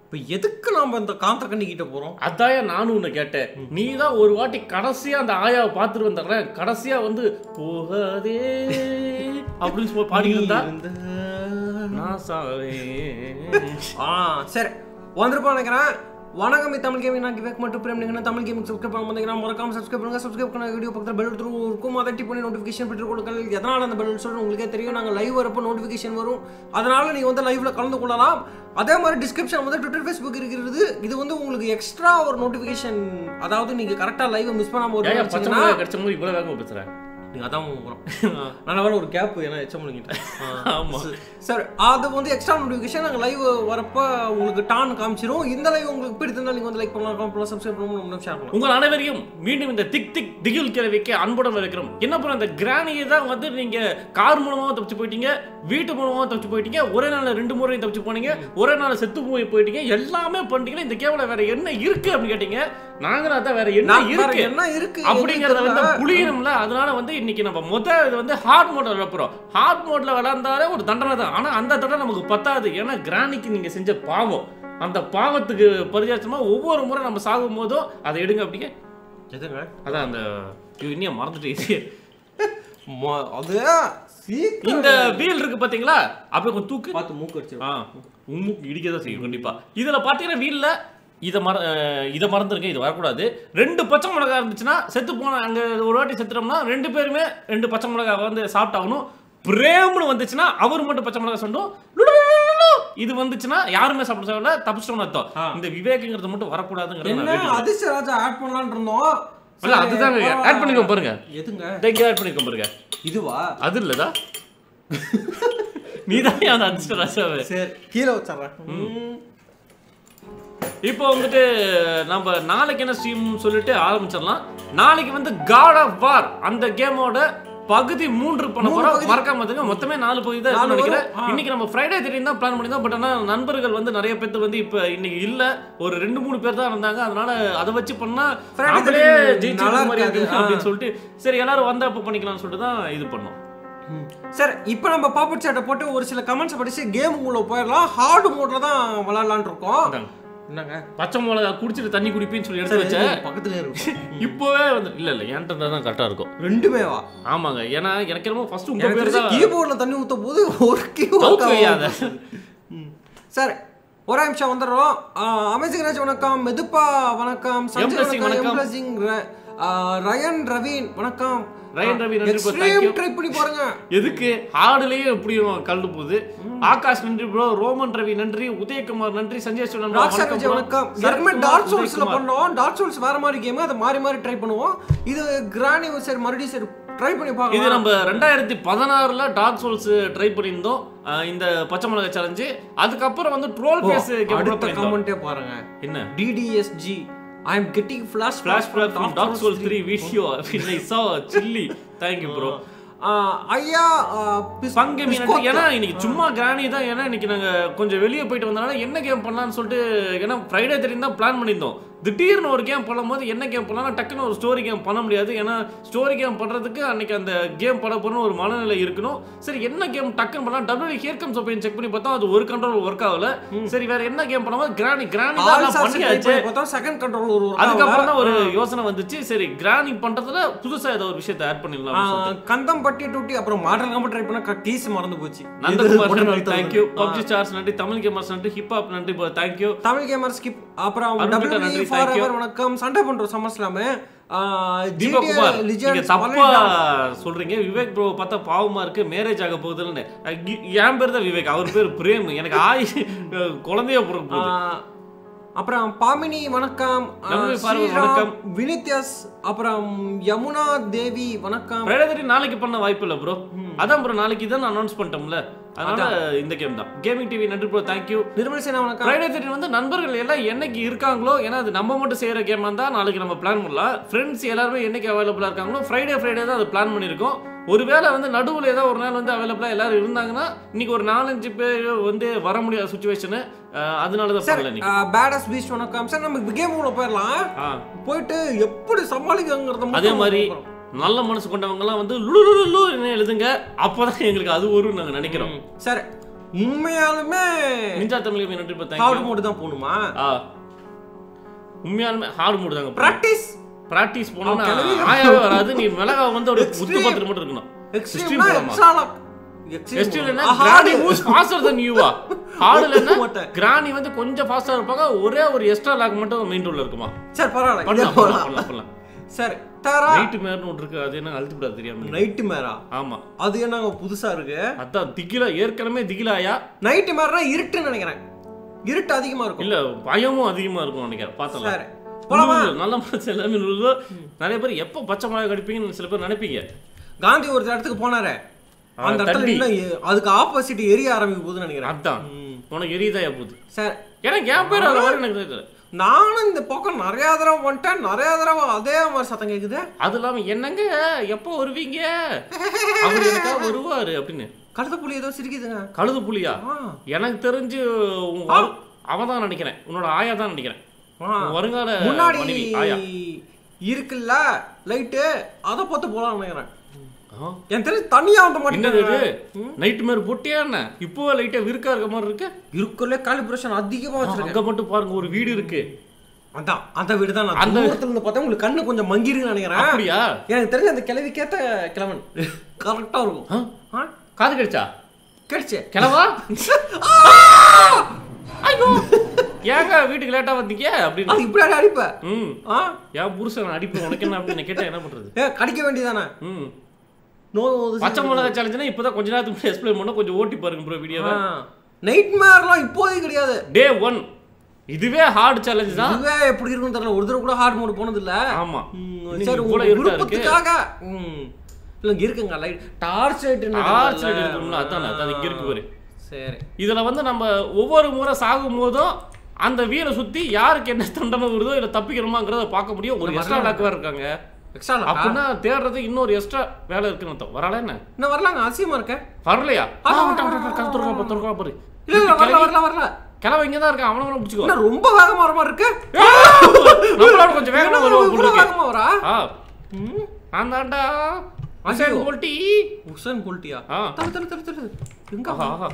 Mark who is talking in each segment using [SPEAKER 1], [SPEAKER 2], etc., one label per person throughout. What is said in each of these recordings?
[SPEAKER 1] இப்போ எதுக்கு நாம இந்த காந்த கண்ணிக்கிட்ட போறோம்
[SPEAKER 2] அதான் நானும் உன்னை கேட்டேன் நீ தான் ஒரு வாட்டி கடைசியா அந்த ஆயாவை பார்த்துட்டு வந்துடுறேன் கடைசியா வந்து போகாதே அப்படின்னு சொல்லி பாடிட்டு இருந்தா நான் சாவேன்
[SPEAKER 1] ஆ சரி வந்திருப்போம் நினைக்கிறேன் வணக்கம் இது தமிழ் கேமிங் நான் விவேக் மட்டும் பிரேம் நீங்கள் தமிழ் கேமிங் சப்ஸ்கிரைப் பண்ண வந்தீங்கன்னா மறக்காம சப்ஸ்கிரைப் பண்ணுங்க சப்ஸ்கிரைப் பண்ண வீடியோ பக்கத்தில் பெல் த்ரூ இருக்கும் அதை டிப் பண்ணி நோட்டிஃபிகேஷன் பெற்று கொடுங்கள் எதனால் அந்த பெல் சொல்லிட்டு உங்களுக்கே தெரியும் நாங்கள் லைவ் வரப்போ நோட்டிஃபிகேஷன் வரும் அதனால நீங்கள் வந்து லைவ்ல கலந்து கொள்ளலாம் அதே மாதிரி டிஸ்கிரிப்ஷன் வந்து ட்விட்டர் ஃபேஸ்புக் இருக்கிறது இது வந்து உங்களுக்கு எக்ஸ்ட்ரா ஒரு நோட்டிஃபிகேஷன் அதாவது நீங்கள் கரெக்டாக லைவ் மிஸ் பண்ணாம ஒரு
[SPEAKER 2] ஏன் பச்சை மிளகாய் கிடைச்ச போது இவ்வளவு வேகமா பேசுறேன்
[SPEAKER 1] நீங்கள் அதான் போகிறோம் நான் வேற ஒரு கேப் ஏன்னா எச்சம் பண்ணிக்கிட்டேன்
[SPEAKER 2] ஆமா
[SPEAKER 1] சார் அது வந்து எக்ஸ்ட்ரா நோட்டிஃபிகேஷன் நாங்கள் லைவ் வரப்போ உங்களுக்கு டான் காமிச்சிரும் இந்த லைவ் உங்களுக்கு பிடித்திருந்தால் நீங்கள் வந்து லைக் பண்ணலாம் பண்ணலாம் சப்ஸ்கிரைப் பண்ணலாம் நம்ம ஷேர் பண்ணலாம்
[SPEAKER 2] உங்கள் அனைவரையும் மீண்டும் இந்த திக் திக் திகில் கிழவிக்கு அன்புடன் வைக்கிறோம் என்ன பண்ண இந்த கிராணியை தான் வந்து நீங்க கார் மூலமாக தப்பிச்சு போயிட்டீங்க வீட்டு மூலமாக தப்பிச்சு போயிட்டீங்க ஒரே நாள்ல ரெண்டு முறையும் தப்பிச்சு போனீங்க ஒரே நாள் செத்து போய் போயிட்டீங்க எல்லாமே பண்ணிட்டீங்க இந்த கேவல வேற என்ன இருக்கு அப்படின்னு கேட்டீங்க நாங்களும் அதான் வேற என்ன
[SPEAKER 1] நான் வேற
[SPEAKER 2] இருக்கு
[SPEAKER 1] என்ன இருக்கு
[SPEAKER 2] அப்படிங்கறத வந்து
[SPEAKER 1] எங்களுக்கு
[SPEAKER 2] புளியணும்ல அதனால வந்து இன்னைக்கு நம்ம மொத இது வந்து ஹார்ட் மோட்ல விளப்புறோம் ஹார்ட் மோட்ல விளாண்டாலே ஒரு தண்டனை தான் ஆனா அந்த தண்டனை நமக்கு பத்தாது ஏன்னா கிராணிக்கு நீங்க செஞ்ச பாவம் அந்த பாவத்துக்கு பரிதாசமா ஒவ்வொரு முறை நம்ம சாகும் போதும் அதை எடுங்க அப்படிங்க
[SPEAKER 1] எதுங்க
[SPEAKER 2] அதான் அந்த ஐயோ, இன்னும் மறந்துட்டு இது.
[SPEAKER 1] மொ- அது சீக்கிரம்
[SPEAKER 2] இந்த வீல் இருக்கு பாத்தீங்களா அப்படியே கொஞ்சம் தூக்கு
[SPEAKER 1] பார்த்து மூக்கு அடிச்சிடும்
[SPEAKER 2] ஆ உம்முக்கு இடிக்க தான் செய்யும் கண்டிப்பா இதுல பாத்தீங்கன்னா வீல்ல இதை மற அஹ் இதை மறந்துருங்க இது வரக்கூடாது ரெண்டு பச்சை மிளகா இருந்துச்சுன்னா செத்து போன அங்க ஒரு வாட்டி செத்துட்டோம்னா ரெண்டு பேருமே ரெண்டு பச்சை மிளகா வந்து சாப்பிட்டாகணும் பிரேம்னு வந்துச்சுன்னா அவர் மட்டும் பச்சை மிளகா சொன்னோம் இது வந்துச்சுன்னா யாருமே சாப்பிட தேவையில்ல தப்பிச்சிட்டோம்னு அர்த்தம்
[SPEAKER 1] ஆ.
[SPEAKER 2] இந்த விவேக்குங்கிறது மட்டும் வரக்கூடாதுங்கிறது நான்
[SPEAKER 1] என்ன
[SPEAKER 2] வேண்டிக்கிறேன்.
[SPEAKER 1] அதிர்ஷ்ட ராஜா ஆட் பண்ணலாம்னு இருந்தோம்
[SPEAKER 2] இல்ல அதுதாங்க ஆட் பண்ணிக்கோ பாருங்க
[SPEAKER 1] எதுங்க
[SPEAKER 2] இங்க ஆட் பண்ணிக்கோ பாருங்க
[SPEAKER 1] இதுவா
[SPEAKER 2] அது இல்லதா நீதான் அந்த அதிர்ஷ்ட ராசாவே
[SPEAKER 1] சரி கீழே வச்சிடுறேன்
[SPEAKER 2] இப்போ வந்துட்டு நம்ம நாளைக்கு என்ன ஸ்ட்ரீம் சொல்லிட்டு ஆரம்பிச்சிடலாம் நாளைக்கு வந்து காட் ஆஃப் வார் அந்த கேமோட பகுதி மூன்று பண்ண
[SPEAKER 1] மூணு
[SPEAKER 2] போறோம்
[SPEAKER 1] பகுதி.
[SPEAKER 2] மறக்காம பாத்துங்க மொத்தமே நாலு பகுதி தான்
[SPEAKER 1] நாலு
[SPEAKER 2] இருக்கும்னு நினைக்கிறேன்
[SPEAKER 1] வரும். ஆ.
[SPEAKER 2] இன்னைக்கு நம்ம ஃப்ரைடே தெரியும் தான் பிளான் பண்ணி தான் பட் ஆனா நண்பர்கள் வந்து நிறைய பேர் வந்து இப்ப இன்னைக்கு இல்ல ஒரு ரெண்டு மூணு பேர் தான் இருந்தாங்க அதனால அதை வச்சு பண்ணா
[SPEAKER 1] Friday
[SPEAKER 2] நாமளே
[SPEAKER 1] தெரியும்
[SPEAKER 2] ஜெயிச்சு
[SPEAKER 1] நல்லா
[SPEAKER 2] மாதிரி
[SPEAKER 1] இருக்காது.
[SPEAKER 2] இருக்கு
[SPEAKER 1] ஆ.
[SPEAKER 2] அப்படின்னு சொல்லிட்டு சரி எல்லாரும் வந்தா அப்ப பண்ணிக்கலாம்னு சொல்லிட்டு தான் இது பண்ணோம்
[SPEAKER 1] சார் இப்போ நம்ம பாப்பட் சேட்டை போட்டு ஒரு சில கமெண்ட்ஸ் படிச்சு கேம் உள்ள போயிடலாம் ஹார்டு மோட்ல தான் விளையாடலாம்னு இருக்கோம்
[SPEAKER 2] இந்தாங்க.
[SPEAKER 1] என்னங்க
[SPEAKER 2] பச்சை மிளகா குடிச்சிட்டு தண்ணி குடிப்பேன்னு சொல்லி எடுத்து வச்சேன்
[SPEAKER 1] பக்கத்துல இருக்கு
[SPEAKER 2] இப்போவே வந்து இல்ல இல்ல என்கிட்ட தான் கரெக்டா இருக்கும்
[SPEAKER 1] ரெண்டுமே வா
[SPEAKER 2] ஆமாங்க ஏன்னா எனக்கு என்னமோ ஃபர்ஸ்ட் உங்க பேர்
[SPEAKER 1] எனக்கு
[SPEAKER 2] தான்
[SPEAKER 1] கீபோர்ட்ல தண்ணி ஊத்த போது ஒரு
[SPEAKER 2] கவுத்து வையாத.
[SPEAKER 1] சார் ஒரு நிமிஷம் வந்துடுறோம் அமேசிங் ராஜ் வணக்கம் மெதுப்பா வணக்கம் சஞ்சய்
[SPEAKER 2] Blessing
[SPEAKER 1] வணக்கம்
[SPEAKER 2] வணக்கம்.
[SPEAKER 1] எம்ப்ளசிங் ரயன் ரவீன் வணக்கம்
[SPEAKER 2] ரயன் ரவி நன்றி bro, thank
[SPEAKER 1] extreme
[SPEAKER 2] you.
[SPEAKER 1] Try பண்ணி பாருங்க
[SPEAKER 2] எதுக்கு ஆடுலயே எப்படி கல்லு போகுது ஆகாஷ் நன்றி ப்ரோ ரோமன் ரவி நன்றி உதயகுமார் நன்றி சஞ்சய் சுனன் bro,
[SPEAKER 1] ராக்ஷா
[SPEAKER 2] வணக்கம்
[SPEAKER 1] விஜய்
[SPEAKER 2] bro.
[SPEAKER 1] வணக்கம்
[SPEAKER 2] சரத்குமார்,
[SPEAKER 1] ஏற்கனவே டார்க் சோல்ஸ்ல
[SPEAKER 2] உதயகுமார்.
[SPEAKER 1] பண்ணோம் டார்க் சோல்ஸ் வேற மாதிரி கேம் அதை மாறி மாறி ட்ரை பண்ணுவோம் இது கிரானி சரி மறுபடியும் சரி ட்ரை பண்ணி
[SPEAKER 2] இது
[SPEAKER 1] பார்க்கலாம்
[SPEAKER 2] நம்ம ரெண்டாயிரத்தி பதினாறுல டார்க் சோல்ஸ் ட்ரை பண்ணியிருந்தோம் அஹ் இந்த பச்சை மிளகா சேலஞ்சு அதுக்கப்புறம் வந்து ட்ரோல்
[SPEAKER 1] ஓ,
[SPEAKER 2] பேஸ்
[SPEAKER 1] அடுத்த கமெண்டே பாருங்க
[SPEAKER 2] என்ன
[SPEAKER 1] டிடிஎஸ்ஜி I am getting flash
[SPEAKER 2] flash back from Dark Souls 3 video I saw chilli thank you bro
[SPEAKER 1] ஐயா ஆ, பிஸ்-
[SPEAKER 2] பங்கு மீன்
[SPEAKER 1] பிஸ்கோத்.
[SPEAKER 2] ஏன்னா இன்னைக்கு சும்மா கிராணி தான் ஏன்னா இன்னைக்கு நாங்க கொஞ்சம் வெளியே போயிட்டு வந்தனால என்ன கேம் பண்ணலாம்னு சொல்லிட்டு ஏன்னா ஃப்ரைடே தெரியும் தான் பிளான் பண்ணியிருந்தோம் திடீர்னு ஒரு கேம் பண்ணும்போது என்ன கேம் பண்ணலாம் டக்குன்னு ஒரு ஸ்டோரி கேம் பண்ண முடியாது ஏன்னா ஸ்டோரி கேம் பண்றதுக்கு அன்னைக்கு அந்த கேம் பண்ண போறோம்னு ஒரு மனநிலை இருக்கணும் சரி என்ன கேம் டக்குன்னு பண்ணலாம் டபிள்யூ ஹியர் கம்ஸ் அப்படின்னு செக் பண்ணி பார்த்தா அது ஒரு கண்ட்ரோல் ஒர்க் ஆகல சரி வேற என்ன கேம் பண்ணும்போது கிராணி கிராணி
[SPEAKER 1] All
[SPEAKER 2] தான்
[SPEAKER 1] stars try
[SPEAKER 2] பண்ணியாச்சு
[SPEAKER 1] பண்ணி பார்த்தோம், second control ஒரு work
[SPEAKER 2] அதுக்கப்புறம் தான்
[SPEAKER 1] ஆகல.
[SPEAKER 2] ஒரு யோசனை வந்துச்சு சரி கிராணி பண்றதுல புதுசா ஏதோ ஒரு விஷயத்தை ஆட்
[SPEAKER 1] ஆ,
[SPEAKER 2] பண்ணிடலாம் சொல்லிட்டு
[SPEAKER 1] கந்தம் பட்டி டூட்டி அப்புறம் மாடல் கம்ப ட்ரை பண்ண கீஸ் மறந்து போச்சு
[SPEAKER 2] நந்தகுமார்
[SPEAKER 1] இது
[SPEAKER 2] நன்றி தேங்க்யூ
[SPEAKER 1] ஆ.
[SPEAKER 2] பப்ஜி ஸ்டார்ஸ் நன்றி தமிழ் கேமர்ஸ் நன்றி ஹிப் ஹாப் நன்றி தேங்க்யூ
[SPEAKER 1] தமிழ் கேமர் ஸ்கிப் அப்புறம்
[SPEAKER 2] அருண்கிட்ட
[SPEAKER 1] டபிள்யூ
[SPEAKER 2] நன்றி,
[SPEAKER 1] ஃபார்
[SPEAKER 2] thank you.
[SPEAKER 1] எவர் வணக்கம் சண்டை பண்றோம் சமஸ்லாமு
[SPEAKER 2] தீபக் குமார் நீங்க
[SPEAKER 1] லிஜெண்ட்ஸ்
[SPEAKER 2] தப்பா சொல்றீங்க விவேக் ப்ரோ பார்த்தா பாவமா இருக்கு மேரேஜ் ஆக போகுதுன்னு அஹ் இ- என் பேர் தான் விவேக் அவர் பேர் பிரேம் எனக்கு ஆய் குழந்தைய பிறக்க போகுது
[SPEAKER 1] அப்புறம் பாமினி வணக்கம் ஆ,
[SPEAKER 2] நம்பி பார்வதி,
[SPEAKER 1] ஸ்ரீராம்,
[SPEAKER 2] வணக்கம்.
[SPEAKER 1] வினித்யஸ் அப்புறம் யமுனா தேவி வணக்கம்
[SPEAKER 2] ஃப்ரைடே நாளைக்கு பண்ண வாய்ப்பு இல்ல ப்ரோ அதான் ப்ரோ நாளைக்கு தான் அனௌன்ஸ் பண்ணிட்டோம்ல அதனால இந்த கேம் தான் கேமிங் டிவி நன்றி ப்ரோ தேங்க்யூ
[SPEAKER 1] நிர்மல் சேனா வணக்கம்
[SPEAKER 2] ஃப்ரைடே தேர்ட்டி வந்து நண்பர்கள் எல்லாம் என்னைக்கு இருக்காங்களோ ஏன்னா அது நம்ம மட்டும் செய்யற கேமா இருந்தா நாளைக்கு நம்ம பிளான் பண்ணலாம் ஃப்ரெண்ட்ஸ் எல்லாருமே என்னைக்கு அவைலபிளா இருக்காங்களோ ஃப்ரைடே ஃப்ரைடே தான் அது பிளான் பண்ணியிருக்கோம் ஒருவேளை வந்து நடுவில் ஏதோ ஒரு நாள் வந்து அவைலபிளா எல்லாரும் இருந்தாங்கன்னா இன்னைக்கு ஒரு நாலஞ்சு பேர் வந்து வர முடியாத சுச்சுவேஷனு அதனால தான்
[SPEAKER 1] சார்
[SPEAKER 2] பண்ணல இன்னைக்கு
[SPEAKER 1] பேடஸ் பீச் வணக்கம் சார் நம்ம கேம் உள்ள போயிடலாம்
[SPEAKER 2] ஆ.
[SPEAKER 1] போயிட்டு எப்படி சமாளிக்கங்கிறத மட்டும்
[SPEAKER 2] அதே மாதிரி
[SPEAKER 1] பார்ப்போம்.
[SPEAKER 2] நல்ல மனசு கொண்டவங்க எல்லாம் வந்து லுலுலுலுன்னு எழுதுங்க அப்பதான் எங்களுக்கு அது வரும்னு நாங்க நினைக்கிறோம்
[SPEAKER 1] சார் உண்மையாலுமே
[SPEAKER 2] நிஞ்சா தமிழ் நன்றி
[SPEAKER 1] ஹார்ட்
[SPEAKER 2] பார்த்தாங்க
[SPEAKER 1] மோடு தான் போகணுமா
[SPEAKER 2] ஆ உண்மையாலுமே ஹார்டு மூடு தாங்க
[SPEAKER 1] பிராக்டிஸ்
[SPEAKER 2] பிராக்டிஸ் போனோம்னா
[SPEAKER 1] அவன் கிளவி-
[SPEAKER 2] ஆயாவே வராது நீ மிளகா வந்து ஒரு
[SPEAKER 1] Extreme.
[SPEAKER 2] முத்து பத்து மட்டும் இருக்கணும்
[SPEAKER 1] எக்ஸ்ட்ரீம்னா
[SPEAKER 2] போலாமா?
[SPEAKER 1] எக்ஸ்ட்ரா
[SPEAKER 2] எஸ்டில் என்ன
[SPEAKER 1] எக்ஸ்ட்ரீம்
[SPEAKER 2] கிராணி மூவ்ஸ் ஃபாஸ்டர் தென் யூவா ஹார்டுல என்ன
[SPEAKER 1] மாட்டேன்.
[SPEAKER 2] கிராணி வந்து கொஞ்சம் ஃபாஸ்டா இருப்பாங்க ஒரே ஒரு எக்ஸ்ட்ரா லாக் மட்டும் மெயின் ரோல்ல இருக்குமா
[SPEAKER 1] சரி பரவாயில்ல இதே
[SPEAKER 2] பண்ணலாம் பண்ணலாம்
[SPEAKER 1] போலாம்
[SPEAKER 2] பண்ணலாம் பண்ணலாம்
[SPEAKER 1] சரி தரா
[SPEAKER 2] நைட்டு மேர்னு ஒன்று இருக்கு அது என்ன அழுத்தி விடாது தெரியாம
[SPEAKER 1] நைட்டு மேரா
[SPEAKER 2] ஆமா
[SPEAKER 1] அது என்னங்க புதுசா இருக்கு
[SPEAKER 2] அதான் திகிலா ஏற்கனவே திகிலாயா
[SPEAKER 1] நைட்டு மேரா இருட்டுன்னு நினைக்கிறேன் இருட்டு அதிகமா இருக்கும்
[SPEAKER 2] இல்ல பயமும் அதிகமா இருக்கும் நினைக்கிறேன் பார்த்தலாம்
[SPEAKER 1] சரி போலாமா
[SPEAKER 2] நல்ல மனசு எல்லாமே நுழுதோ நிறைய பேர் எப்போ பச்சை மிளகா கடிப்பீங்கன்னு சில பேர் நினைப்பீங்க
[SPEAKER 1] காந்தி ஒரு இடத்துக்கு போனாரே அந்த இடத்துல
[SPEAKER 2] தண்ணி.
[SPEAKER 1] இன்னும் எ- அதுக்கு ஆப்போசிட் எரிய ஆரம்பிக்க போகுதுன்னு நினைக்கிறேன்
[SPEAKER 2] அதான் உனக்கு எரியுதாயா போகுது
[SPEAKER 1] சரி
[SPEAKER 2] எனக்கு என் பேர் அதில் வர எனக்கு தெரியல
[SPEAKER 1] நானும் இந்த பக்கம் நிறைய தடவை வந்துட்டேன் நிறைய தடவை அதே மாதிரி சத்தம் கேக்குது
[SPEAKER 2] அது இல்லாம என்னங்க எப்போ வருவீங்க அவர் எனக்காக வருவாரு அப்படின்னு
[SPEAKER 1] கழுத புலி ஏதோ சிரிக்குதுங்க
[SPEAKER 2] கழுது புலியா
[SPEAKER 1] ஆ,
[SPEAKER 2] எனக்கு தெரிஞ்சு உன் வரு- அவன் தான் நினைக்கிறேன் உன்னோட ஆயா தான் நினைக்கிறேன்
[SPEAKER 1] ஆ.
[SPEAKER 2] உன் வருங்கால
[SPEAKER 1] முன்னாடி
[SPEAKER 2] மனைவி ஆயா
[SPEAKER 1] இருக்குல்ல லைட்டு அதை பார்த்து போலாம் நினைக்கிறேன்
[SPEAKER 2] ஆ.
[SPEAKER 1] என் தெரிஞ்சு தனியா வந்த
[SPEAKER 2] என்னது இது
[SPEAKER 1] மாட்டேங்குது
[SPEAKER 2] நைட் மாதிரி போட்டியா என்ன இப்போவே லைட்டா விருக்கா இருக்க மாதிரி இருக்கு
[SPEAKER 1] இருக்குல்ல காலிபரேஷன் அதிகமா வச்சிருக்கேன்
[SPEAKER 2] அங்க மட்டும் பாருங்க ஒரு வீடு இருக்கு
[SPEAKER 1] அதான் அந்த வீடு தான் நான்
[SPEAKER 2] அந்த-
[SPEAKER 1] தூரத்துல இருந்து பார்த்தா உங்களுக்கு கண்ணு கொஞ்சம் மங்கிருன்னு நினைக்கிறேன்
[SPEAKER 2] அப்படியா
[SPEAKER 1] எனக்கு தெரிஞ்ச அந்த கிழவிக்கேத்த கிழவன் கரெக்டா இருக்கும்
[SPEAKER 2] ஆ?
[SPEAKER 1] ஆ?
[SPEAKER 2] காது கடிச்சா
[SPEAKER 1] கிடைச்சே
[SPEAKER 2] கிளவா ஐயோ ஏங்க வீட்டுக்கு லேட்டா வந்தீங்க அப்படின்னு
[SPEAKER 1] அது இப்படி அடி அடிப்ப
[SPEAKER 2] ம்
[SPEAKER 1] ஆ
[SPEAKER 2] என் புருஷன் அடிப்பு உனக்கு என்ன அப்படின்னு கேட்டா என்ன பண்றது
[SPEAKER 1] ஏ கடிக்க வேண்டியதானே
[SPEAKER 2] ம்
[SPEAKER 1] நோ
[SPEAKER 2] பச்சை மிளகா சேலஞ்சுனா இப்பதான் கொஞ்ச நேரத்துக்கு முன்னாடி எக்ஸ்பிளைன் பண்ண கொஞ்சம் ஓட்டி பாருங்க ப்ரோ வீடியோவை
[SPEAKER 1] நைட் மேர்லாம் இப்போதைக்கு கிடையாது
[SPEAKER 2] டே ஒன் இதுவே ஹார்ட் சேலஞ்ச் தான்
[SPEAKER 1] இதுவே எப்படி இருக்குன்னு தெரியல ஒரு தடவை கூட ஹார்ட் மோட் போனது இல்ல
[SPEAKER 2] ஆமா
[SPEAKER 1] ம்,
[SPEAKER 2] இன்னைக்கு
[SPEAKER 1] சரி
[SPEAKER 2] இவ்வளவு
[SPEAKER 1] உங்க
[SPEAKER 2] இருட்டா இருக்கு
[SPEAKER 1] விருப்பத்துக்காக ம் இல்ல இங்க இருக்குங்க light torch light
[SPEAKER 2] torch light இருக்கும்ல அதான் அதான் இங்க இருக்கு பாரு
[SPEAKER 1] சரி
[SPEAKER 2] இதுல வந்து நம்ம ஒவ்வொரு முறை சாகும் போதும் அந்த வீரை சுத்தி யாருக்கு என்ன தண்டனை வருதோ இல்ல தப்பிக்கிறோமாங்கிறத பார்க்க முடியும் ஒரு எக்ஸ்ட்ரா லாக் வேற இருக்காங்க
[SPEAKER 1] எக்ஸ்ட்ரா
[SPEAKER 2] அப்படின்னா தேடுறது இன்னொரு எக்ஸ்ட்ரா வேலை இருக்குன்னு அர்த்தம் வரல என்ன
[SPEAKER 1] இன்னும் வரலாங்க அவசியமா இருக்கேன்
[SPEAKER 2] வரலையா
[SPEAKER 1] ஆ,
[SPEAKER 2] ஆ,
[SPEAKER 1] ஆ,
[SPEAKER 2] வந்துட்டான்,
[SPEAKER 1] ஆ,
[SPEAKER 2] வந்துட்டான், துறக்கா பாரு, துறக்கா பாரு
[SPEAKER 1] இல்ல இல்ல வரல வரல வரல
[SPEAKER 2] கிளவ இங்க தான் இருக்கான் அவனை வேணா பிடிச்சிக்கோ
[SPEAKER 1] என்ன ரொம்ப வேகமா வர மாதிரி இருக்கு
[SPEAKER 2] நம்மளோட கொஞ்சம் வேகமா வருவான் போல
[SPEAKER 1] இவ்வளவு
[SPEAKER 2] இருக்கு
[SPEAKER 1] வேகமா வரா
[SPEAKER 2] ஆ
[SPEAKER 1] ம்
[SPEAKER 2] நான் தாண்டா
[SPEAKER 1] ஐயோ.
[SPEAKER 2] அசன் போல்ட்டி
[SPEAKER 1] உசன் போல்ட்டியா
[SPEAKER 2] ஆ.
[SPEAKER 1] தரு தரு தரு தரு எங்க
[SPEAKER 2] ஆஹா ஆஹா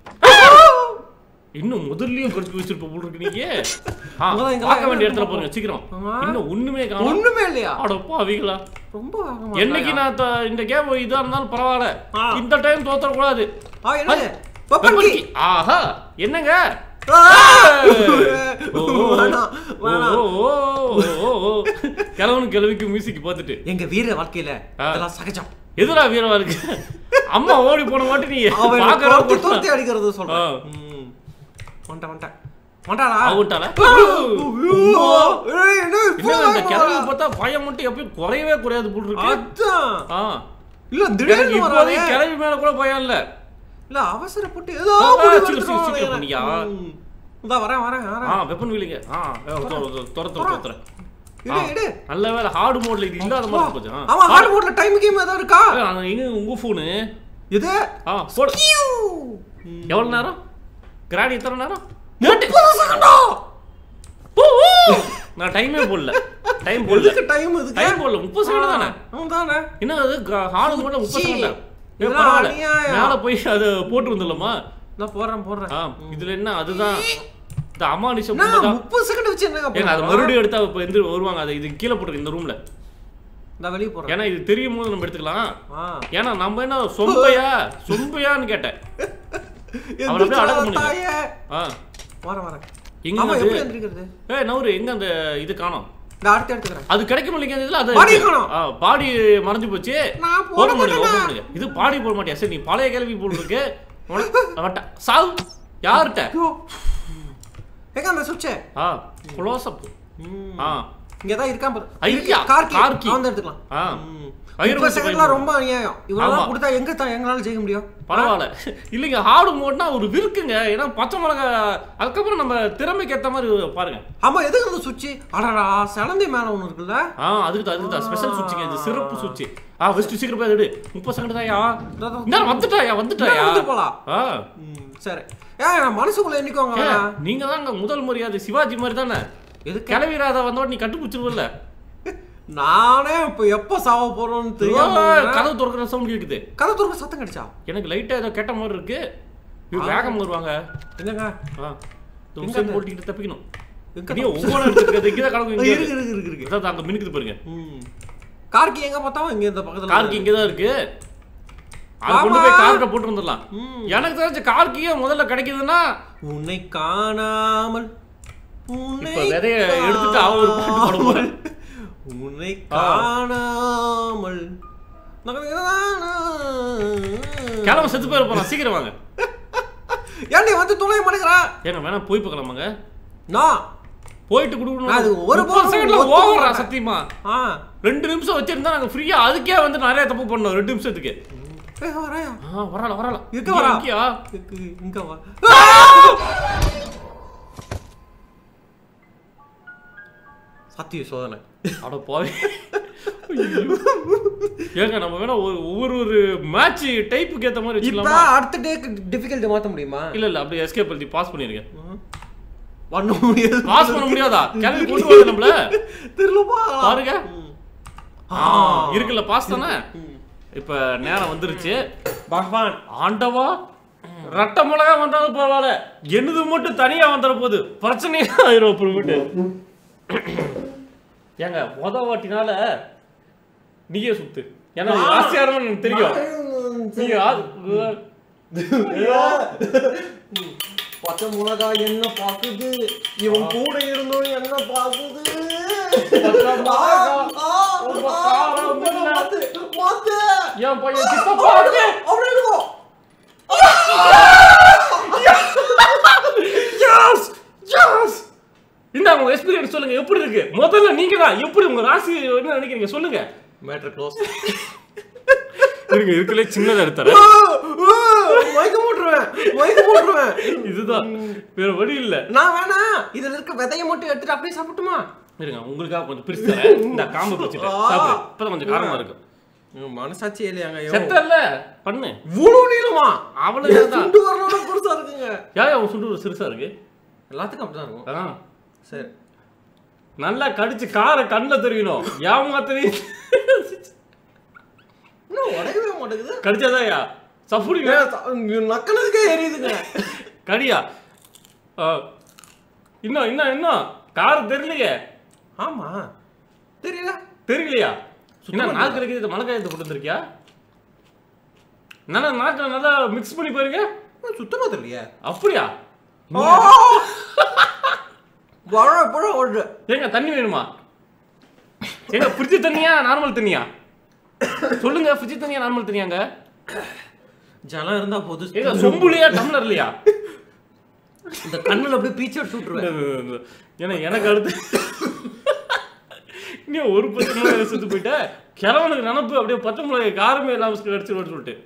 [SPEAKER 2] இன்னும் முதல்லயும் கடிச்சு வச்சிருப்ப போல இருக்கு நீங்க ஆ,
[SPEAKER 1] அதான் இங்கெல்லாம்
[SPEAKER 2] பார்க்க வேண்டிய
[SPEAKER 1] என்ன
[SPEAKER 2] இடத்துல போறீங்க சீக்கிரம்
[SPEAKER 1] ஆமா.
[SPEAKER 2] இன்னும் ஒண்ணுமே காணும்
[SPEAKER 1] ஒண்ணுமே இல்லையா
[SPEAKER 2] அடப்பா அவிகளா
[SPEAKER 1] ரொம்ப வேகமா
[SPEAKER 2] என்னைக்கு நான் த- இந்த கேம் இதா இருந்தாலும் பரவாயில்ல
[SPEAKER 1] ஆ.
[SPEAKER 2] இந்த டைம் தோத்தர கூடாது
[SPEAKER 1] ஆ என்னது வெப்பன் கீ
[SPEAKER 2] ஆஹா என்னங்க
[SPEAKER 1] ஆ!
[SPEAKER 2] ஓ, ஓ,
[SPEAKER 1] வேணாம்
[SPEAKER 2] ஓ,
[SPEAKER 1] வேணாம்
[SPEAKER 2] ஓ, ஓ, ஓ, ஓ. கிழவனும் கிழவிக்கு மியூசிக் பார்த்துட்டு
[SPEAKER 1] எங்க வீர வாழ்க்கையில
[SPEAKER 2] ஆ.
[SPEAKER 1] இதெல்லாம் சகஜம்
[SPEAKER 2] எதுடா வீரவா இருக்கு அம்மா ஓடி போன மாட்டி நீ
[SPEAKER 1] அவன்
[SPEAKER 2] பாக்குற
[SPEAKER 1] துரத்தி துரத்தி அடிக்கிறது சொல்றான்
[SPEAKER 2] ஆ.
[SPEAKER 1] ம். வந்துட்டான் வந்துட்டான் வந்துட்டாளா
[SPEAKER 2] அவுட்டால
[SPEAKER 1] ஐயோ! ஏய், என்ன இப்போ
[SPEAKER 2] என்ன இந்த
[SPEAKER 1] வேகமா
[SPEAKER 2] கிழவி
[SPEAKER 1] வரா?
[SPEAKER 2] பார்த்தா பயம் மட்டும் எப்பயும் குறையவே குறையாது போல் இருக்கு
[SPEAKER 1] அதான்
[SPEAKER 2] ஆ
[SPEAKER 1] இல்ல
[SPEAKER 2] எனக்கு
[SPEAKER 1] திடீர்னு
[SPEAKER 2] இப்போதைக்கு
[SPEAKER 1] வரானே.
[SPEAKER 2] கிளவி மேல கூட பயம் இல்ல
[SPEAKER 1] இல்ல அவசரப்பட்டு ஏதோ
[SPEAKER 2] ஆ,
[SPEAKER 1] முடிவு
[SPEAKER 2] சீக்கிரம்,
[SPEAKER 1] எடுத்துட்டோம்
[SPEAKER 2] சீக்கிரம்
[SPEAKER 1] நினைக்கிறேன்.
[SPEAKER 2] பண்ணியா?
[SPEAKER 1] ம். இதா வரேன் வரேன்
[SPEAKER 2] ஆ
[SPEAKER 1] வரேன்
[SPEAKER 2] வெப்பன் வீலிங்க ஆ துற துற துற
[SPEAKER 1] இடு இடு
[SPEAKER 2] நல்ல வேலை ஹார்டு மோட்ல இது இல்லாத மாதிரி போச்சு ஆ.
[SPEAKER 1] ஆமா ஹார்ட் மோட்ல டைம் கேம் ஏதாவது இருக்கா
[SPEAKER 2] ஆ, அது எங்க உங்க போனு
[SPEAKER 1] இது
[SPEAKER 2] ஆ போடு
[SPEAKER 1] கியூ.
[SPEAKER 2] எவ்வளவு நேரம் கிராடி எத்தனை நேரம்
[SPEAKER 1] முப்பது செகண்டா
[SPEAKER 2] ஓ, ஓ. நான் டைமே போடல டைம் போடல
[SPEAKER 1] எதுக்கு டைம் இதுக்கு
[SPEAKER 2] டைம் போடல முப்பது செகண்ட் தானே
[SPEAKER 1] தானே
[SPEAKER 2] என்ன அது ஹார்டு மோட்ல முப்பது
[SPEAKER 1] சீ.
[SPEAKER 2] செகண்ட்
[SPEAKER 1] இதெல்லாம்
[SPEAKER 2] பரவாயில்ல
[SPEAKER 1] அநியாயம்.
[SPEAKER 2] மேல போய் அதை போட்டு வந்துடலாமா
[SPEAKER 1] நான் போடுறேன் போடுறேன்
[SPEAKER 2] ஆ இதுல என்ன அதுதான் இந்த அமானுஷம்
[SPEAKER 1] நான்
[SPEAKER 2] தான்
[SPEAKER 1] முப்பது செகண்ட் வச்சு என்னங்க
[SPEAKER 2] ஏங்க அது
[SPEAKER 1] பண்ணணும்?
[SPEAKER 2] மறுபடியும் எடுத்தா இப்போ எந்த வருவாங்க அதை இது கீழே போட்டுருக்கு இந்த ரூம்ல
[SPEAKER 1] நான் வெளிய போறேன்
[SPEAKER 2] ஏன்னா இது தெரியும் போது நம்ம எடுத்துக்கலாம்
[SPEAKER 1] ஆ
[SPEAKER 2] ஏன்னா நம்ம என்ன சொம்பையா சொம்பையான்னு கேட்டேன் அவனை அப்படியே அடக்க முடியல.
[SPEAKER 1] தாயே.
[SPEAKER 2] ஆ
[SPEAKER 1] வரேன் வரேன்
[SPEAKER 2] எங்க
[SPEAKER 1] ஆமா
[SPEAKER 2] அது
[SPEAKER 1] எப்படி எந்திரிக்கிறது
[SPEAKER 2] ஏய் நவரு எங்க அந்த இது காணோம்
[SPEAKER 1] நான் அடுத்து எடுத்துக்கிறேன்
[SPEAKER 2] அது கிடைக்கும் இல்லைங்க இதுல அது
[SPEAKER 1] பாடி
[SPEAKER 2] இருக்கு.
[SPEAKER 1] காணோம்.
[SPEAKER 2] ஆ, பாடி மறைஞ்சு போச்சு
[SPEAKER 1] நான் போட
[SPEAKER 2] ஓபன் பண்ணுங்க
[SPEAKER 1] மாட்டேனா?
[SPEAKER 2] ஓபன் பண்ணுங்க இது பாடி போட மாட்டியா சரி நீ பழைய கேள்வி போல் இருக்கு உனக்கு வட்ட சாவு யார்கிட்ட
[SPEAKER 1] ஐயோ. எங்க அந்த சுவிட்ச்
[SPEAKER 2] ஆ க்ளோஸ் அப் ஆ
[SPEAKER 1] இங்க தான் இருக்கான் பாரு
[SPEAKER 2] ஐயா,
[SPEAKER 1] கார்கி
[SPEAKER 2] கார்கி.
[SPEAKER 1] அவன் எடுத்துக்கலாம்
[SPEAKER 2] ஆ
[SPEAKER 1] ம்.
[SPEAKER 2] வயிறு
[SPEAKER 1] முப்பது
[SPEAKER 2] வச்சு
[SPEAKER 1] செகண்ட்ல
[SPEAKER 2] பயன்படு.
[SPEAKER 1] ரொம்ப அநியாயம் இவ்வளவு
[SPEAKER 2] ஆமா.
[SPEAKER 1] கொடுத்தா எங்க தான் எங்களால ஜெயிக்க முடியும்
[SPEAKER 2] பரவாயில்ல இல்லைங்க ஹார்டு மோட்னா ஒரு விருக்குங்க ஏன்னா பச்சை மிளகா அதுக்கப்புறம் நம்ம திறமைக்கு ஏத்த மாதிரி பாருங்க
[SPEAKER 1] ஆமா எதுக்கு அந்த சுவிட்ச் அடடா சிலந்தி மேல ஒண்ணு இருக்குல்ல
[SPEAKER 2] ஆ அதுக்கு தான் அதுக்கு தான் ஸ்பெஷல் சுவிட்சுங்க இது சிறப்பு சுவிட்ச் ஆ ஃபர்ஸ்ட் சீக்கிரம் போய் எடு முப்பது செகண்ட் தாயா இந்த வந்துட்டாயா வந்துட்டாயா
[SPEAKER 1] வந்து போலாம்
[SPEAKER 2] ஆ
[SPEAKER 1] ம், சரி ஏன் நான் மனசுக்குள்ள என்னைக்குவாங்க
[SPEAKER 2] ஏ, நீங்க தாங்க முதல் மரியாதை சிவாஜி மாதிரி தானே
[SPEAKER 1] எதுக்கு
[SPEAKER 2] கிளவி ராதா வந்தோட நீ கண்டுபிடிச்சிருவல்ல
[SPEAKER 1] நானே இப்ப எப்ப சாவ போறோம்னு தெரியாம
[SPEAKER 2] கதவு திறக்கிற சவுண்ட் கேக்குது
[SPEAKER 1] கதை துறக்க சத்தம் கிடைச்சா
[SPEAKER 2] எனக்கு லைட்டா ஏதோ கேட்ட மாதிரி இருக்கு இவங்க வேகம் வருவாங்க
[SPEAKER 1] என்னங்க
[SPEAKER 2] ஆ
[SPEAKER 1] எங்க
[SPEAKER 2] உசேன்
[SPEAKER 1] அது?
[SPEAKER 2] போட்டிக்கிட்டு தப்பிக்கணும்
[SPEAKER 1] எங்க
[SPEAKER 2] நீ ஒவ்வொரு எடுத்துக்கிறது இங்கே தான் கலக்கும் இங்கே
[SPEAKER 1] இருக்கு இருக்கு இருக்கு இருக்கு
[SPEAKER 2] இருக்கு அங்க மினுக்குது பாருங்க
[SPEAKER 1] ம் கார்கி எங்க பார்த்தாலும் இங்க இந்த பக்கத்துல
[SPEAKER 2] கார்கி இங்கே தான் இருக்கு அது கொண்டு போய் கார்கிட்ட போட்டு வந்துடலாம்
[SPEAKER 1] ம்.
[SPEAKER 2] எனக்கு தெரிஞ்ச கார்கியே முதல்ல கிடைக்குதுன்னா
[SPEAKER 1] உன்னை காணாமல் உன்னை
[SPEAKER 2] இப்ப விதைய எடுத்துட்டு அவ ஒரு பாட்டு பாட போறேன்.
[SPEAKER 1] உன்னை காணாமல்
[SPEAKER 2] கிளம்ப செத்து போயிட போறான் சீக்கிரம் வாங்க
[SPEAKER 1] ஏன்டி வந்து துணைய மாட்டேங்கிறா
[SPEAKER 2] ஏங்க வேணா போய் பார்க்கலாமாங்க
[SPEAKER 1] நான்
[SPEAKER 2] போயிட்டு
[SPEAKER 1] நான் அது
[SPEAKER 2] கொடுக்கணும்
[SPEAKER 1] ஒரு
[SPEAKER 2] ஒரு
[SPEAKER 1] போதும்
[SPEAKER 2] செகண்ட்ல
[SPEAKER 1] ஒத்துக்க
[SPEAKER 2] ஓவரா
[SPEAKER 1] மாட்டேன்.
[SPEAKER 2] சத்தியமா
[SPEAKER 1] ஆ
[SPEAKER 2] ரெண்டு நிமிஷம் வச்சிருந்தா நாங்க ஃப்ரீயா அதுக்கே வந்து நிறைய தப்பு பண்ணோம் ரெண்டு நிமிஷத்துக்கு
[SPEAKER 1] ஏய், வரையா
[SPEAKER 2] ஆ வரல வரல
[SPEAKER 1] எங்க வரா?
[SPEAKER 2] இங்கயா
[SPEAKER 1] இங்க- இங்க வா சத்திய சோதனை
[SPEAKER 2] அட போய் ஏங்க நம்ம வேணா ஒரு ஒவ்வொரு ஒரு மேட்ச் டைப்புக்கு ஏத்த மாதிரி
[SPEAKER 1] இப்ப
[SPEAKER 2] வச்சுக்கலாமா
[SPEAKER 1] அடுத்த டேக்கு டிஃபிகல்ட்டி மாத்த முடியுமா
[SPEAKER 2] இல்ல இல்ல அப்படியே எஸ்கேப் பண்ணி பாஸ் பண்ணிருக்கேன்
[SPEAKER 1] பண்ண முடியாது
[SPEAKER 2] பாஸ் பண்ண முடியாதா கிளம்பி கொண்டு வாங்க நம்மள
[SPEAKER 1] தெரியலப்பா
[SPEAKER 2] பாருங்க
[SPEAKER 1] ஆ.
[SPEAKER 2] ஆ, இருக்குல்ல பாஸ் தானே இப்ப நேரம் வந்துருச்சு
[SPEAKER 1] பகவான்
[SPEAKER 2] ஆண்டவா ரட்ட மிளகா வந்தாலும் பரவாயில்ல என்னது மட்டும் தனியா வந்துட போகுது பிரச்சனையே ஆயிரும் அப்புறமேட்டு ஏங்க மொத வாட்டினால நீயே சுத்து ஏன்னா நீ ஆசையாரமா எனக்கு தெரியும் நீங்க ஆ-
[SPEAKER 1] பச்சை மிளகா என்ன பாக்குது இவன் கூட இருந்தோம் என்ன பாக்குது
[SPEAKER 2] பச்சை மிளகா, ரொம்ப காரம் இல்ல. என் பையன் சித்தப்பா எஸ் எஸ் இந்தாங்க உங்க எக்ஸ்பீரியன்ஸ் சொல்லுங்க எப்படி இருக்கு முதல்ல நீங்க தான் எப்படி உங்க ராசி என்ன நினைக்கிறீங்க சொல்லுங்க
[SPEAKER 1] மேட்டர் க்ளோஸ்
[SPEAKER 2] இருங்க இருக்கலே சின்னதா எடுத்தார
[SPEAKER 1] மயக்க போட்டுருவேன் மயக்க போட்டுருவேன்
[SPEAKER 2] இதுதான் வேற வழி இல்ல
[SPEAKER 1] நான் வேணா இதுல இருக்க விதைய மட்டும் எடுத்துட்டு அப்படியே சாப்பிட்டுமா
[SPEAKER 2] இருங்க உங்களுக்காக கொஞ்சம் பிரிச்சு தரேன் இந்த காம்பு பிரிச்சுட்டு சாப்பிடு இப்பதான் கொஞ்சம் காரமா இருக்கும்
[SPEAKER 1] மனசாட்சி இல்லையாங்க
[SPEAKER 2] செத்தல்ல பண்ணு
[SPEAKER 1] இவ்வளவு நீளமா
[SPEAKER 2] அவ்வளவுதான்
[SPEAKER 1] துண்டு வரலோட பெருசா இருக்குங்க
[SPEAKER 2] ஏன் உன் சுண்டு சிறுசா இருக்கு
[SPEAKER 1] எல்லாத்துக்கும் அப்படிதான் இருக்கும்
[SPEAKER 2] ஆ,
[SPEAKER 1] சரி
[SPEAKER 2] நல்லா கடிச்சு காரை கண்ணில் தெரியணும் ஏமாத்தனி
[SPEAKER 1] இன்னும் உடையவே மாட்டேங்குது
[SPEAKER 2] கடிச்சாதாயா சப்புடிங்க
[SPEAKER 1] ஏன் த- இங்க நக்கனதுக்கே எரியுதுங்க
[SPEAKER 2] கடியா ஆ, இன்னும் இன்னும் இன்னும் கார் தெரியலையே
[SPEAKER 1] ஆமா தெரியல
[SPEAKER 2] தெரியலையா என்ன
[SPEAKER 1] சுத்தமா
[SPEAKER 2] நாக்கு இருக்குது மழைக்காயத்தை போட்டு வந்திருக்கியா நல்லா நாக்கில் நல்லா மிக்ஸ் பண்ணி பாருங்க
[SPEAKER 1] சுத்தமா தெரியலையே
[SPEAKER 2] அப்படியா
[SPEAKER 1] வர புழ ஓடுற
[SPEAKER 2] ஏங்க தண்ணி வேணுமா ஏங்க ஃப்ரிட்ஜ் தண்ணியா நார்மல் தண்ணியா சொல்லுங்க ஃப்ரிட்ஜ் தண்ணியா நார்மல் தண்ணியாங்க
[SPEAKER 1] ஜலம் இருந்தா போது
[SPEAKER 2] ஏங்க சொம்புலையா டம்ளர் இல்லையா
[SPEAKER 1] இந்த கண்ணுல அப்படியே பீச்சு எடுத்து விட்டுருவேன்
[SPEAKER 2] ஏன்னா எனக்கு அடுத்து நீ ஒரு பச்சை மிளகாய் செத்து போயிட்ட கிழவனுக்கு நினப்பு அப்படியே பச்சை மிளகாய் காரமே இல்லாம அடிச்சு சொல்லிட்டு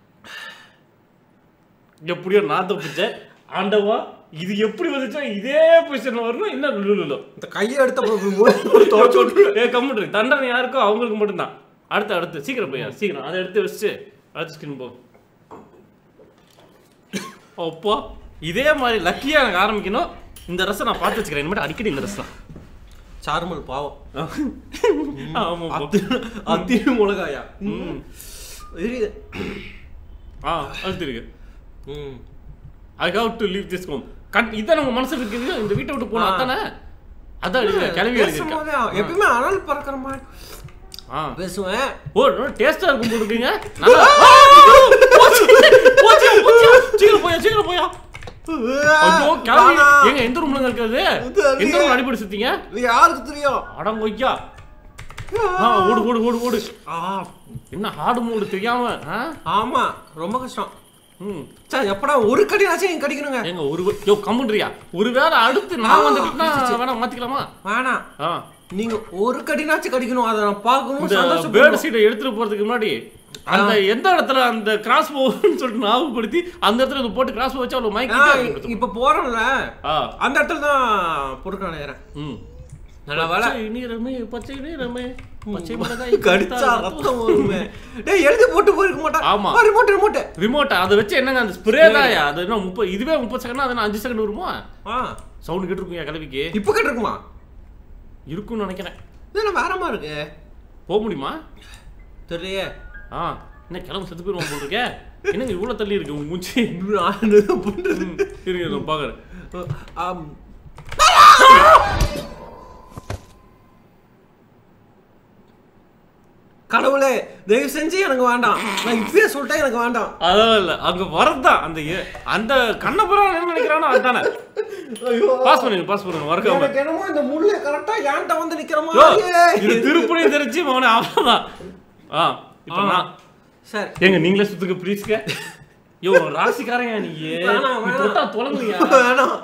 [SPEAKER 2] எப்படியோ நான் தப்பிச்சேன் ஆண்டவா இது எப்படி வந்துச்சா இதே பொசிஷன் வரணும் என்ன லுலுலு
[SPEAKER 1] இந்த கையை எடுத்த தொடச்சு விட்டுருவேன்
[SPEAKER 2] ஏ கம்முட்டு தண்டனை யாருக்கோ அவங்களுக்கு மட்டும்தான் அடுத்து அடுத்து சீக்கிரம் போய் சீக்கிரம் அதை எடுத்து வச்சுட்டு அடுத்த ஸ்கின் போ அப்போ இதே மாதிரி லக்கியா எனக்கு ஆரம்பிக்கணும் இந்த ரசம் நான் பார்த்து வச்சுக்கிறேன் இனிமேட்டு அடிக்கடி இந்த ரசம்
[SPEAKER 1] சார்மல் பாவம்
[SPEAKER 2] ஆமா போ.
[SPEAKER 1] அத்தி அத்தி மிளகாயா
[SPEAKER 2] ம்.
[SPEAKER 1] எரியுது
[SPEAKER 2] ஆ அடுத்து இருக்கு
[SPEAKER 1] ம்
[SPEAKER 2] I have to leave this home cut இதான் நம்ம மனசுல இருக்குது இந்த வீட்டை விட்டு போனா அதானே அதான் எழுதி கிளம்பி எழுதியிருக்கேன்
[SPEAKER 1] பேசும்போதே எப்பயுமே அனல் பறக்கிற மாதிரி
[SPEAKER 2] ஆ
[SPEAKER 1] பேசுவேன்
[SPEAKER 2] ஓ டேஸ்டா இருக்கும் போட்டுருக்கீங்க நல்லா போச்சு, போச்சு, போச்சு. சீக்கிரம் போயா சீக்கிரம் போயா ஐயோ கிளம்பி
[SPEAKER 1] வேணாம்.
[SPEAKER 2] ஏங்க எந்த ரூம்ல இருக்கிறது
[SPEAKER 1] தெரியல.
[SPEAKER 2] எந்த ரூம்ல அடிப்படை சுத்தீங்க
[SPEAKER 1] இது யாருக்கு தெரியும்
[SPEAKER 2] அடங்கொய்யா ஆ ஓடு ஓடு ஓடு ஓடு
[SPEAKER 1] ஆ,
[SPEAKER 2] என்ன ஹார்டு மூடு தெரியாம ஆ
[SPEAKER 1] ஆமா ரொம்ப கஷ்டம்
[SPEAKER 2] ம்
[SPEAKER 1] சார் எப்படா ஒரு கடினாச்சும் நீங்க கடிக்கணுங்க
[SPEAKER 2] ஏங்க ஒரு வே- யோ கம்முன்றியா ஒருவேளை அடுத்து நான் வந்துட்டுனா வேணா மாத்திக்கலாமா
[SPEAKER 1] வேணாம்
[SPEAKER 2] ஆ
[SPEAKER 1] நீங்க ஒரு கடினாச்சும் கடிக்கணும் அதை நான் பார்க்கணும்
[SPEAKER 2] இந்த பேர்டு
[SPEAKER 1] சந்தோஷப்படணும்
[SPEAKER 2] சீட்டை எடுத்துட்டு போறதுக்கு முன்னாடி அந்த எந்த இடத்துல அந்த கிராஸ் போன்னு சொல்லிட்டு ஞாபகப்படுத்தி அந்த இடத்துல இது போட்டு கிராஸ் வச்சு அவ்வளவு
[SPEAKER 1] ஆ,
[SPEAKER 2] மயக்கி
[SPEAKER 1] இப்ப போறோம்ல
[SPEAKER 2] ஆ
[SPEAKER 1] அந்த இடத்துல தான் பொறுக்க நினைக்கிறேன்
[SPEAKER 2] ம்
[SPEAKER 1] நல்ல வேலை
[SPEAKER 2] பச்சை நீரமே பச்சை நீரமே பச்சை மிளகாய்
[SPEAKER 1] கடிச்சா ரத்தம் வருமே டேய் எழுதி போட்டு போயிருக்க மாட்டான்
[SPEAKER 2] ஆமா.
[SPEAKER 1] ரிமோட் ரிமோட்
[SPEAKER 2] ரிமோட் அதை வச்சு என்னங்க அந்த ஸ்ப்ரே தான் அது என்ன முப்பது இதுவே முப்பது செகண்ட் அது என்ன அஞ்சு செகண்ட் வருமா
[SPEAKER 1] ஆ
[SPEAKER 2] சவுண்ட் கேட்டுருக்குங்க கிளவிக்கு
[SPEAKER 1] இப்போ கேட்டிருக்குமா
[SPEAKER 2] இருக்கும்னு நினைக்கிறேன்
[SPEAKER 1] இதெல்லாம் வேறமா இருக்கு
[SPEAKER 2] போக முடியுமா
[SPEAKER 1] தெரியலையே
[SPEAKER 2] ஆ என்ன கிளம்பு செத்து போயிருவோம் போல் இருக்கே என்னங்க இவ்வளோ தள்ளி இருக்கு உங்க மூச்சு
[SPEAKER 1] நான் என்ன பண்றது
[SPEAKER 2] ம், இருங்க நான் பார்க்குறேன்
[SPEAKER 1] ஆம். கடவுளே தயவு செஞ்சு எனக்கு வேண்டாம் நான் இப்பயே சொல்லிட்டேன் எனக்கு வேண்டாம்
[SPEAKER 2] அதான் இல்லை அங்கே வரதான் அந்த ஏ- அந்த கண்ணபுரம் என்ன நினைக்கிறானோ அதுதானே
[SPEAKER 1] ஐயோ
[SPEAKER 2] பாஸ் பண்ணுங்க பாஸ் பண்ணுங்க மறக்காம
[SPEAKER 1] எனக்கு என்னமோ இந்த முள்ளு கரெக்டா ஏன்ட்ட வந்து நிக்கிற
[SPEAKER 2] யோ,
[SPEAKER 1] மாதிரியே
[SPEAKER 2] இது திருப்பணி தெரிஞ்சு மவனே அவ்வளோதான் ஆ இப்போ
[SPEAKER 1] ஆ.
[SPEAKER 2] நான்
[SPEAKER 1] சரி
[SPEAKER 2] ஏங்க நீங்களே சுத்துக்கு ப்ளீஸ்க யோ ராசிக்காரங்க நீ
[SPEAKER 1] வேணாம்,
[SPEAKER 2] நீ
[SPEAKER 1] வேணாம்.
[SPEAKER 2] தொட்டா தொலைங்கயா
[SPEAKER 1] வேணாம்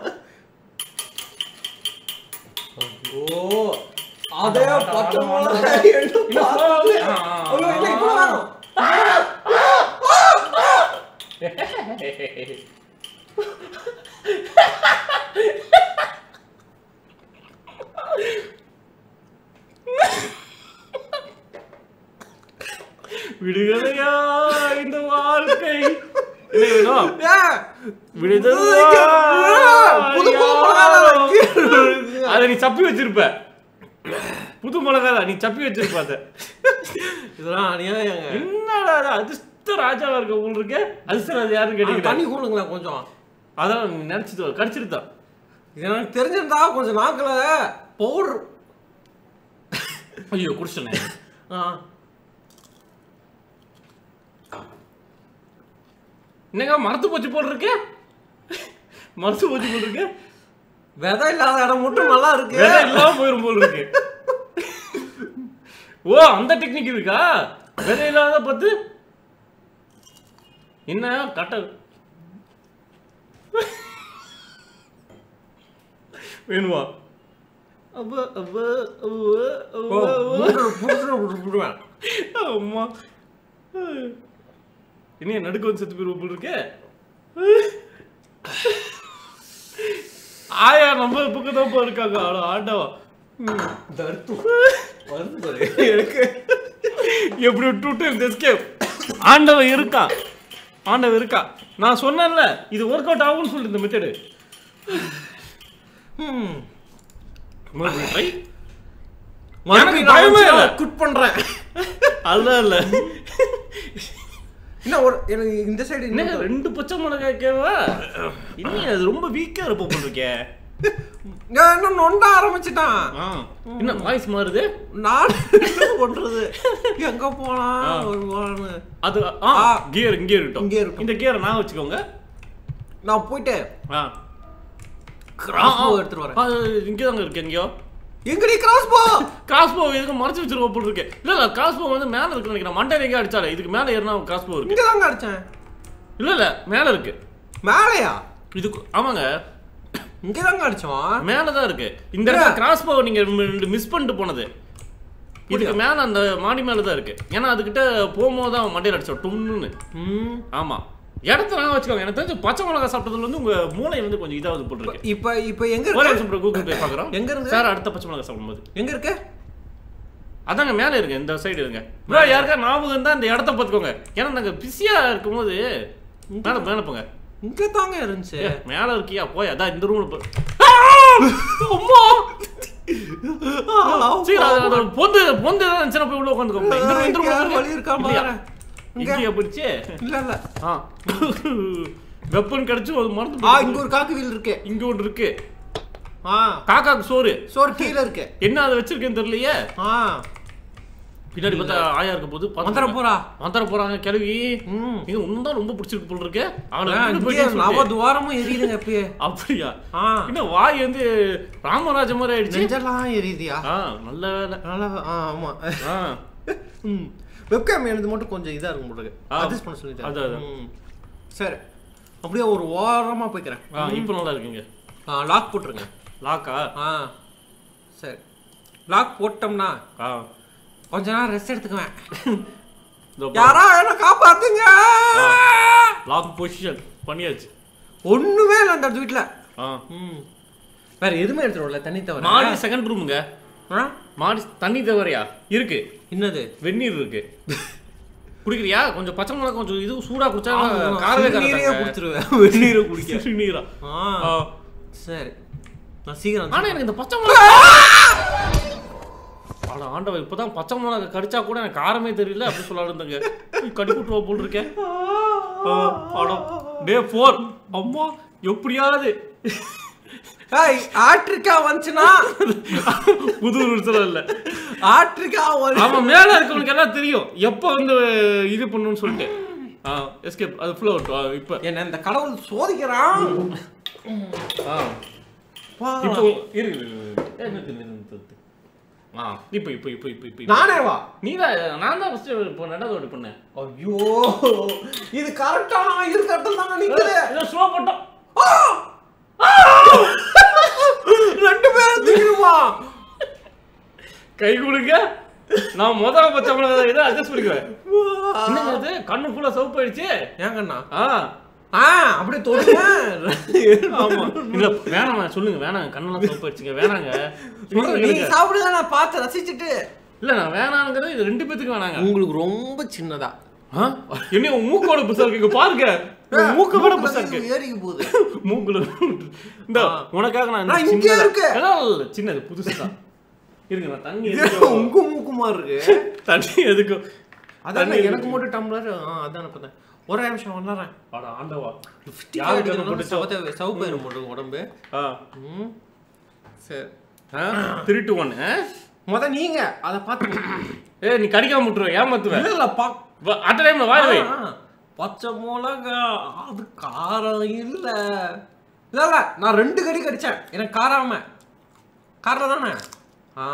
[SPEAKER 1] ஓ அதே பச்சை மிளகாய் எடுத்து
[SPEAKER 2] இல்ல,
[SPEAKER 1] பார்த்து-
[SPEAKER 2] போகாது. ஆ, ஆ, ஆ.
[SPEAKER 1] ஐயோ, இல்ல, இப்ப வேணும்.
[SPEAKER 2] விடுதலையா இந்த வாழ்க்கை என்ன வேணும்
[SPEAKER 1] ஏய்,
[SPEAKER 2] விடுதலையா
[SPEAKER 1] புது புது மிளகாய் இருக்கு.
[SPEAKER 2] அதை நீ சப்பி வச்சிருப்ப புது மிளகா நீ சப்பி வச்சிருப்ப அதை
[SPEAKER 1] இதெல்லாம் அநியாயங்க.
[SPEAKER 2] என்னடா அது அதிர்ஷ்ட ராஜாவா இருக்க உங்களுக்கு இருக்கு அதிர்ஷ்டம் அது யாருன்னு
[SPEAKER 1] ஆ,
[SPEAKER 2] கேட்டீங்க
[SPEAKER 1] தண்ணி கூடுங்களேன் கொஞ்சம்
[SPEAKER 2] அதான் நீ நினைச்சிட்டு கடிச்சிருத்தான்
[SPEAKER 1] இது எனக்கு தெரிஞ்சிருந்தா கொஞ்சம் நாக்குல பவுடர்
[SPEAKER 2] ஐயோ குடிச்சனே என்னங்க மரத்து போச்சு போல் இருக்கு மரத்து போச்சு போல் இருக்கு
[SPEAKER 1] விதை இல்லாத இடம் மட்டும் நல்லா இருக்கு
[SPEAKER 2] வேற இல்லாம போயிரும் போல் இருக்கு ஓ அந்த டெக்னிக் இருக்கா விதை இல்லாத பத்து என்ன கட்ட வேணுமா அப்ப அப்ப
[SPEAKER 1] ஓ, மூன்று புடிச்சுட்டு விட்டுருவேன்.
[SPEAKER 2] அம்மா இனிய நடுக்கு வந்து செத்து போயிருவோம் போல் இருக்கே ஆயா நம்ம பக்கம் தான் இருக்காங்க ஆடா ஆண்டவா
[SPEAKER 1] தர்த்து. வருது பாரு. எனக்கு
[SPEAKER 2] எப்படி விட்டு இந்த எஸ்கேப் ஆண்டவன் இருக்கான் ஆண்டவன் இருக்கா நான் சொன்னேன்ல இது ஒர்க் அவுட் ஆகும்னு சொல்லிட்டு இந்த மெத்தடு
[SPEAKER 1] ம்.
[SPEAKER 2] ட்ரை
[SPEAKER 1] மறுபடியும்
[SPEAKER 2] பயமே
[SPEAKER 1] நான்
[SPEAKER 2] இல்ல.
[SPEAKER 1] வச்சு quit பண்றேன்.
[SPEAKER 2] அல்ல இல்ல
[SPEAKER 1] என்ன ஒரு எனக்கு இந்த சைடு
[SPEAKER 2] என்னங்க ரெண்டு பச்சை மிளகாய் கேவா இன்னும் அது ரொம்ப வீக்கா இருப்ப போல் இருக்கே
[SPEAKER 1] இன்னும் நொண்ட ஆரம்பிச்சிட்டான்
[SPEAKER 2] ஆ, என்ன வாய்ஸ் மாறுது
[SPEAKER 1] நான் என்ன பண்றது எங்க போனா
[SPEAKER 2] ஆ.
[SPEAKER 1] வருவான்னு
[SPEAKER 2] அது ஆ
[SPEAKER 1] ஆ.
[SPEAKER 2] கியர் இங்கே இருக்கட்டும்
[SPEAKER 1] இங்கே இருக்கட்டும்.
[SPEAKER 2] இந்த கியரை நான் வச்சுக்கோங்க
[SPEAKER 1] நான் போயிட்டு
[SPEAKER 2] ஆ
[SPEAKER 1] கிராஸ் போ எடுத்துட்டு வரேன்
[SPEAKER 2] இங்கே தாங்க இருக்கு எங்கேயோ
[SPEAKER 1] எங்கடி கிராஸ் போ
[SPEAKER 2] கிராஸ் போ இதுக்கு மறைச்சு வச்சிருக்க போல் இருக்கு இல்ல இல்ல கிராஸ் போ வந்து மேல இருக்குன்னு நினைக்கிறேன் மண்டை எங்கே அடிச்சாலே இதுக்கு மேல ஏறினா கிராஸ் போ இருக்கு
[SPEAKER 1] இங்க தாங்க அடிச்சேன்
[SPEAKER 2] இல்ல இல்ல மேல இருக்கு
[SPEAKER 1] மேலையா
[SPEAKER 2] இதுக்கு ஆமாங்க
[SPEAKER 1] இங்க தாங்க அடிச்சோம்
[SPEAKER 2] மேல தான் இருக்கு இந்த இடத்துல கிராஸ் போ நீங்க மிஸ் பண்ணிட்டு போனது இதுக்கு மேல அந்த மாடி மேல தான் இருக்கு ஏன்னா அதுகிட்ட போகும்போது தான் அவன் மண்டையில் அடிச்சோம் டும்னு
[SPEAKER 1] ம்
[SPEAKER 2] ஆமா இடத்த நான் வச்சுக்கோங்க எனக்கு தெரிஞ்சு பச்சை மிளகா சாப்பிட்டதுல வந்து உங்க மூளை வந்து கொஞ்சம் இதாவது போட்டுருக்கு
[SPEAKER 1] இப்ப இப்ப எங்க
[SPEAKER 2] ஒரே
[SPEAKER 1] இருக்கு
[SPEAKER 2] நிமிஷம் bro, கூகுள் பே பாக்குறோம்
[SPEAKER 1] எங்க இருந்து?
[SPEAKER 2] சார் அடுத்த பச்சை மிளகா சாப்பிடும்போது
[SPEAKER 1] எங்க இருக்கு
[SPEAKER 2] அதாங்க மேல இருக்கு இந்த சைடு இருங்க ப்ரோ யாருக்கா ஞாபகம் இருந்தா இந்த இடத்த பார்த்துக்கோங்க ஏன்னா நாங்க பிஸியா இருக்கும்போது மேல மேல போங்க
[SPEAKER 1] இங்க தாங்க இருந்துச்சு
[SPEAKER 2] ஏ, மேல இருக்கியா போய் அதான் இந்த ரூம்ல போ
[SPEAKER 1] அம்மா
[SPEAKER 2] சரி அது அது பொந்து பொந்து ஏதாவது இருந்துச்சுன்னா போய் உள்ள உட்காந்துக்கோங்க இந்த room, இந்த room
[SPEAKER 1] யார்
[SPEAKER 2] இருக்கு.
[SPEAKER 1] வழி இருக்கா
[SPEAKER 2] இல்லையா?
[SPEAKER 1] பாரு. இங்க.
[SPEAKER 2] இங்கேயா போயிடுச்சு
[SPEAKER 1] இல்ல இல்ல
[SPEAKER 2] ஆ வெப்பன் கிடைச்சு அது மறந்து
[SPEAKER 1] ஆ
[SPEAKER 2] போயிடுச்சு.
[SPEAKER 1] இங்க ஒரு காக்கு வீல் இருக்கு
[SPEAKER 2] இங்க ஒன்று இருக்கு
[SPEAKER 1] ஆ
[SPEAKER 2] காக்காக்கு சோறு
[SPEAKER 1] சோறு கீழ இருக்கு
[SPEAKER 2] என்ன அதை வச்சிருக்கேன்னு தெரியலையே
[SPEAKER 1] ஆ
[SPEAKER 2] பின்னாடி பார்த்தா ஆயா இருக்க போது
[SPEAKER 1] வந்துட போறா
[SPEAKER 2] வந்துட போறாங்க கிளவி
[SPEAKER 1] ம்
[SPEAKER 2] இது இன்னும் தான் ரொம்ப பிடிச்சிருக்கு போல் இருக்கு அவளை
[SPEAKER 1] ஆ,
[SPEAKER 2] விட்டுட்டு
[SPEAKER 1] இங்கே
[SPEAKER 2] போயிட்டேன்னு
[SPEAKER 1] நவ
[SPEAKER 2] சொல்லிட்டு.
[SPEAKER 1] துவாரமும் எரியுதுங்க இப்பயே
[SPEAKER 2] அப்படியா
[SPEAKER 1] ஆ
[SPEAKER 2] என்ன வாய் வந்து ராமராஜ மாதிரி ஆயிடுச்சு
[SPEAKER 1] நெஞ்செல்லாம் எரியுதியா
[SPEAKER 2] ஆ நல்ல வேலை
[SPEAKER 1] நல்லா ஆ ஆமா
[SPEAKER 2] ஆ
[SPEAKER 1] ம் வெப்கேம் எனது மட்டும் கொஞ்சம் இதா இருக்கும் போட்டுருக்கு
[SPEAKER 2] ஆ.
[SPEAKER 1] அட்ஜஸ்ட் பண்ண சொல்லி
[SPEAKER 2] அது, அது.
[SPEAKER 1] ம் சரி அப்படியே ஒரு ஓரமா போய்க்கிறேன்
[SPEAKER 2] ஆ இப்போ நல்லா இருக்குங்க
[SPEAKER 1] ஆ லாக் போட்டுருங்க
[SPEAKER 2] லாக்கா
[SPEAKER 1] ஆ சரி லாக் போட்டோம்னா
[SPEAKER 2] ஆ
[SPEAKER 1] கொஞ்ச நேரம் ரெஸ்ட் எடுத்துக்குவேன்
[SPEAKER 2] இதோ பா-
[SPEAKER 1] யாரா என்ன காப்பாத்துங்க
[SPEAKER 2] லாக் பொசிஷன் பண்ணியாச்சு
[SPEAKER 1] ஒண்ணுமே இல்லை அந்த வீட்டுல
[SPEAKER 2] ஆ
[SPEAKER 1] ம் வேற எதுவுமே எடுத்துருவோம்ல தண்ணி தவிர
[SPEAKER 2] மாடி செகண்ட் ரூமுங்க
[SPEAKER 1] ஆ?
[SPEAKER 2] மாடி தண்ணி தவறையா இருக்கு
[SPEAKER 1] என்னது
[SPEAKER 2] வெந்நீர் இருக்கு குடிக்கிறியா கொஞ்சம் பச்சை மிளகா கொஞ்சம் இது சூடா குடிச்சா
[SPEAKER 1] ஆமா,
[SPEAKER 2] காரவே
[SPEAKER 1] சிறுநீரையே
[SPEAKER 2] காரவே
[SPEAKER 1] குடிச்சிருவேன் வெந்நீரை குடிக்க
[SPEAKER 2] சிறுநீரா
[SPEAKER 1] ஆ
[SPEAKER 2] ஆ.
[SPEAKER 1] சரி நான் சீக்கிரம்
[SPEAKER 2] ஆனா எனக்கு இந்த பச்சை மிளகா அட ஆண்டவ இப்பதான் பச்சை மிளகா கடிச்சா கூட எனக்கு காரமே தெரியல அப்படி சொல்ல இருந்தங்க கடி விட்டுருவா போல் இருக்கேன் ஆ, அட டே ஃபோர் அம்மா எப்படியாவது
[SPEAKER 1] ஏய் ஆட்ரிக்கா வந்துச்சுன்னா
[SPEAKER 2] புது ரூல்ஸ் இல்ல
[SPEAKER 1] ஆட்ரிக்கா வந்து
[SPEAKER 2] ஆமா மேல இருக்கவனுக்கு எல்லாம் தெரியும் எப்போ வந்து இது பண்ணணும்னு சொல்லிட்டு ஆ எஸ்கேப் அது ஃபுல்லா விட்டு இப்போ
[SPEAKER 1] என்ன இந்த கடவுள் சோதிக்கிறான்
[SPEAKER 2] ஆ
[SPEAKER 1] வா.
[SPEAKER 2] இப்போ இரு இரு, இரு, இரு. ஏ, நிறுத்து, நிறுத்து, நிறுத்து, நிறுத்து. ஆ இப்போ இப்போ இப்போ இப்போ இப்போ
[SPEAKER 1] நானே வா
[SPEAKER 2] நீ தான் நான் தான் ஃபர்ஸ்ட் இப்போ ரெண்டாவது ஓடி பண்ணேன்
[SPEAKER 1] ஐயோ இது கரெக்டா இது கரெக்டா தாங்க நிக்குது
[SPEAKER 2] ஏதோ ஸ்லோ போட்டோம்
[SPEAKER 1] ரெண்டு பேரும் திங்குமா
[SPEAKER 2] கை கொடுங்க நான் முதல்ல பச்சை மிளகா இதை அட்ஜஸ்ட் பண்ணிக்குவேன் என்னங்க அது கண்ணு ஃபுல்லா சவுப்பு ஆயிடுச்சு
[SPEAKER 1] ஏங்கண்ணா
[SPEAKER 2] ஆ
[SPEAKER 1] ஆ அப்படியே தொடுங்க
[SPEAKER 2] ஆமா இல்ல வேணாம் சொல்லுங்க வேணாங்க கண்ணெல்லாம் சவுப்பு ஆயிடுச்சுங்க வேணாங்க சொல்லுங்க
[SPEAKER 1] நீங்க
[SPEAKER 2] கேளுங்க.
[SPEAKER 1] சாப்பிடுங்க நான் பார்த்து ரசிச்சுட்டு
[SPEAKER 2] இல்ல நான் வேணாங்கிறது இது ரெண்டு பேத்துக்கு வேணாங்க
[SPEAKER 1] உங்களுக்கு ரொம்ப சின்னதா
[SPEAKER 2] ஆ? என்ன உன் மூக்கோட புதுசா இருக்கு இங்க பாருங்க உன் மூக்க விட புதுசா இருக்கு
[SPEAKER 1] ஏறிக்கு போகுது
[SPEAKER 2] மூக்குல இந்த உனக்காக நான் இந்த
[SPEAKER 1] நான் இங்கே
[SPEAKER 2] சின்னதா-
[SPEAKER 1] இருக்கு.
[SPEAKER 2] எல்லாம் இல்ல, சின்னது புதுசு தான் இருங்க நான் தண்ணி
[SPEAKER 1] இது
[SPEAKER 2] எதுக்கு
[SPEAKER 1] உங்க மூக்குமா இருக்கு
[SPEAKER 2] தண்ணி எதுக்கு
[SPEAKER 1] அதான் எனக்கு மட்டும் டம்ளர் ஆ அதான் பார்த்தேன் ஒரே நிமிஷம் வளரேன்
[SPEAKER 2] அட ஆண்டவா
[SPEAKER 1] யாருக்கு
[SPEAKER 2] யாருக்கு போட்டுச்சோ
[SPEAKER 1] சவத்த சவுப்பாயிரும் போட்டு உடம்பு
[SPEAKER 2] ஆ
[SPEAKER 1] ம் சரி
[SPEAKER 2] த்ரீ டு ஒன்
[SPEAKER 1] முத நீங்க அதை பார்த்து
[SPEAKER 2] ஏ நீ கடிக்காம விட்டுருவ ஏமாத்துவ
[SPEAKER 1] இல்ல இல்ல பா
[SPEAKER 2] அட்ட டைம்ல வாய் வை
[SPEAKER 1] ஆ, பச்சை மிளகா அது காரம் இல்ல இல்ல இல்ல நான் ரெண்டு கடி கடிச்சேன் எனக்கு காராம காரம் தானே ஆ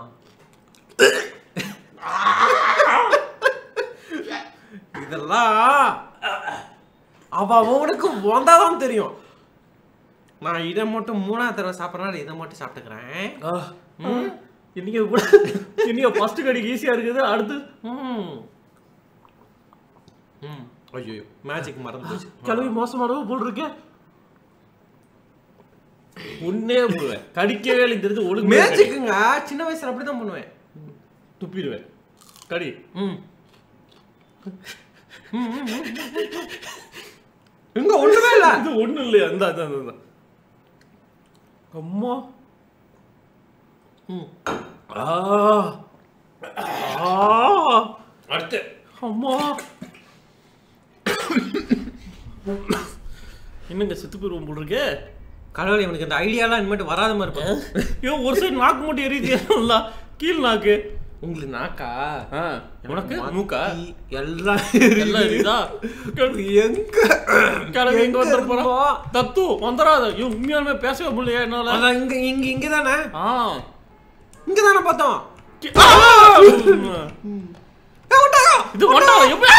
[SPEAKER 1] இதெல்லாம் அவ அவனுக்கு வந்தாதான் தெரியும் நான் இதை மட்டும் மூணாவது தடவை சாப்பிட்றனால இதை மட்டும் சாப்பிட்டுக்கிறேன்
[SPEAKER 2] இன்னைக்கு கூட இன்னைக்கு ஃபர்ஸ்ட் கடிக்கு ஈஸியா இருக்குது அடுத்து
[SPEAKER 1] ம் ம் ஐயோ மேஜிக் மறந்து போச்சு
[SPEAKER 2] கிளவி மோசமானவோ போல் இருக்க உன்னே போடுவேன் கடிக்கவே இல்லை தெரிஞ்சு ஒழுங்கு
[SPEAKER 1] மேஜிக்குங்க சின்ன வயசுல அப்படிதான் பண்ணுவேன்
[SPEAKER 2] துப்பிடுவேன் கடி
[SPEAKER 1] ம் இங்க ஒண்ணுமே இல்ல
[SPEAKER 2] இது ஒண்ணும் இல்லையா இந்த அந்த அந்த அம்மா
[SPEAKER 1] ம்.
[SPEAKER 2] ஆ ஆ
[SPEAKER 1] அடுத்து
[SPEAKER 2] அம்மா என்னங்க செத்து போயிருவோம் போல் இருக்கே
[SPEAKER 1] கடவுள் இவனுக்கு இந்த ஐடியாலாம் இனிமேட்டு வராத மாதிரி இருப்பான்
[SPEAKER 2] ஏன் ஒரு சைடு நாக்கு மட்டும் எரியுது நல்லா கீழ் நாக்கு
[SPEAKER 1] உங்களுக்கு நாக்கா
[SPEAKER 2] ஆ உனக்கு மூக்கா
[SPEAKER 1] மத்தி, எல்லாம்
[SPEAKER 2] எல்லாம் எரியுதா
[SPEAKER 1] எங்க
[SPEAKER 2] கிளம்பி இங்க வந்துட
[SPEAKER 1] இருக்கோ?
[SPEAKER 2] போறோம் தத்து வந்துடாத ஐயோ உண்மையாலுமே பேசவே முடியல என்னால
[SPEAKER 1] அதான் இங்க இங்க இங்க தானே
[SPEAKER 2] ஆ
[SPEAKER 1] இங்க தானே பார்த்தோம்
[SPEAKER 2] கி- ஆ!
[SPEAKER 1] ஏய், விட்டாங்க.
[SPEAKER 2] இது ஒன்றா எப்படி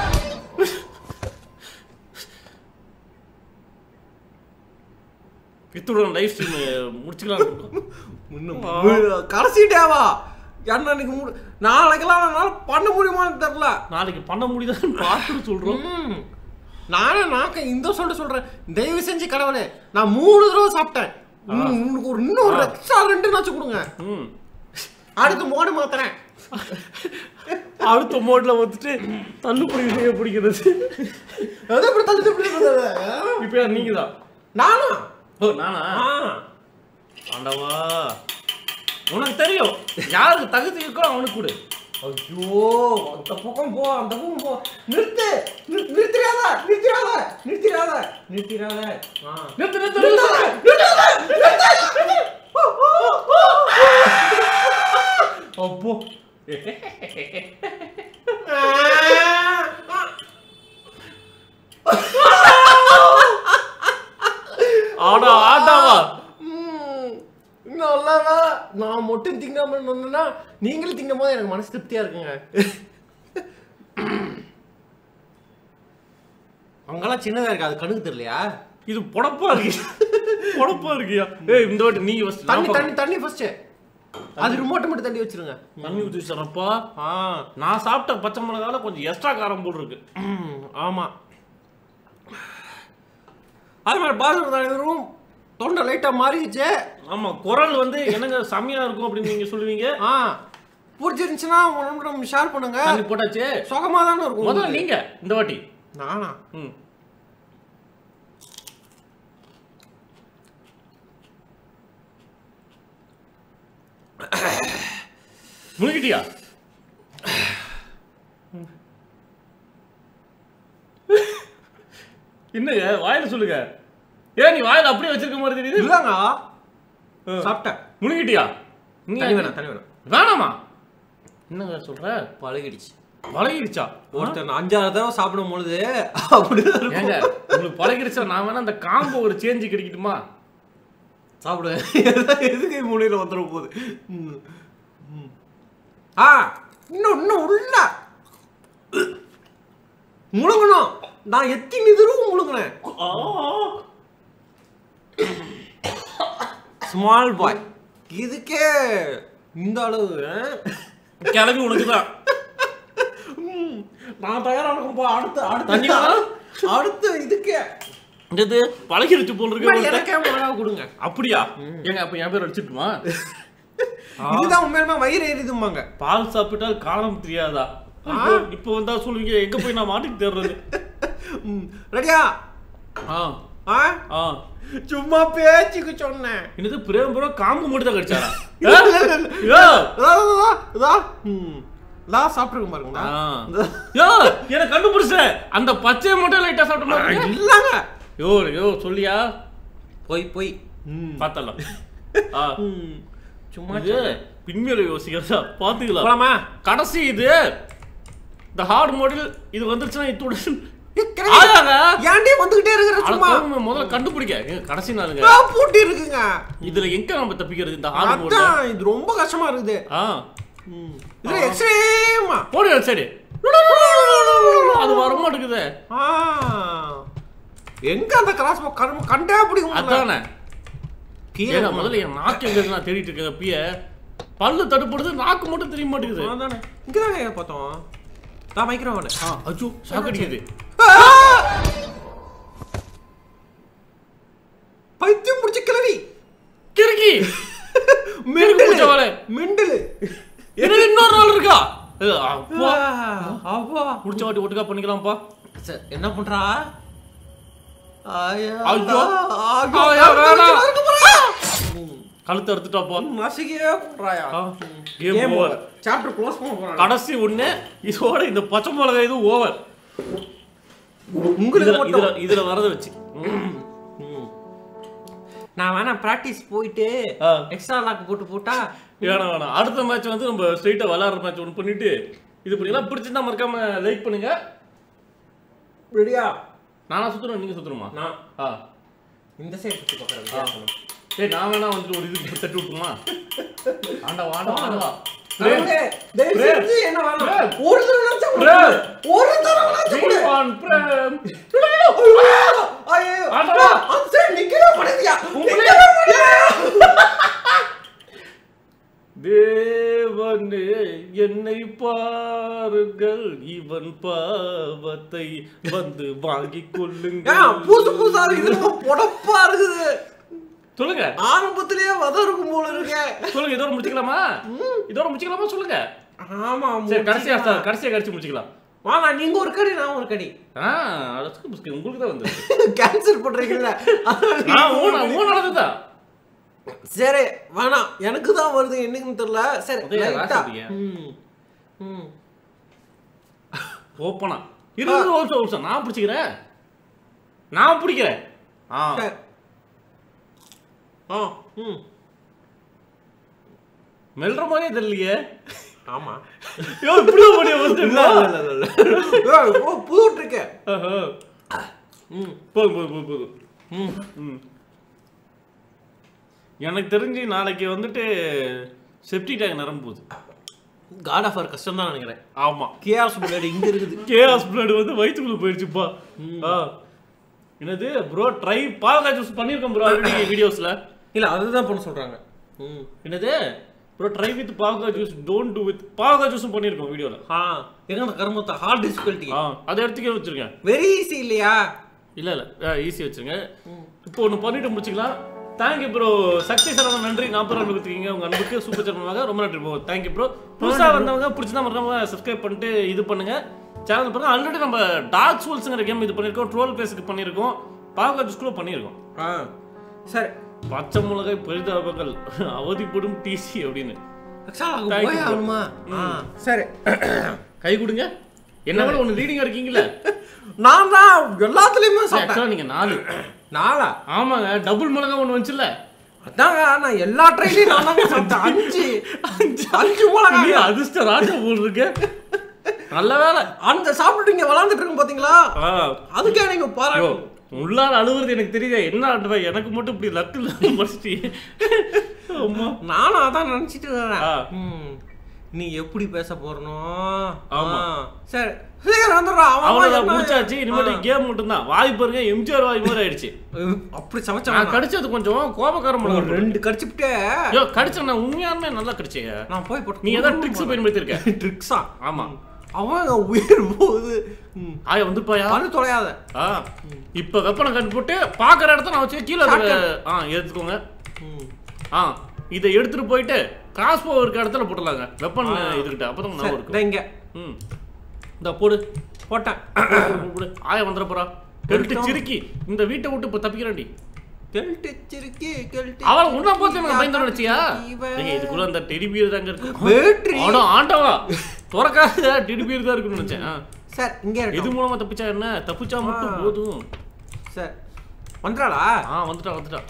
[SPEAKER 2] இத்துடன் லைவ் ஸ்ட்ரீம் முடிச்சுக்கலாம்
[SPEAKER 1] இன்னும் கடைசி டேவா அன்னைக்கு முடி நாளைக்கெல்லாம் என்னால பண்ண முடியுமான்னு தெரியல
[SPEAKER 2] நாளைக்கு பண்ண முடியுதான்னு பார்த்துட்டு சொல்றோம்
[SPEAKER 1] ம். நானே நாக்க இந்த சொல்லிட்டு சொல்றேன் தயவு செஞ்சு கடவுளே நான் மூணு தடவை சாப்பிட்டேன் இன்னும் உனக்கு ஒரு இன்னும் ஒரு எக்ஸ்ட்ரா ரெண்டு நாச்சு கொடுங்க
[SPEAKER 2] ம்
[SPEAKER 1] அடுத்து மோடு மாத்துறேன்
[SPEAKER 2] அடுத்த மோட்ல வந்துட்டு தள்ளுபடி செய்ய பிடிக்கிறது
[SPEAKER 1] அது எப்படி தள்ளிட்டு இப்படி இருந்தது?
[SPEAKER 2] இப்போ யார் நீங்க தான்
[SPEAKER 1] நானா
[SPEAKER 2] ஓ நானா
[SPEAKER 1] ஆ.
[SPEAKER 2] ஆண்டவா உனக்கு தெரியும் யாருக்கு தகுதி இருக்கோ அவனுக்கு கொடு
[SPEAKER 1] ஐயோ அந்த பக்கம் போ அந்த பக்கம் போ நிறுத்து நிறு- நிறுத்திடாத நிறுத்திடாத நிறுத்திடாத நிறுத்திடாத ஆ.
[SPEAKER 2] நிறுத்து நிறுத்து நிறுத்து அப்போ ஆடா ஆடாவா
[SPEAKER 1] ம், நல்லாவா நான் மட்டும் திங்காம இருந்தேன்னா நீங்களும் திங்கும் போது எனக்கு மனசு திருப்தியா இருக்குங்க அங்கெல்லாம் சின்னதா இருக்கு அது கண்ணுக்கு தெரியலையா
[SPEAKER 2] இது பொடப்பா இருக்கு பொடப்பா இருக்கியா ஏய் இந்த வாட்டி நீ ஃபர்ஸ்ட்
[SPEAKER 1] தண்ணி தண்ணி தண்ணி ஃபர்ஸ்ட் அது ரிமோட்டை மட்டும் தள்ளி வச்சிருங்க
[SPEAKER 2] தண்ணி ஊத்தி வச்சிடறப்பா
[SPEAKER 1] ஆ
[SPEAKER 2] நான் சாப்பிட்ட பச்சை மிளகால கொஞ்சம் எக்ஸ்ட்ரா காரம் போல் இருக்கு
[SPEAKER 1] ம், ஆமா அது மாதிரி பாத்ரூம் தலைவரும் தொண்டை லைட்டா மாறிடுச்சு
[SPEAKER 2] ஆமா குரல் வந்து என்னங்க செம்மையா இருக்கும் அப்படின்னு நீங்க சொல்லுவீங்க
[SPEAKER 1] ஆ பிடிச்சிருந்துச்சுன்னா உங்க ஷேர் பண்ணுங்க
[SPEAKER 2] தண்ணி போட்டாச்சு
[SPEAKER 1] சுகமா தானே இருக்கும்
[SPEAKER 2] முதல்ல
[SPEAKER 1] உங்களுக்கு.
[SPEAKER 2] நீங்க இந்த வாட்டி
[SPEAKER 1] நானா
[SPEAKER 2] ம் முழுகிட்டியா என்னங்க வாயில சொல்லுங்க ஏன் நீ வாயில அப்படியே வச்சிருக்க மாதிரி தெரியுது
[SPEAKER 1] இல்லங்க
[SPEAKER 2] ஆ.
[SPEAKER 1] சாப்பிட்டேன்
[SPEAKER 2] முழுகிட்டியா நீ
[SPEAKER 1] தண்ணி வேணாம் தண்ணி வேணாம்
[SPEAKER 2] வேணாமா என்னங்க சொல்ற
[SPEAKER 1] பழகிடுச்சு
[SPEAKER 2] பழகிருச்சா
[SPEAKER 1] ஒருத்தன் அஞ்சாறு தடவை சாப்பிடும் பொழுது அப்படிதான் இருக்கும்.
[SPEAKER 2] ஏங்க உங்களுக்கு பழகிருச்சா நான் வேணா அந்த காம்போ ஒரு சேஞ்சு கிடைக்கட்டுமா
[SPEAKER 1] சாப்பிடு எதுக்கு மூலையில வந்துட போகுது ம். ம். ஆ இன்னும் இன்னும் உள்ள முழுங்கணும் நான் எத்தனை தடவை முழுங்கினேன் ஸ்மால் பாய் இதுக்கே இந்த அளவு ஆ?
[SPEAKER 2] கிளம்பி உனக்கு தான்
[SPEAKER 1] ம். நான் தயாராக அடுத்து
[SPEAKER 2] தண்ணி
[SPEAKER 1] அடுத்து
[SPEAKER 2] வேணாம்?
[SPEAKER 1] அடுத்து இதுக்கே
[SPEAKER 2] இது பழகிருச்சு போல் இருக்கு உங்கள்ட்ட.
[SPEAKER 1] எனக்கே மிளகா கொடுங்க
[SPEAKER 2] அப்படியா ஏங்க அப்ப என் பேர் அடிச்சிட்டுமா
[SPEAKER 1] இதுதான் உண்மையுமே வயிறு எரிதும்பாங்க
[SPEAKER 2] பால் சாப்பிட்டால் காலம் தெரியாதா இப்போ இப்போ வந்தா சொல்லுவீங்க எங்க போய் நான் மாட்டுக்கு தேடுறது
[SPEAKER 1] ம். ரெடியா
[SPEAKER 2] ஆ
[SPEAKER 1] ஆ
[SPEAKER 2] ஆ
[SPEAKER 1] சும்மா பேச்சுக்கு சொன்னேன்
[SPEAKER 2] என்னது பிரேம் ப்ரோ காம்பு மட்டும் தான் கடிச்சாரா
[SPEAKER 1] இல்ல, இல்ல, இல்ல, இல்ல.
[SPEAKER 2] யோ!
[SPEAKER 1] இதா, இதா, இதா. ம். இதா சாப்பிட்டுருங்க பாருங்க
[SPEAKER 2] ஆ. யோ, எனக்கு கண்டுபிடிச்சேன் அந்த பச்சை மட்டும் லைட்டா சாப்பிட்ட மாதிரி இருக்கு.
[SPEAKER 1] இல்லங்க
[SPEAKER 2] யோ யோ சொல்லியா
[SPEAKER 1] போய் போய் ம்.
[SPEAKER 2] பார்த்தலாம் ஆ
[SPEAKER 1] ம். சும்மா
[SPEAKER 2] இது பின்மேல யோசிக்கிறதா பாத்துக்கலாம்
[SPEAKER 1] போலாமா
[SPEAKER 2] கடைசி இது இந்த ஹார்ட் மாடல் இது வந்துருச்சுன்னா இத்துடன்
[SPEAKER 1] ஏ, கிளவி.
[SPEAKER 2] ஆயாங்க
[SPEAKER 1] ஏன்டி வந்துகிட்டே இருக்கிற
[SPEAKER 2] அட
[SPEAKER 1] சும்மா
[SPEAKER 2] பாருங்க, முதல்ல கண்டுபிடிக்க ஏங்க, கடைசி நாளுங்க
[SPEAKER 1] ஆ, பூட்டி இருக்குங்க
[SPEAKER 2] இதுல எங்க நம்ம தப்பிக்கிறது இந்த ஹார்ட் மாடல்
[SPEAKER 1] அதான் இது ரொம்ப கஷ்டமா இருக்குது
[SPEAKER 2] ஆ
[SPEAKER 1] ம். இதுல எக்ஸ்ட்ரீமா
[SPEAKER 2] போடு சரி அது வர மாட்டேங்குது
[SPEAKER 1] ஆ எங்க அந்த கிராஸ் கர்ம கண்டே பிடிக்கும்
[SPEAKER 2] அதானே
[SPEAKER 1] கீழே
[SPEAKER 2] ஏங்க முதல்ல என் நாக்கு எங்க இருக்கு நான் தேடிட்டு இருக்கேன் பிய பல்லு தடுப்படுது நாக்கு மட்டும் தெரிய மாட்டேங்குது
[SPEAKER 1] அதானே இங்கதாங்க பார்த்தோம் நான் மைக்ரோவன்
[SPEAKER 2] ஆ அச்சோ சாக்கடிக்குது
[SPEAKER 1] பைத்தியம் முடிச்ச கிளவி
[SPEAKER 2] கிறுக்கி
[SPEAKER 1] மெண்டலு
[SPEAKER 2] பூச்சவாளே.
[SPEAKER 1] மெண்டலு
[SPEAKER 2] எனக்கு இன்னொரு நாள் இருக்கா ஏ, அப்பா
[SPEAKER 1] அப்பா
[SPEAKER 2] முடிச்ச வாட்டி ஒட்டுக்கா பண்ணிக்கலாம்ப்பா
[SPEAKER 1] சரி, என்ன பண்றா ஐயா
[SPEAKER 2] ஐயோ.
[SPEAKER 1] ஐயோ,
[SPEAKER 2] ஐயா, வேணாம்.
[SPEAKER 1] இருக்கு பாரு. ம்.
[SPEAKER 2] கழுத்து அறுத்துட்டாப்பா
[SPEAKER 1] நசுக்கியே பண்றாயா
[SPEAKER 2] game
[SPEAKER 1] game
[SPEAKER 2] over
[SPEAKER 1] over chapter close பண்ண போறாங்க
[SPEAKER 2] கடைசி ஒண்ணு இதோட இந்த பச்சை மிளகாய் இது ஓவர்
[SPEAKER 1] உங்களுக்கு
[SPEAKER 2] இதுல
[SPEAKER 1] மட்டும்
[SPEAKER 2] இதுல இதுல வரத வச்சு
[SPEAKER 1] ம். நான் வேணா பிராக்டிஸ் போயிட்டு
[SPEAKER 2] ஆ.
[SPEAKER 1] எக்ஸ்ட்ரா லாக் போட்டு போட்டா
[SPEAKER 2] வேணாம் வேணாம் அடுத்த மேட்ச் வந்து நம்ம ஸ்ட்ரைட்டா விளையாடுற மேட்ச் ஒன்று பண்ணிட்டு இது பண்ணிக்கலாம் பிடிச்சிருந்தா மறக்காம லைக் பண்ணுங்க
[SPEAKER 1] ரெடியா
[SPEAKER 2] நானா சுத்துறேன் நீங்க சுத்துறோமா
[SPEAKER 1] நான்
[SPEAKER 2] ஆ
[SPEAKER 1] இந்த சைடு சுத்தி பார்க்கறேன்
[SPEAKER 2] சரி நான் வேணா வந்துட்டு ஒரு இது தட்டி விட்டுமா ஆண்டா ஆண்டா ஆண்டா
[SPEAKER 1] நமக்கு தயவு
[SPEAKER 2] பிரேம்.
[SPEAKER 1] செஞ்சு என்ன வேணாம்
[SPEAKER 2] பிரேம்.
[SPEAKER 1] ஒரு தடவை நினைச்சா
[SPEAKER 2] பிரேம்.
[SPEAKER 1] ஒரு தடவை நினைச்சா கொடு.
[SPEAKER 2] ஜீவான் பிரேம்
[SPEAKER 1] ஐயோ, ஐயோ,
[SPEAKER 2] ஆண்டா.
[SPEAKER 1] அந்த side நிக்கவே மாட்டேங்குதுயா.
[SPEAKER 2] உங்களே-
[SPEAKER 1] நிக்கவே மாட்டேங்குது.
[SPEAKER 2] தேவனே என்னை பாருங்கள் இவன் பாவத்தை வந்து வாங்கிக்
[SPEAKER 1] ஏன்,
[SPEAKER 2] கொள்ளுங்கள்
[SPEAKER 1] புதுசு புதுசா இருக்குது என்னமோ பொடப்பா இருக்குது
[SPEAKER 2] சொல்லுங்க
[SPEAKER 1] ஆரம்பத்திலேயே வத இருக்கும் போல இருக்கே
[SPEAKER 2] சொல்லுங்க இதோட முடிச்சுக்கலாமா இதோட முடிச்சுக்கலாமா சொல்லுங்க
[SPEAKER 1] ஆமா
[SPEAKER 2] சரி கடைசியா சார் கடைசியா கடிச்சு முடிச்சுக்கலாம்
[SPEAKER 1] வாங்க நீங்க ஒரு கடி நான் ஒரு கடி
[SPEAKER 2] ஆ அதுக்கு புஸ்கு, உங்களுக்கு தான் வந்து
[SPEAKER 1] கேன்சல் பண்றீங்கல்ல
[SPEAKER 2] நான் ஊன ஊனதுதான்
[SPEAKER 1] சரி வேணாம் எனக்கு தான் வருது என்னைக்குன்னு தெரியல சரி
[SPEAKER 2] அதே
[SPEAKER 1] லைட்டா
[SPEAKER 2] ராசியா?
[SPEAKER 1] ம் ம்
[SPEAKER 2] ஓப்பனா இருபது வருஷம் வருஷம் நான் பிடிச்சிக்கிறேன் நான் பிடிக்கிறேன் ஆ
[SPEAKER 1] சரி. ஆ ம்
[SPEAKER 2] மெல்ற மாதிரியே தெரியலையே
[SPEAKER 1] ஆமா
[SPEAKER 2] ஐயோ இப்படி முடிய வந்து
[SPEAKER 1] இல்ல இல்ல இல்ல இல்ல ஏய், ஓ புது இருக்கே ம்
[SPEAKER 2] போதும் போதும் போதும் போதும்
[SPEAKER 1] ம்
[SPEAKER 2] ம். எனக்கு தெரிஞ்சு நாளைக்கு வந்துட்டு செப்டி டேங்க் நிரம்ப போகுது
[SPEAKER 1] காட் ஆஃப் ஆர் கஷ்டம் தான் நினைக்கிறேன்
[SPEAKER 2] ஆமா
[SPEAKER 1] கேஆர்ஸ் முன்னாடி இங்க இருக்குது
[SPEAKER 2] கேஆஸ் பிளட் வந்து வயிற்றுக்குள்ள போயிடுச்சுப்பா ஆ என்னது ப்ரோ ட்ரை பாவக்காய் ஜூஸ் பண்ணியிருக்கோம் ப்ரோ ஆல்ரெடி வீடியோஸ்ல
[SPEAKER 1] இல்ல அதுதான் பண்ண சொல்றாங்க ம்
[SPEAKER 2] என்னது ப்ரோ ட்ரை வித் பாவக்காய் ஜூஸ் டோன்ட் டு வித் பாவக்காய் ஜூஸும் பண்ணியிருக்கோம் வீடியோல
[SPEAKER 1] ஆ எங்க கர்மத்தை ஹார்ட் டிஃபிகல்ட்டி
[SPEAKER 2] ஆ அதை எடுத்துக்கே வச்சிருக்கேன்
[SPEAKER 1] வெரி ஈஸி இல்லையா
[SPEAKER 2] இல்ல இல்ல ஈஸி வச்சுங்க இப்போ ஒன்று பண்ணிட்டு முடிச்சுக்கலாம் தேங்க்யூ ப்ரோ சக்தி சரவணன் நன்றி நாற்பது ரூபா கொடுத்துருக்கீங்க உங்க அன்புக்கு சூப்பர் சரவணமாக ரொம்ப நன்றி ப்ரோ தேங்க்யூ ப்ரோ புதுசா வந்தவங்க பிடிச்சதா மறக்காம சப்ஸ்கிரைப் பண்ணிட்டு இது பண்ணுங்க சேனல் பாருங்க ஆல்ரெடி நம்ம டார்க் சோல்ஸ்ங்கிற கேம் இது பண்ணியிருக்கோம் ட்ரோல் பேஸுக்கு பண்ணியிருக்கோம் பாவக்காய் ஜூஸ் கூட பண்ணியிருக்கோம்
[SPEAKER 1] ஆ சரி
[SPEAKER 2] பச்சை மிளகாய் பெரிதாபங்கள் அவதிப்படும் டிசி அப்படின்னு
[SPEAKER 1] எக்ஸ்ட்ரா
[SPEAKER 2] Thank
[SPEAKER 1] போய்
[SPEAKER 2] you.
[SPEAKER 1] ஆகணுமா ஆ, சரி
[SPEAKER 2] கை கொடுங்க என்ன விட ஒன்று லீடிங்கா இருக்கீங்களா
[SPEAKER 1] நான் தான் எல்லாத்துலயுமே சாப்பிட்டேன்
[SPEAKER 2] ஆக்சுவலா நீங்க நாலு
[SPEAKER 1] நாளா
[SPEAKER 2] ஆமாங்க டபுள் மிளகா ஒன்று வந்துச்சுல்ல
[SPEAKER 1] அதாங்க நான் எல்லா ட்ரைலையும் நான் தாங்க சாப்பிட்டேன் அஞ்சு அஞ்சு மிளகா
[SPEAKER 2] நீ அதிர்ஷ்ட ராஜா போல் இருக்கு நல்ல வேலை
[SPEAKER 1] அந்த சாப்பிட்டு இங்க விளாண்டுட்டு இருக்கு பாத்தீங்களா
[SPEAKER 2] ஆ,
[SPEAKER 1] அதுக்கே நீங்க
[SPEAKER 2] ஐயோ
[SPEAKER 1] பாருங்க
[SPEAKER 2] உள்ளார அழுவுறது எனக்கு தெரியுது என்ன ஆண்டுவா எனக்கு மட்டும் இப்படி லக்கு இல்லாம படிச்சிட்டி அம்மா
[SPEAKER 1] நானும் அதான் நினைச்சிட்டு இருக்கேன்
[SPEAKER 2] ஆ.
[SPEAKER 1] ம். நீ எப்படி பேச போறனோ
[SPEAKER 2] ஆமா.
[SPEAKER 1] ஆ. சரி சீக்கிரம் வந்துடுறா அவன்
[SPEAKER 2] அவ்வளவுதான்
[SPEAKER 1] என்ன-
[SPEAKER 2] முடிச்சாச்சு இனிமேட்டு
[SPEAKER 1] ஆ.
[SPEAKER 2] கேம் மட்டும்தான் வாய் பாருங்க எம்ஜிஆர் வாய் மாதிரி ஆயிடுச்சு
[SPEAKER 1] அப்படி
[SPEAKER 2] நான்
[SPEAKER 1] சமைச்சா
[SPEAKER 2] கடிச்சது கொஞ்சம் கோபக்காரம்
[SPEAKER 1] ஒரு
[SPEAKER 2] பண்ண
[SPEAKER 1] ரெண்டு கடிச்சுட்டே
[SPEAKER 2] ஐயோ கடிச்ச நான் உண்மையாலுமே நல்லா கடிச்சீங்க
[SPEAKER 1] நான் போய் போட்டு
[SPEAKER 2] நீ ஏதாவது ட்ரிக்ஸ் பயன்படுத்திருக்க
[SPEAKER 1] ட்ரிக்ஸா
[SPEAKER 2] ஆமா
[SPEAKER 1] அவன் உயிர் போகுது ம்.
[SPEAKER 2] ஆயா வந்துருப்பாயா
[SPEAKER 1] வந்து தொலையாத
[SPEAKER 2] ஆ இப்ப வெப்பனை கண்டு போட்டு பாக்குற இடத்த நான் வச்சு கீழே இருக்கிற-
[SPEAKER 1] Shortcut.
[SPEAKER 2] ஆ எடுத்துக்கோங்க
[SPEAKER 1] ம்.
[SPEAKER 2] ஆ இதை எடுத்துட்டு போயிட்டு கிராஸ்போ இருக்க இடத்துல போட்டுடலாங்க வெப்பன் இதுகிட்ட அப்பதான்
[SPEAKER 1] சரி,
[SPEAKER 2] நான் இருக்கும்
[SPEAKER 1] இதோ இங்க
[SPEAKER 2] ம் இந்த போடு
[SPEAKER 1] போட்டேன்
[SPEAKER 2] போடு, போடு ஆயா வந்துட போறா கெல்ட்டு சிரிக்கி இந்த வீட்டை விட்டு இப்ப தப்பிக்கிறாண்டி
[SPEAKER 1] கெல்ட்டிச்சிருக்கி கெல்ட்டி
[SPEAKER 2] அவளை உன்ன பார்த்து நான் பயந்து நினைச்சியா ஏய், இதுக்குள்ள அந்த டெடி பியர் தாங்க இருக்கு
[SPEAKER 1] பேட்டரி
[SPEAKER 2] ஆனா ஆண்டவா துறக்காத டெடி பியர் தான் இருக்குன்னு நினைச்சேன் ஆ.
[SPEAKER 1] சார் இங்க
[SPEAKER 2] இது
[SPEAKER 1] இருக்கு
[SPEAKER 2] மூலமா தப்பிச்சா என்ன தப்பிச்சா மட்டும்
[SPEAKER 1] ஆ.
[SPEAKER 2] போதும்
[SPEAKER 1] சார் வந்துறாளா
[SPEAKER 2] ஆ வந்துட்டா வந்துட்டா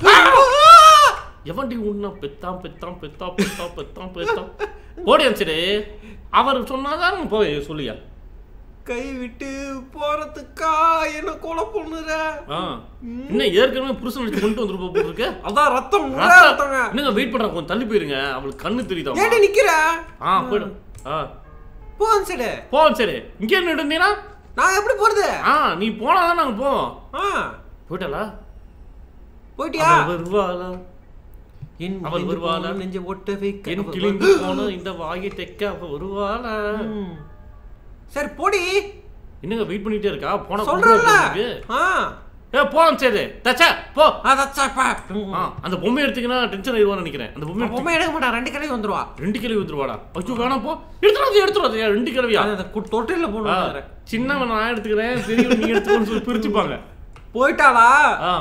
[SPEAKER 2] எவன்டி உன்ன பெத்தான் பெத்தான் பெத்தா பெத்தா பெத்தான் பெத்தான் போடி அனுப்பிச்சிடு அவர் சொன்னாதான் நம்ம போய் சொல்லியா
[SPEAKER 1] கை விட்டு போறதுக்கா என்ன கொலை பண்ணுற
[SPEAKER 2] ஆ இன்னும் ஏற்கனவே புருஷன் வச்சு கொண்டு வந்துருப்ப போல இருக்கு
[SPEAKER 1] அதான் ரத்தம் முறை
[SPEAKER 2] ரத்தம்.
[SPEAKER 1] ரத்தங்க
[SPEAKER 2] என்னங்க வெயிட் பண்ற கொஞ்சம் தள்ளி போயிருங்க அவளுக்கு கண்ணு தெரியுதா
[SPEAKER 1] ஏடி நிக்கிற
[SPEAKER 2] ஆ போயிடும் ஆ
[SPEAKER 1] போ சரி
[SPEAKER 2] போ சரி இங்கே நின்று இருந்தீங்கன்னா
[SPEAKER 1] நான் எப்படி போறது
[SPEAKER 2] ஆ நீ போனாதான் நாங்க போவோம்
[SPEAKER 1] ஆ
[SPEAKER 2] போயிட்டாளா
[SPEAKER 1] போயிட்டியா
[SPEAKER 2] அவள் வருவாளா
[SPEAKER 1] என்
[SPEAKER 2] அவள்
[SPEAKER 1] நெஞ்சு
[SPEAKER 2] வருவாளா?
[SPEAKER 1] போன நெஞ்சை ஒட்ட வைக்க
[SPEAKER 2] என்
[SPEAKER 1] அவள்
[SPEAKER 2] கிழிந்து போன இந்த வாயை தைக்க அவ வருவாளா
[SPEAKER 1] ம். சரி போடி
[SPEAKER 2] என்னங்க வெயிட் பண்ணிட்டே இருக்கா போன
[SPEAKER 1] சொல்றல ஆ
[SPEAKER 2] ஏ போலாம் சரி தச்சா போ
[SPEAKER 1] அதச்சாப்பா
[SPEAKER 2] ஆ அந்த பொம்மை எடுத்தீங்கன்னா டென்ஷன் ஆயிடுவான்னு நினைக்கிறேன் அந்த பொம்மை எடுத்து-
[SPEAKER 1] பொம்மை எடுக்க மாட்டான் ரெண்டு கிளவி வந்துருவா
[SPEAKER 2] ரெண்டு கிலோ வந்துருவாடா ஐயோ வேணாம் போ எடுத்துடாது எடுத்துடாது ரெண்டு கிலவியா
[SPEAKER 1] அது அந்த கு- தொட்டில்ல
[SPEAKER 2] ஆ,
[SPEAKER 1] போகணும்
[SPEAKER 2] சின்னவன் நான் எடுத்துக்கிறேன் பெரியவன் நீ எடுத்துக்கோன்னு சொல்லி பிரிச்சுப்பாங்க
[SPEAKER 1] போயிட்டாளா
[SPEAKER 2] ஆ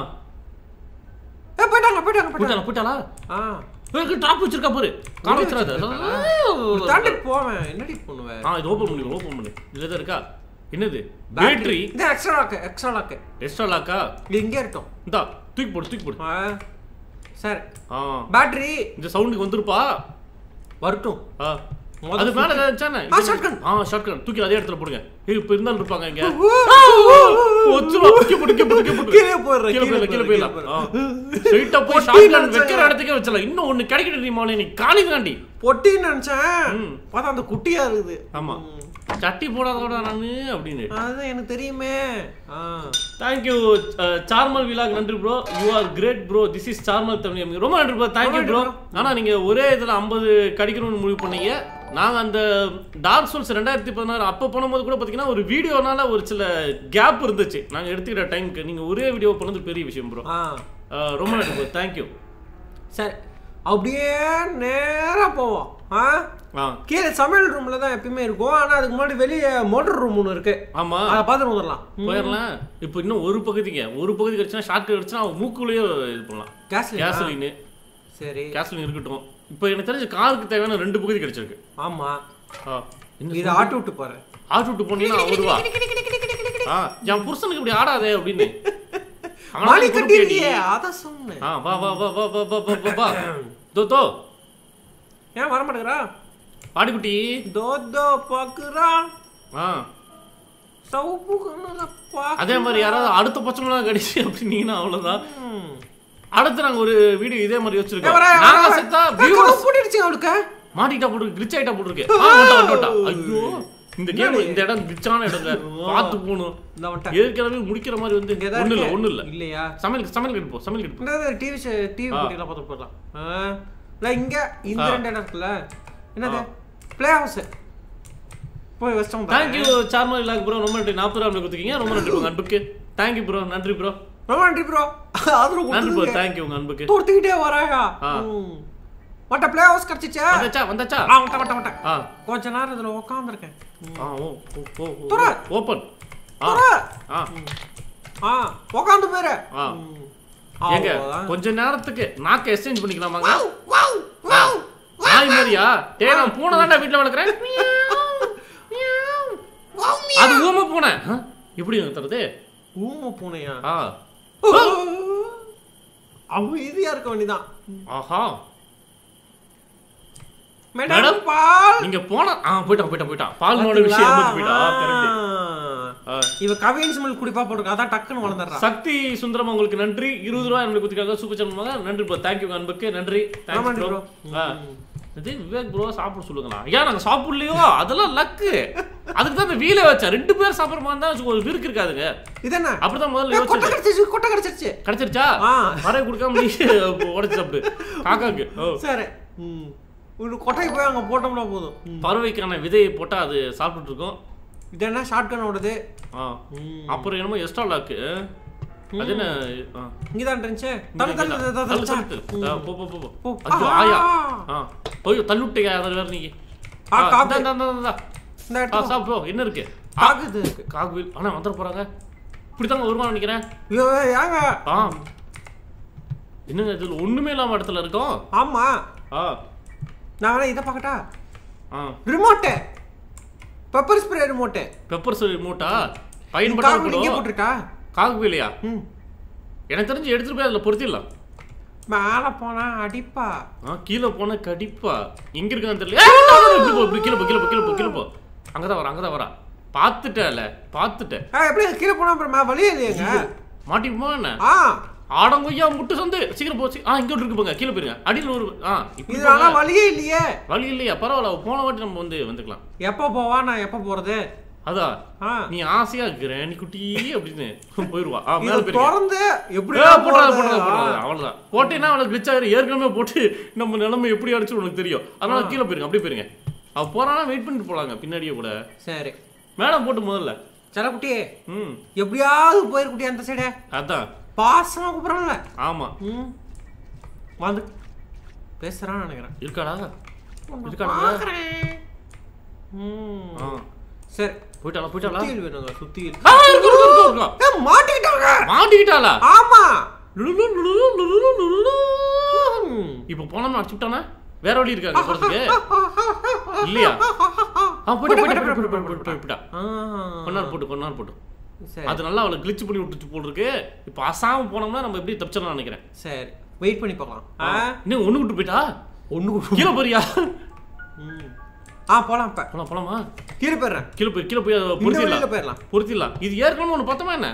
[SPEAKER 1] ஏ போயிட்டாங்க போயிட்டாங்க போயிட்டாங்க
[SPEAKER 2] போயிட்டாளா போயிட்டாளா
[SPEAKER 1] ஆ
[SPEAKER 2] இவருக்கு டாப் வச்சிருக்கா பாரு காண வச்சிடாத
[SPEAKER 1] தாண்டி போவேன் என்னடி பண்ணுவேன்
[SPEAKER 2] ஆ இது ஓபன் பண்ணி ஓபன் பண்ணு இதுல தான் இருக்கா என்னது பேட்டரி
[SPEAKER 1] இந்த extra lock extra lock
[SPEAKER 2] extra லாக்கா
[SPEAKER 1] இது இங்கே இருக்கட்டும்
[SPEAKER 2] இந்தா தூக்கி போடு தூக்கி போடு
[SPEAKER 1] ஆ சரி
[SPEAKER 2] ஆ
[SPEAKER 1] பேட்டரி
[SPEAKER 2] இந்த சவுண்டுக்கு வந்துருப்பா
[SPEAKER 1] வரட்டும்
[SPEAKER 2] ஆ
[SPEAKER 1] முதல்ல
[SPEAKER 2] அது மேல ஏதாச்சானே
[SPEAKER 1] ஆ, shotgun.
[SPEAKER 2] ஆ ஷார்ட்கன் தூக்கி அதே இடத்துல போடுங்க ஏய் இப்ப இருந்தாலும் இருப்பாங்க இங்க
[SPEAKER 1] ஊ,
[SPEAKER 2] ஒச்சுவா கீழே போடு கீழே போடு கீழே போடு
[SPEAKER 1] கீழே போடுறேன்,
[SPEAKER 2] கீழே
[SPEAKER 1] கீழே
[SPEAKER 2] போயிடலாம் கீழே
[SPEAKER 1] போடுறேன்,
[SPEAKER 2] போயிடலாம்
[SPEAKER 1] கீழே
[SPEAKER 2] ஸ்ட்ரைட்டா போய்
[SPEAKER 1] பொட்டி
[SPEAKER 2] ஷாட்கன்
[SPEAKER 1] நினைச்சேன்.
[SPEAKER 2] வைக்கிற இடத்துக்கே வச்சலாம் இன்னும் ஒண்ணு கிடைக்கிட்டு நீ மோனே நீ காலி தாண்டி
[SPEAKER 1] பொட்டின்னு நினைச்சேன்
[SPEAKER 2] ம்.
[SPEAKER 1] பார்த்தா அந்த குட்டியா இருக்குது
[SPEAKER 2] ஆமா
[SPEAKER 1] ம்.
[SPEAKER 2] சட்டி போடாதோட நானு அப்படின்னு
[SPEAKER 1] அதுதான் எனக்கு தெரியுமே ஆ
[SPEAKER 2] தேங்க்யூ சார்மல் விலாக் நன்றி bro you are great bro this is சார்மல் தமிழ் ரொம்ப நன்றி ப்ரோ தேங்க்யூ
[SPEAKER 1] ரொம்ப
[SPEAKER 2] ப்ரோ
[SPEAKER 1] நன்றி
[SPEAKER 2] ஆனா நீங்க ஒரே இதுல ஐம்பது கடிக்கணும்னு முடிவு பண்ணீங்க நாங்க அந்த டார்க் சோல்ஸ் ரெண்டாயிரத்தி பதினாறு அப்போ போகும்போது கூட பாத்தீங்கன்னா ஒரு வீடியோனால ஒரு சில கேப் இருந்துச்சு நாங்க எடுத்துக்கிற டைம்க்கு நீங்க ஒரே வீடியோ பண்ணது பெரிய விஷயம் ப்ரோ
[SPEAKER 1] ஆ
[SPEAKER 2] ரொம்ப நன்றி ப்ரோ தேங்க்யூ
[SPEAKER 1] சரி அப்படியே நேரா போவோம் ஆ
[SPEAKER 2] ஆ
[SPEAKER 1] கீழே சமையல் ரூம்ல தான் எப்பயுமே இருக்கும் ஆனா அதுக்கு முன்னாடி வெளியே மோட்டர் ரூம் ஒன்று இருக்கு
[SPEAKER 2] ஆமா
[SPEAKER 1] அதை பார்த்துட்டு வந்துடலாம்
[SPEAKER 2] போயிடலாம் இப்போ இன்னும் ஒரு பகுதிங்க ஒரு பகுதி கிடைச்சுன்னா ஷார்ட் கிடைச்சுன்னா அவன் மூக்குள்ளேயே இது பண்ணலாம்
[SPEAKER 1] கேஸ்
[SPEAKER 2] கேசலின்
[SPEAKER 1] சரி
[SPEAKER 2] கேசலின் இருக்கட்டும் இப்போ எனக்கு தெரிஞ்ச காருக்கு தேவையான ரெண்டு பகுதி கிடைச்சிருக்கு
[SPEAKER 1] ஆமா
[SPEAKER 2] ஆ என்ன
[SPEAKER 1] இதை ஆட்டு விட்டு போறேன்
[SPEAKER 2] ஆட்டு விட்டு போனீங்கன்னா வருவா ஆ என் புருஷனுக்கு இப்படி ஆடாதே அப்படின்னு அவனால
[SPEAKER 1] மணி
[SPEAKER 2] பொறுப்பு கேட்டி.
[SPEAKER 1] கட்டிருக்கியே அதான் சொன்னேன்
[SPEAKER 2] ஆ வா வா வா வா வா வா வா வா வா தோ தோ
[SPEAKER 1] ஏன் வர மாட்டேங்கிறா
[SPEAKER 2] பாடிக்குட்டி
[SPEAKER 1] தோ தோ பாக்குறா
[SPEAKER 2] ஆ
[SPEAKER 1] சவுப்பு கண்ணுல பாக்கு
[SPEAKER 2] அதே மாதிரி யாராவது அடுத்த பச்சமெல்லாம் கடிச்சு அப்படின்னீங்கன்னா அவ்வளவுதான்
[SPEAKER 1] ம்.
[SPEAKER 2] அடுத்து நாங்க ஒரு வீடியோ இதே மாதிரி
[SPEAKER 1] ஏய்,
[SPEAKER 2] வச்சிருக்கோம்
[SPEAKER 1] வரேன்,
[SPEAKER 2] நாங்க
[SPEAKER 1] வரேன்.
[SPEAKER 2] செத்தா
[SPEAKER 1] ஏய்,
[SPEAKER 2] வியூவர்ஸ்
[SPEAKER 1] கதவு பூட்டிடுச்சு அவளுக்கு
[SPEAKER 2] மாட்டிக்கிட்டா போட்டு கிளிச் ஆயிட்டா போட்டுருக்கு ஆ வந்துட்டா வந்துட்டா ஐயோ இந்த கேம் இந்த இடம் கிளிச்சான இடங்க பார்த்து போகணும்
[SPEAKER 1] இந்த வந்துட்டேன்
[SPEAKER 2] ஏற்கனவே முடிக்கிற மாதிரி வந்து
[SPEAKER 1] இங்க தான்
[SPEAKER 2] ஒண்ணு இல்ல
[SPEAKER 1] இருக்கு.
[SPEAKER 2] ஒண்ணு இல்ல
[SPEAKER 1] இல்லையா
[SPEAKER 2] சமையல் சமையல் கட்டு போ சமையல் கட்டு போ
[SPEAKER 1] இந்த டிவி டிவி
[SPEAKER 2] ஆ.
[SPEAKER 1] போட்டிலாம் பார்த்து போடலாம் ஆ. இல்ல இங்க இந்த
[SPEAKER 2] ஆ.
[SPEAKER 1] ரெண்டு இடம் இருக்குல்ல என்னது
[SPEAKER 2] ஆ.
[SPEAKER 1] பிளே ஹவுஸ் போய் வச்சோம்
[SPEAKER 2] தேங்க்யூ சார்மல் இல்லாக் ப்ரோ ரொம்ப நன்றி நாற்பது ரூபா கொடுத்துருக்கீங்க ரொம்ப நன்றி உங்க அன்புக்கு தேங்க்யூ ப்ரோ நன்றி ப்ரோ
[SPEAKER 1] ரொம்ப நன்றி ப்ரோ ஆதரவு
[SPEAKER 2] நன்றி ப்ரோ
[SPEAKER 1] கொடுத்துருக்கீங்க
[SPEAKER 2] தேங்க்யூ உங்க அன்புக்கு
[SPEAKER 1] தோர்த்துக்கிட்டே வராயா
[SPEAKER 2] ஆ.
[SPEAKER 1] வட்ட பிளே ஹவுஸ் கிடைச்சிச்சா
[SPEAKER 2] வந்தாச்சா வந்தாச்சா
[SPEAKER 1] ஆ வட்ட வட்ட வட்ட
[SPEAKER 2] ஆ
[SPEAKER 1] கொஞ்ச நேரம் இதுல உட்காந்துருக்கேன்
[SPEAKER 2] ஆ ஓ ஓ ஓ
[SPEAKER 1] துற.
[SPEAKER 2] ஓப்பன் ஆ
[SPEAKER 1] துற.
[SPEAKER 2] ஆ
[SPEAKER 1] ஆ உட்காந்து போயிரு
[SPEAKER 2] ஆ
[SPEAKER 1] ம்.
[SPEAKER 2] ஏங்க
[SPEAKER 1] அவ்வளவுதான்.
[SPEAKER 2] கொஞ்ச நேரத்துக்கு நாக்க எக்ஸ்சேஞ்ச் பண்ணிக்கலாமாங்க
[SPEAKER 1] வாவ், வாவ், வாவ்,
[SPEAKER 2] ஆ நாய் மாதிரியா டேய் நான் பூனை தான்டா வீட்டுல வளர்க்குறேன் அது ஊம பூனை ஆ, எப்படி தருது
[SPEAKER 1] ஊம பூனையா
[SPEAKER 2] ஆ
[SPEAKER 1] அவன் ஈஸியா இருக்க வேண்டியதான்
[SPEAKER 2] ஆஹா
[SPEAKER 1] மேடம்
[SPEAKER 2] மேடம்,
[SPEAKER 1] பால்
[SPEAKER 2] நீங்க போன ஆ போயிட்டான் போயிட்டான் போயிட்டான் பால்னோட விஷயம் ஏமாத்தி போயிட்டா கரெக்ட்
[SPEAKER 1] ஆ. இவ கவியன்ஸ் மில் குடிப்பா போட்டுருக்கா அதான் டக்குன்னு வளர்ந்துடுறா
[SPEAKER 2] சக்தி சுந்தரம் உங்களுக்கு நன்றி இருபது ரூபாய் என்னுடைய குத்திக்காக சூப்பர் சேனல் நன்றி ப்ரோ தேங்க்யூ அன்புக்கு நன்றி தேங்க்ஸ்
[SPEAKER 1] ஆமாண்டி
[SPEAKER 2] ப்ரோ
[SPEAKER 1] bro.
[SPEAKER 2] இது விவேக் ப்ரோ சாப்பிட சொல்லுங்களா ஐயா நாங்க சாப்பிடலையோ அதெல்லாம் லக்கு அதுக்கு தான் இந்த வீலை வச்சா ரெண்டு பேர் சாப்பிட்ற மாதிரி தான் வச்சுக்கோ, ஒரு விருக்கு இருக்காதுங்க
[SPEAKER 1] இது என்ன
[SPEAKER 2] அப்படிதான் முதல்ல
[SPEAKER 1] ஏய், கொட்டை
[SPEAKER 2] யோசிச்சது
[SPEAKER 1] கிடைச்சிருச்சு கொட்டை கிடைச்சிருச்சு
[SPEAKER 2] கிடைச்சிருச்சா
[SPEAKER 1] ஆ.
[SPEAKER 2] வரைய கொடுக்காம நீ உடச்சு சாப்பிடு காக்காக்கு ஓ
[SPEAKER 1] சரி ம் ஒரு கொட்டைக்கு போய் அங்க போட்டோம்னா போதும் ம்.
[SPEAKER 2] பறவைக்கான விதையை போட்டா அது சாப்பிட்டுட்டு இருக்கோம்
[SPEAKER 1] இது என்ன ஷார்ட் கன் ஓடுது
[SPEAKER 2] ஆ
[SPEAKER 1] ம்.
[SPEAKER 2] அப்புறம் என்னமோ எக்ஸ்ட்ரா லாக்கு அது என்ன ஆ.
[SPEAKER 1] இங்கதான் இருந்துச்சு
[SPEAKER 2] இங்க
[SPEAKER 1] தள்ளு தள்ளு
[SPEAKER 2] இங்க
[SPEAKER 1] தள்ளு,
[SPEAKER 2] தள்ளு,
[SPEAKER 1] தள்ளு
[SPEAKER 2] தள்ளு,
[SPEAKER 1] தள்ளு.
[SPEAKER 2] தள்ளு. ஆ, போ, போ, போ, போ.
[SPEAKER 1] போ.
[SPEAKER 2] ஐயோ,
[SPEAKER 1] ஆ,
[SPEAKER 2] ஆயா.
[SPEAKER 1] ஆ.
[SPEAKER 2] ஆ. ஐயோ, தள்ளுவிட்டீங்க, அதில் வேற நீங்க.
[SPEAKER 1] ஆ,
[SPEAKER 2] ஆ,
[SPEAKER 1] காக்கு.
[SPEAKER 2] இந்தா, இந்தா, இந்தா, இந்தா.
[SPEAKER 1] இந்த
[SPEAKER 2] ஆ,
[SPEAKER 1] இடத்துல
[SPEAKER 2] சாப்பிடு, போ. என்ன இருக்கு
[SPEAKER 1] காக்குது இருக்கு
[SPEAKER 2] காக்வில் ஆனா வந்துட போறாங்க இப்படித்தாங்க வருமா நினைக்கிறேன்
[SPEAKER 1] ஐயோ ஏங்க
[SPEAKER 2] ஆ என்னங்க இதுல ஒண்ணுமே இல்லாம இடத்துல இருக்கோம்
[SPEAKER 1] ஆமா
[SPEAKER 2] ஆ
[SPEAKER 1] நான் வேணா இதை பார்க்கட்டா
[SPEAKER 2] ஆ
[SPEAKER 1] remote pepper spray remote
[SPEAKER 2] pepper சொல்லி மூட்டா
[SPEAKER 1] காக்கு
[SPEAKER 2] பயன்படுத்த
[SPEAKER 1] இங்கே
[SPEAKER 2] கூட
[SPEAKER 1] போட்டிருக்கா
[SPEAKER 2] காக்விலையா
[SPEAKER 1] ம்
[SPEAKER 2] எனக்கு தெரிஞ்சு எடுத்துட்டு போய் அதுல பொருத்திடலாம்
[SPEAKER 1] மேலே போனா அடிப்பா
[SPEAKER 2] ஆ கீழே போன கடிப்பா எங்க இருக்கான்னு தெரியல ஏய், no, no, no, இப்படி போ, இப்படி கீழே போ கீழே போ கீழே போ கீழே போ அங்கதான் வரா அங்கதான் வரா பார்த்துட்டேல பார்த்துட்டேன்
[SPEAKER 1] ஆ எப்படி கீழே போனா அப்புறம் மே- வழியே இல்லையேங்க
[SPEAKER 2] மாட்டிக்குமா என்ன
[SPEAKER 1] ஆ
[SPEAKER 2] ஆடங்கொய்யா முட்டு சந்து சீக்கிரம் போச்சு ஆ இங்க இருக்கு போங்க கீழே போயிருங்க அடியில் ஒரு ஆ இப்படி
[SPEAKER 1] இது ஆனா
[SPEAKER 2] போங்க.
[SPEAKER 1] வழியே இல்லையே
[SPEAKER 2] வழி இல்லையா பரவாயில்ல போன வாட்டி நம்ம வந்து வந்துக்கலாம்
[SPEAKER 1] எப்போ போவா நான் எப்போ போறது
[SPEAKER 2] அதான்
[SPEAKER 1] ஆ
[SPEAKER 2] நீ ஆசையா இருக்கிற நீ குட்டி அப்படின்னு போயிருவா ஆ மேல
[SPEAKER 1] இது
[SPEAKER 2] போயிருங்க
[SPEAKER 1] திறந்து எப்படி
[SPEAKER 2] ஏ, போடாத, போடாத, போடாத. அவ்வளவுதான் போட்டேன்னா அவளுக்கு glitch ஆயிரும். ஏற்கனவே போட்டு நம்ம நிலைமை எப்படி அடிச்சு உனக்கு தெரியும் அதனால கீழே போயிருங்க அப்படியே போயிருங்க அவ போறானா வெயிட் பண்ணிட்டு போலாங்க பின்னாடியே கூட
[SPEAKER 1] சரி
[SPEAKER 2] மேடம் போட்டு முதல்ல
[SPEAKER 1] செல்லக்குட்டியே
[SPEAKER 2] ம்
[SPEAKER 1] எப்படியாவது போயிருக்குட்டி அந்த சைடு
[SPEAKER 2] அதான்
[SPEAKER 1] பாசமா கூப்பிடறான்ல
[SPEAKER 2] ஆமா
[SPEAKER 1] ம் வந்து பேசுறான்னு நினைக்கிறேன்
[SPEAKER 2] இருக்காடா
[SPEAKER 1] உன்னை
[SPEAKER 2] இருக்காடா?
[SPEAKER 1] பார்க்கறேன். ம்
[SPEAKER 2] ஆ
[SPEAKER 1] சரி
[SPEAKER 2] போயிட்டாளா போயிட்டாளா
[SPEAKER 1] சுத்தியல் வேணுங்க சுத்தியல்
[SPEAKER 2] ஆ, இருக்கு, இருக்கு, இருக்கு, இருக்கு.
[SPEAKER 1] ஏ, மாட்டிக்கிட்டாங்க
[SPEAKER 2] மாட்டிக்கிட்டாளா
[SPEAKER 1] ஆமா
[SPEAKER 2] லுலு, லுலு, லுலு, லுலு.
[SPEAKER 1] ம்.
[SPEAKER 2] இப்ப போனோம்னு அடிச்சுட்டானா வேற வழி இருக்காங்க போறதுக்கு இல்லையா ஆ போயிட்டு போயிட்டு போயிட்டு போயிட்டு போயிட்டு போயிட்டு போயிட்டா
[SPEAKER 1] ஆ.
[SPEAKER 2] கொஞ்ச நேரம் போட்டு கொஞ்ச நேரம் போட்டு
[SPEAKER 1] சரி
[SPEAKER 2] அது நல்லா அவளை கிளிச் பண்ணி விட்டுச்சு போல் இருக்கு இப்போ அசாம போனோம்னா நம்ம எப்படி தப்பிச்சிடலாம் நினைக்கிறேன்
[SPEAKER 1] சரி வெயிட் பண்ணி பார்க்கலாம் ஆ
[SPEAKER 2] இன்னும் ஒண்ணு விட்டு போயிட்டா
[SPEAKER 1] ஒண்ணு
[SPEAKER 2] கீழே போறியா
[SPEAKER 1] ம். ஆ போலாம் இப்ப
[SPEAKER 2] போலாம் போலாமா
[SPEAKER 1] கீழே போயிடுறேன்
[SPEAKER 2] கீழே போய் கீழே போய் அதை
[SPEAKER 1] இந்த வழியில
[SPEAKER 2] பொருத்திடலாம்
[SPEAKER 1] போயிடலாம்
[SPEAKER 2] பொருத்திடலாம் இது ஏற்கனவே ஒன்று பார்த்தோமா என்ன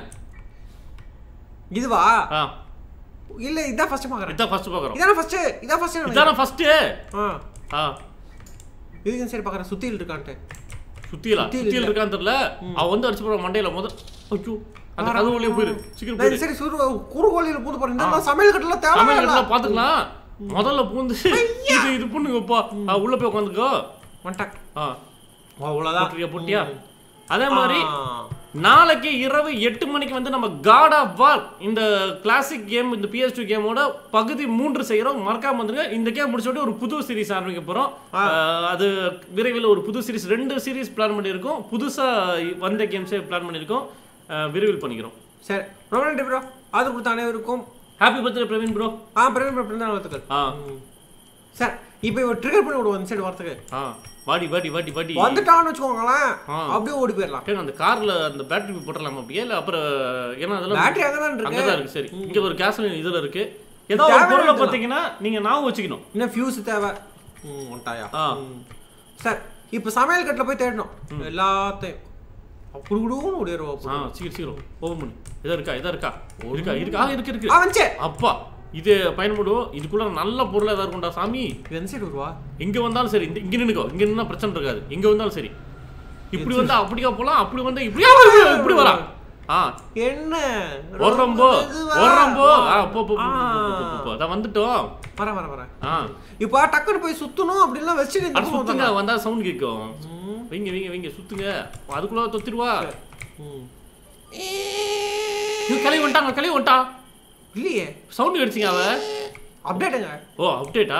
[SPEAKER 1] இதுவா
[SPEAKER 2] ஆ
[SPEAKER 1] இல்ல இதான் ஃபர்ஸ்ட் பாக்குறேன்
[SPEAKER 2] இதான் ஃபர்ஸ்ட் பார்க்குறோம்
[SPEAKER 1] இதான ஃபர்ஸ்ட் இதான் ஃபர்ஸ்ட்
[SPEAKER 2] இதான ஃபர்ஸ்ட்
[SPEAKER 1] ஆ
[SPEAKER 2] ஆ
[SPEAKER 1] இதுக்கு சரி பாக்குறேன் சுத்தியில் இருக்கான்ட்டு
[SPEAKER 2] சுத்தியலா
[SPEAKER 1] சுத்தியல்
[SPEAKER 2] சுத்தியல்
[SPEAKER 1] இல்ல.
[SPEAKER 2] இருக்கான்னு தெரியல அவ வந்து அடிச்சு போற மண்டையில முத ஐயோ அந்த
[SPEAKER 1] ஆ,
[SPEAKER 2] கதவு வழியே போயிரு சீக்கிரம்
[SPEAKER 1] நான்
[SPEAKER 2] போயிரு
[SPEAKER 1] சரி சுரு குறுகோலியில பூந்து போறேன் இந்த சமையல் கட்டல தேவை
[SPEAKER 2] சமையல் இடத்துல பாத்துக்கலாம் முதல்ல பூந்து இது இது பண்ணுங்கப்பா ஆ, உள்ள போய் உட்காந்துக்கோ
[SPEAKER 1] வந்துட்டான்
[SPEAKER 2] ஆ
[SPEAKER 1] அவ்வளவுதான்
[SPEAKER 2] போட்டியா போட்டியா அதே மாதிரி
[SPEAKER 1] ஆ.
[SPEAKER 2] நாளைக்கு இரவு எட்டு மணிக்கு வந்து நம்ம காட் ஆஃப் வார் இந்த கிளாசிக் கேம் இந்த PS2 கேமோட பகுதி மூன்று செய்கிறோம் மறக்காம வந்துருங்க இந்த கேம் முடிச்சோட ஒரு புது சீரிஸ் ஆரம்பிக்க போறோம் அஹ், அது விரைவில் ஒரு புது சீரிஸ் ரெண்டு சீரிஸ் பிளான் பண்ணியிருக்கோம் புதுசா வந்த கேம்ஸே பிளான் பண்ணியிருக்கோம் அஹ், விரைவில் பண்ணிக்கிறோம்
[SPEAKER 1] சரி ரொம்ப நன்றி ப்ரோ அது கொடுத்த அனைவருக்கும்
[SPEAKER 2] ஹாப்பி பர்த்டே பிரவீன் ப்ரோ
[SPEAKER 1] ஆ பிரவீன் ப்ரோ பிறந்த வாழ்த்துக்கள்
[SPEAKER 2] ஆ
[SPEAKER 1] சார் இப்போ இவன் ட்ரிகர் பண்ணி விடுவோம் இந்த சைடு வரதுக்கு
[SPEAKER 2] ஆ வாடி வாடி வாடி வாடி
[SPEAKER 1] வந்துட்டான்னு வச்சுக்கோங்களேன்
[SPEAKER 2] ஆ.
[SPEAKER 1] அப்படியே ஓடி போயிடலாம்
[SPEAKER 2] டேய், அந்த கார்ல அந்த பேட்டரி போட்டுடலாம் அப்படியே இல்ல அப்புறம் ஏன்னா அதெல்லாம்
[SPEAKER 1] பேட்டரி அங்கதான் இருக்கு
[SPEAKER 2] அங்கதான் இருக்கு சரி இங்க ஒரு கேஸ் இதுல இருக்கு ஏதோ ஒரு
[SPEAKER 1] தேவையான
[SPEAKER 2] பொருளை
[SPEAKER 1] இதெல்லாம்.
[SPEAKER 2] பார்த்தீங்கன்னா நீங்க ஞாபகம் வச்சுக்கணும்
[SPEAKER 1] இன்னும் ஃபியூஸ் தேவை ம் ஒன்ட்டாயா
[SPEAKER 2] ஆ.
[SPEAKER 1] சார் இப்போ சமையல் கட்டில் போய் தேடணும் எல்லாத்தையும் குடுகுடுன்னு ஓடிடுவோம்
[SPEAKER 2] ஆ சீக்கிரம் சீக்கிரம் ஓபன் பண்ணு இதா இருக்கா இதா இருக்கா இருக்கா இருக்கா ஆ, இருக்கு இருக்கு
[SPEAKER 1] ஆ வந்துச்சே
[SPEAKER 2] அப்பா இது பயன்படுவோம் இதுக்குள்ள நல்ல பொருள் ஏதாவது இருக்கும்டா சாமி
[SPEAKER 1] இது எந்த சைடு வருவா
[SPEAKER 2] எங்க வந்தாலும் சரி இந்த- இங்க நின்னுக்கோ இங்க நின்னா பிரச்சனை இருக்காது எங்க வந்தாலும் சரி இப்படி வந்தா அப்படியா போலாம் அப்படி வந்தா இப்படியா இப்படி வரா ஆ
[SPEAKER 1] என்ன
[SPEAKER 2] ஒர்றம்போ
[SPEAKER 1] மெதுவா.
[SPEAKER 2] ஒர்றம்போ ஆ போ போ போ,
[SPEAKER 1] ஆ.
[SPEAKER 2] போ, போ, போ, போ. அதான் வந்துட்டோம்
[SPEAKER 1] வரேன் வரேன் வரேன்
[SPEAKER 2] ஆ
[SPEAKER 1] இப்போ டக்குன்னு போய் சுத்தணும் அப்படின்லாம் வச்சுட்டு இந்த
[SPEAKER 2] அது
[SPEAKER 1] பக்கம்
[SPEAKER 2] சுத்துங்க
[SPEAKER 1] வந்துடலாம்.
[SPEAKER 2] வந்தா சவுண்ட் கேட்கும்
[SPEAKER 1] ம்.
[SPEAKER 2] வைங்க வைங்க வைங்க சுத்துங்க அதுக்குள்ள தொத்திருவா
[SPEAKER 1] ம்.
[SPEAKER 2] இவன் கிளவி வந்துட்டாங்க கிளவி வந்துட்டா
[SPEAKER 1] இல்லையே
[SPEAKER 2] சவுண்ட் அடிச்சிங்க அவ
[SPEAKER 1] அப்டேட்டுங்க
[SPEAKER 2] ஓ அப்டேட்டா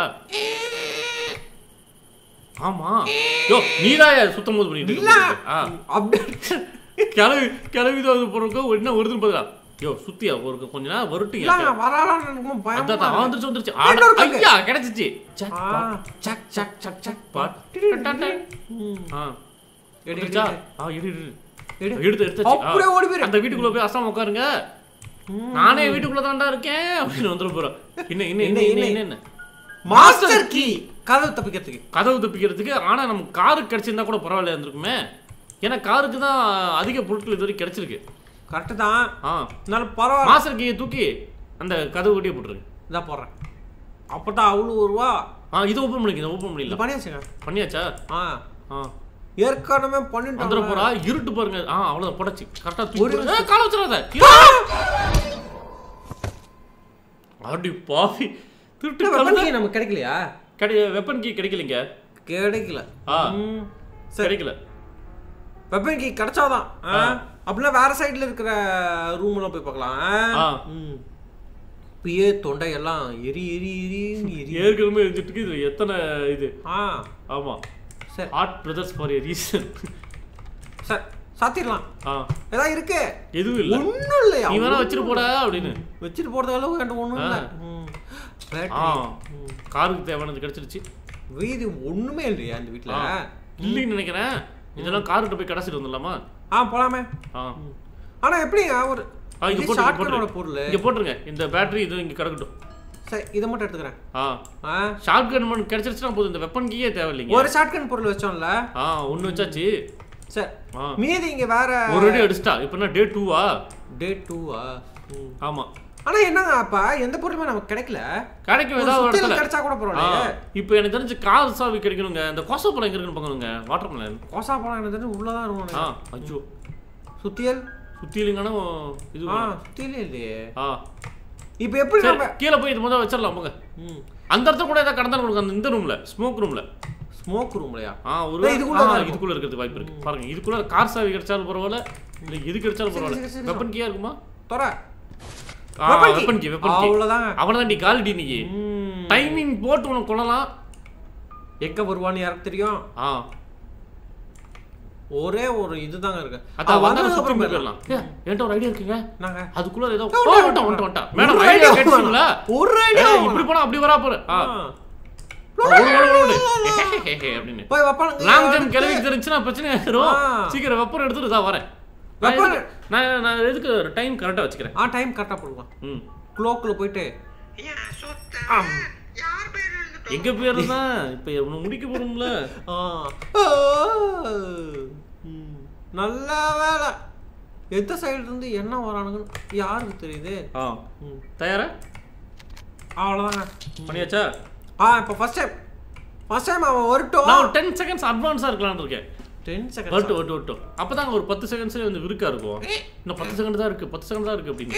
[SPEAKER 2] ஆமா யோ நீதாயா சுத்தம் போது பண்ணிட்டு
[SPEAKER 1] இல்ல
[SPEAKER 2] இருக்க ஆ
[SPEAKER 1] அப்டேட்
[SPEAKER 2] கிளவி கிளவி தான் அது போறோம் என்ன வருதுன்னு பாத்தா யோ சுத்தியா ஒரு கொஞ்ச நேரம் வருட்டீங்க
[SPEAKER 1] இல்ல வராளான்னு எனக்கு பயமா
[SPEAKER 2] அதான்
[SPEAKER 1] இருக்கு.
[SPEAKER 2] வந்துருச்சு வந்துருச்சு
[SPEAKER 1] இன்னொரு
[SPEAKER 2] ஆட-
[SPEAKER 1] கங்கு.
[SPEAKER 2] ஐயா கிடைச்சிச்சு சக்
[SPEAKER 1] ஆ.
[SPEAKER 2] பாட், சக் சக் சக் சக் பாட்.
[SPEAKER 1] ம்.
[SPEAKER 2] ஆ
[SPEAKER 1] எடு, எடு,
[SPEAKER 2] வந்துருச்சா?
[SPEAKER 1] எடு.
[SPEAKER 2] ஆ எடு எடு
[SPEAKER 1] எடு.
[SPEAKER 2] எடுத்து எடுத்தாச்சு ஆ.
[SPEAKER 1] அப்படியே ஓடி போயிரு.
[SPEAKER 2] அந்த வீட்டுக்குள்ள போய் அசாம உட்காருங்க நானே வீட்டுக்குள்ள தான்டா இருக்கேன் அப்படின்னு வந்துட போறோம் என்ன என்ன என்ன என்ன என்ன என்ன
[SPEAKER 1] மாஸ்டர் கீ கதவு தப்பிக்கிறதுக்கு
[SPEAKER 2] கதவு தப்பிக்கிறதுக்கு ஆனா நம்ம காருக்கு கிடைச்சிருந்தா கூட பரவாயில்ல இருந்திருக்குமே ஏன்னா காருக்கு தான் அதிக பொருட்கள் இது வரைக்கும் கிடைச்சிருக்கு
[SPEAKER 1] கரெக்டு தான்
[SPEAKER 2] ஆ
[SPEAKER 1] இருந்தாலும் பரவாயில்ல
[SPEAKER 2] மாஸ்டர் கீயை தூக்கி அந்த கதவு கட்டியே போட்டுருக்கு
[SPEAKER 1] இதான் போடுறேன் அப்பதான் அவ்வளோ ஒரு ரூபா
[SPEAKER 2] ஆ இது ஓப்பன் பண்ணிக்க இதை ஓப்பன்
[SPEAKER 1] இது
[SPEAKER 2] பண்ணிடலாம்
[SPEAKER 1] பண்ணியாச்சுங்க
[SPEAKER 2] பண்ணியாச்சா
[SPEAKER 1] ஆ
[SPEAKER 2] ஆ
[SPEAKER 1] ஏற்கனவே
[SPEAKER 2] வந்துட
[SPEAKER 1] பண்ணிட்டோம்
[SPEAKER 2] போறா இருட்டு பாருங்க ஆ அவ்வளவுதான் போடாச்சு கரெக்டா
[SPEAKER 1] ஒரு
[SPEAKER 2] தூக்கி போடு. ஏய், காலை வச்சிடாத அடி பாவி திருட்டு
[SPEAKER 1] வெப்பன்
[SPEAKER 2] கழுதை.
[SPEAKER 1] கீ நமக்கு கிடைக்கலையா
[SPEAKER 2] கிடை வெப்பன் கீ கிடைக்கலைங்க
[SPEAKER 1] கிடைக்கல
[SPEAKER 2] ஆ
[SPEAKER 1] ம். சரி
[SPEAKER 2] கிடைக்கல
[SPEAKER 1] வெப்பன் கீ கிடைச்சாதான் ஆ.
[SPEAKER 2] ஆ.
[SPEAKER 1] அப்படின்னா வேற சைடுல இருக்கிற ரூம்ல போய் பார்க்கலாம்
[SPEAKER 2] ஆ.
[SPEAKER 1] ம். இப்பயே தொண்டையெல்லாம் எரி எரி எரி எரி
[SPEAKER 2] ஏற்கனவே இருந்துட்டு இருக்கு இதுல எத்தனை இது
[SPEAKER 1] ஆ
[SPEAKER 2] ஆமா
[SPEAKER 1] சரி
[SPEAKER 2] art brothers for a reason
[SPEAKER 1] சரி சாத்திடலாம்
[SPEAKER 2] ஆ
[SPEAKER 1] ஏதாவது இருக்கு
[SPEAKER 2] எதுவும் இல்ல
[SPEAKER 1] ஒண்ணும் இல்லையா
[SPEAKER 2] நீ வேணா வச்சிட்டு போடா அப்படின்னு
[SPEAKER 1] வச்சுட்டு போறது அளவு என்கிட்ட ஒண்ணும் இல்ல ம்.
[SPEAKER 2] ஆ
[SPEAKER 1] பேட்டரி ம்.
[SPEAKER 2] காருக்கு தேவையானது கிடைச்சிருச்சு
[SPEAKER 1] வீதி ஒண்ணுமே இல்லையா இந்த வீட்ல
[SPEAKER 2] ஆ. இல்லைன்னு நினைக்கிறேன் இதெல்லாம் கார்கிட்ட போய் கடைசிட்டு வந்துடலாமா
[SPEAKER 1] ஆ போலாமே
[SPEAKER 2] ஆ
[SPEAKER 1] ஆனா எப்படிங்க ஒரு
[SPEAKER 2] ஆ இங்க
[SPEAKER 1] இது
[SPEAKER 2] போட்டு
[SPEAKER 1] shotgun ஓட
[SPEAKER 2] போட்டுருங்க
[SPEAKER 1] பொருள்
[SPEAKER 2] இங்க போட்டுருங்க இந்த பேட்டரி இது இங்க கிடக்கட்டும்
[SPEAKER 1] சரி இதை மட்டும் எடுத்துக்கிறேன்
[SPEAKER 2] ஆ
[SPEAKER 1] ஆ
[SPEAKER 2] ஷார்ட் கன் மண் கிடைச்சிருச்சுன்னா போதும் இந்த வெப்பன் கீயே தேவையில்லைங்க
[SPEAKER 1] ஒரு ஷாட்கன் பொருள் வச்சோம்ல
[SPEAKER 2] ஆ ஒண்ணு வச்சாச்சு
[SPEAKER 1] சரி
[SPEAKER 2] ஆ
[SPEAKER 1] மீதி இங்க வேற
[SPEAKER 2] ஒரு அடி அடிச்சிட்டா இப்போ என்ன டே டூவா
[SPEAKER 1] டே டூவா
[SPEAKER 2] ஆமா
[SPEAKER 1] ஆனா என்னங்க அப்ப எந்த பொருளுமே நமக்கு கிடைக்கல
[SPEAKER 2] கிடைக்கும்
[SPEAKER 1] ஒரு
[SPEAKER 2] ஏதாவது ஒரு
[SPEAKER 1] சுத்தியல்
[SPEAKER 2] இடத்துல
[SPEAKER 1] கிடைச்சா கூட
[SPEAKER 2] ஆ,
[SPEAKER 1] பரவாயில்ல
[SPEAKER 2] இப்போ எனக்கு தெரிஞ்சு கார் சாவி கிடைக்கணுங்க இந்த கோசப்பழம் எங்க இருக்குன்னு பார்க்கணுங்க வாட்டர் மெலன்
[SPEAKER 1] கோசா பழம் எனக்கு தெரிஞ்சு உள்ளதான்
[SPEAKER 2] ஆ
[SPEAKER 1] இருக்கும்
[SPEAKER 2] ஐயோ
[SPEAKER 1] சுத்தியல்
[SPEAKER 2] சுத்திலிங்கன்னா இது
[SPEAKER 1] ஆ சுத்தியலே இல்லையே
[SPEAKER 2] ஆ
[SPEAKER 1] இப்ப எப்படி
[SPEAKER 2] சரி
[SPEAKER 1] நம்ம
[SPEAKER 2] கீழே போய் இது முதல்ல வச்சிடலாம் போங்க
[SPEAKER 1] ம்
[SPEAKER 2] அந்த இடத்துல கூட ஏதாவது கடந்தாலும் கொடுங்க அந்த இந்த ரூம்ல ஸ்மோக் ரூம்ல
[SPEAKER 1] ஸ்மோக் ரூம்லையா
[SPEAKER 2] ஆ ஒரு
[SPEAKER 1] ஏய், இதுக்குள்ள
[SPEAKER 2] ஆ,
[SPEAKER 1] தான் இருக்கும்.
[SPEAKER 2] இதுக்குள்ள இருக்கிறது வாய்ப்பு இருக்கு பாருங்க இதுக்குள்ள கார் சாவி கிடைச்சாலும் பரவாயில்ல இல்ல இது கிடைச்சாலும்
[SPEAKER 1] சரி,
[SPEAKER 2] பரவாயில்ல
[SPEAKER 1] சரி, சரி.
[SPEAKER 2] வெப்பன் கீயா இருக்குமா
[SPEAKER 1] தொற
[SPEAKER 2] ஆ
[SPEAKER 1] Weapon key.
[SPEAKER 2] Weapon key weapon key
[SPEAKER 1] அவ்வளவுதாங்க
[SPEAKER 2] அவனதான் நீ கால்டி நீ
[SPEAKER 1] ம்.
[SPEAKER 2] டைமிங் போட்டு உனக்கு கொள்ளலாம்
[SPEAKER 1] எங்க வருவான்னு யாருக்கு தெரியும்
[SPEAKER 2] ஆ
[SPEAKER 1] ஒரே ஒரு இதுதாங்க இருக்கு
[SPEAKER 2] அதான்
[SPEAKER 1] அது
[SPEAKER 2] வந்தா
[SPEAKER 1] வந்ததுக்கு
[SPEAKER 2] சுத்தி
[SPEAKER 1] அப்புறம்
[SPEAKER 2] போயிடலாம் ஏ, என்கிட்ட ஒரு ஐடியா இருக்குங்க
[SPEAKER 1] நாங்க
[SPEAKER 2] அதுக்குள்ள ஏதோ
[SPEAKER 1] வந்துட்டா,
[SPEAKER 2] ஓ, வந்துட்டா, வந்துட்டா, வந்துட்டா. மேடம்
[SPEAKER 1] ஒரு
[SPEAKER 2] ஐடியா
[SPEAKER 1] idea
[SPEAKER 2] கிடைச்சிங்களா
[SPEAKER 1] ஒரு ஐடியா
[SPEAKER 2] ஏய், இப்படி போனா அப்படி வரா போற ஆ ஓடு, ஓடு, ஓடு. அப்படின்னு
[SPEAKER 1] போய் வைப்பானுங்க
[SPEAKER 2] லாங் ஜம்ப் கிளவிக்கு தெரிஞ்சுன்னா பிரச்சனை ஆயிரும்
[SPEAKER 1] ஆ.
[SPEAKER 2] சீக்கிரம் வெப்பன் எடுத்துட்டு தான் வரேன் நான்
[SPEAKER 1] வெப்பன்
[SPEAKER 2] எதுக்கு- நான் நான் எதுக்கு டைம் கரெக்டா வச்சுக்கிறேன்
[SPEAKER 1] ஆ டைம் கரெக்டா போடுவான்
[SPEAKER 2] ம்
[SPEAKER 1] க்ளோக்குள்ள போயிட்டு ஆம்.
[SPEAKER 2] எங்க பேரு தான் இப்ப இவனை முடிக்க போறோம்ல
[SPEAKER 1] ஆ. ஆ. ம். நல்ல வேலை எந்த சைடு இருந்து என்ன வரானுங்கன்னு யாருக்கு தெரியுது
[SPEAKER 2] ஆ
[SPEAKER 1] ம்.
[SPEAKER 2] தயாரா
[SPEAKER 1] அவ்வளோதாங்க
[SPEAKER 2] பண்ணியாச்சா
[SPEAKER 1] ஆ இப்போ ஃபர்ஸ்ட் டைம் ஃபர்ஸ்ட் டைம் அவன் வரட்டும்
[SPEAKER 2] நான் ஒரு டென் செகண்ட்ஸ் அட்வான்ஸா இருக்கலாம்னு இருக்கேன்
[SPEAKER 1] டென் செகண்ட்
[SPEAKER 2] வரட்டும் வரட்டும் வரட்டும் அப்பதாங்க ஒரு பத்து செகண்ட்ஸ்ல வந்து விருக்கா இருக்கும் இன்னும் பத்து செகண்ட் தான் இருக்கு பத்து செகண்ட் தான் இருக்கு அப்படின்னு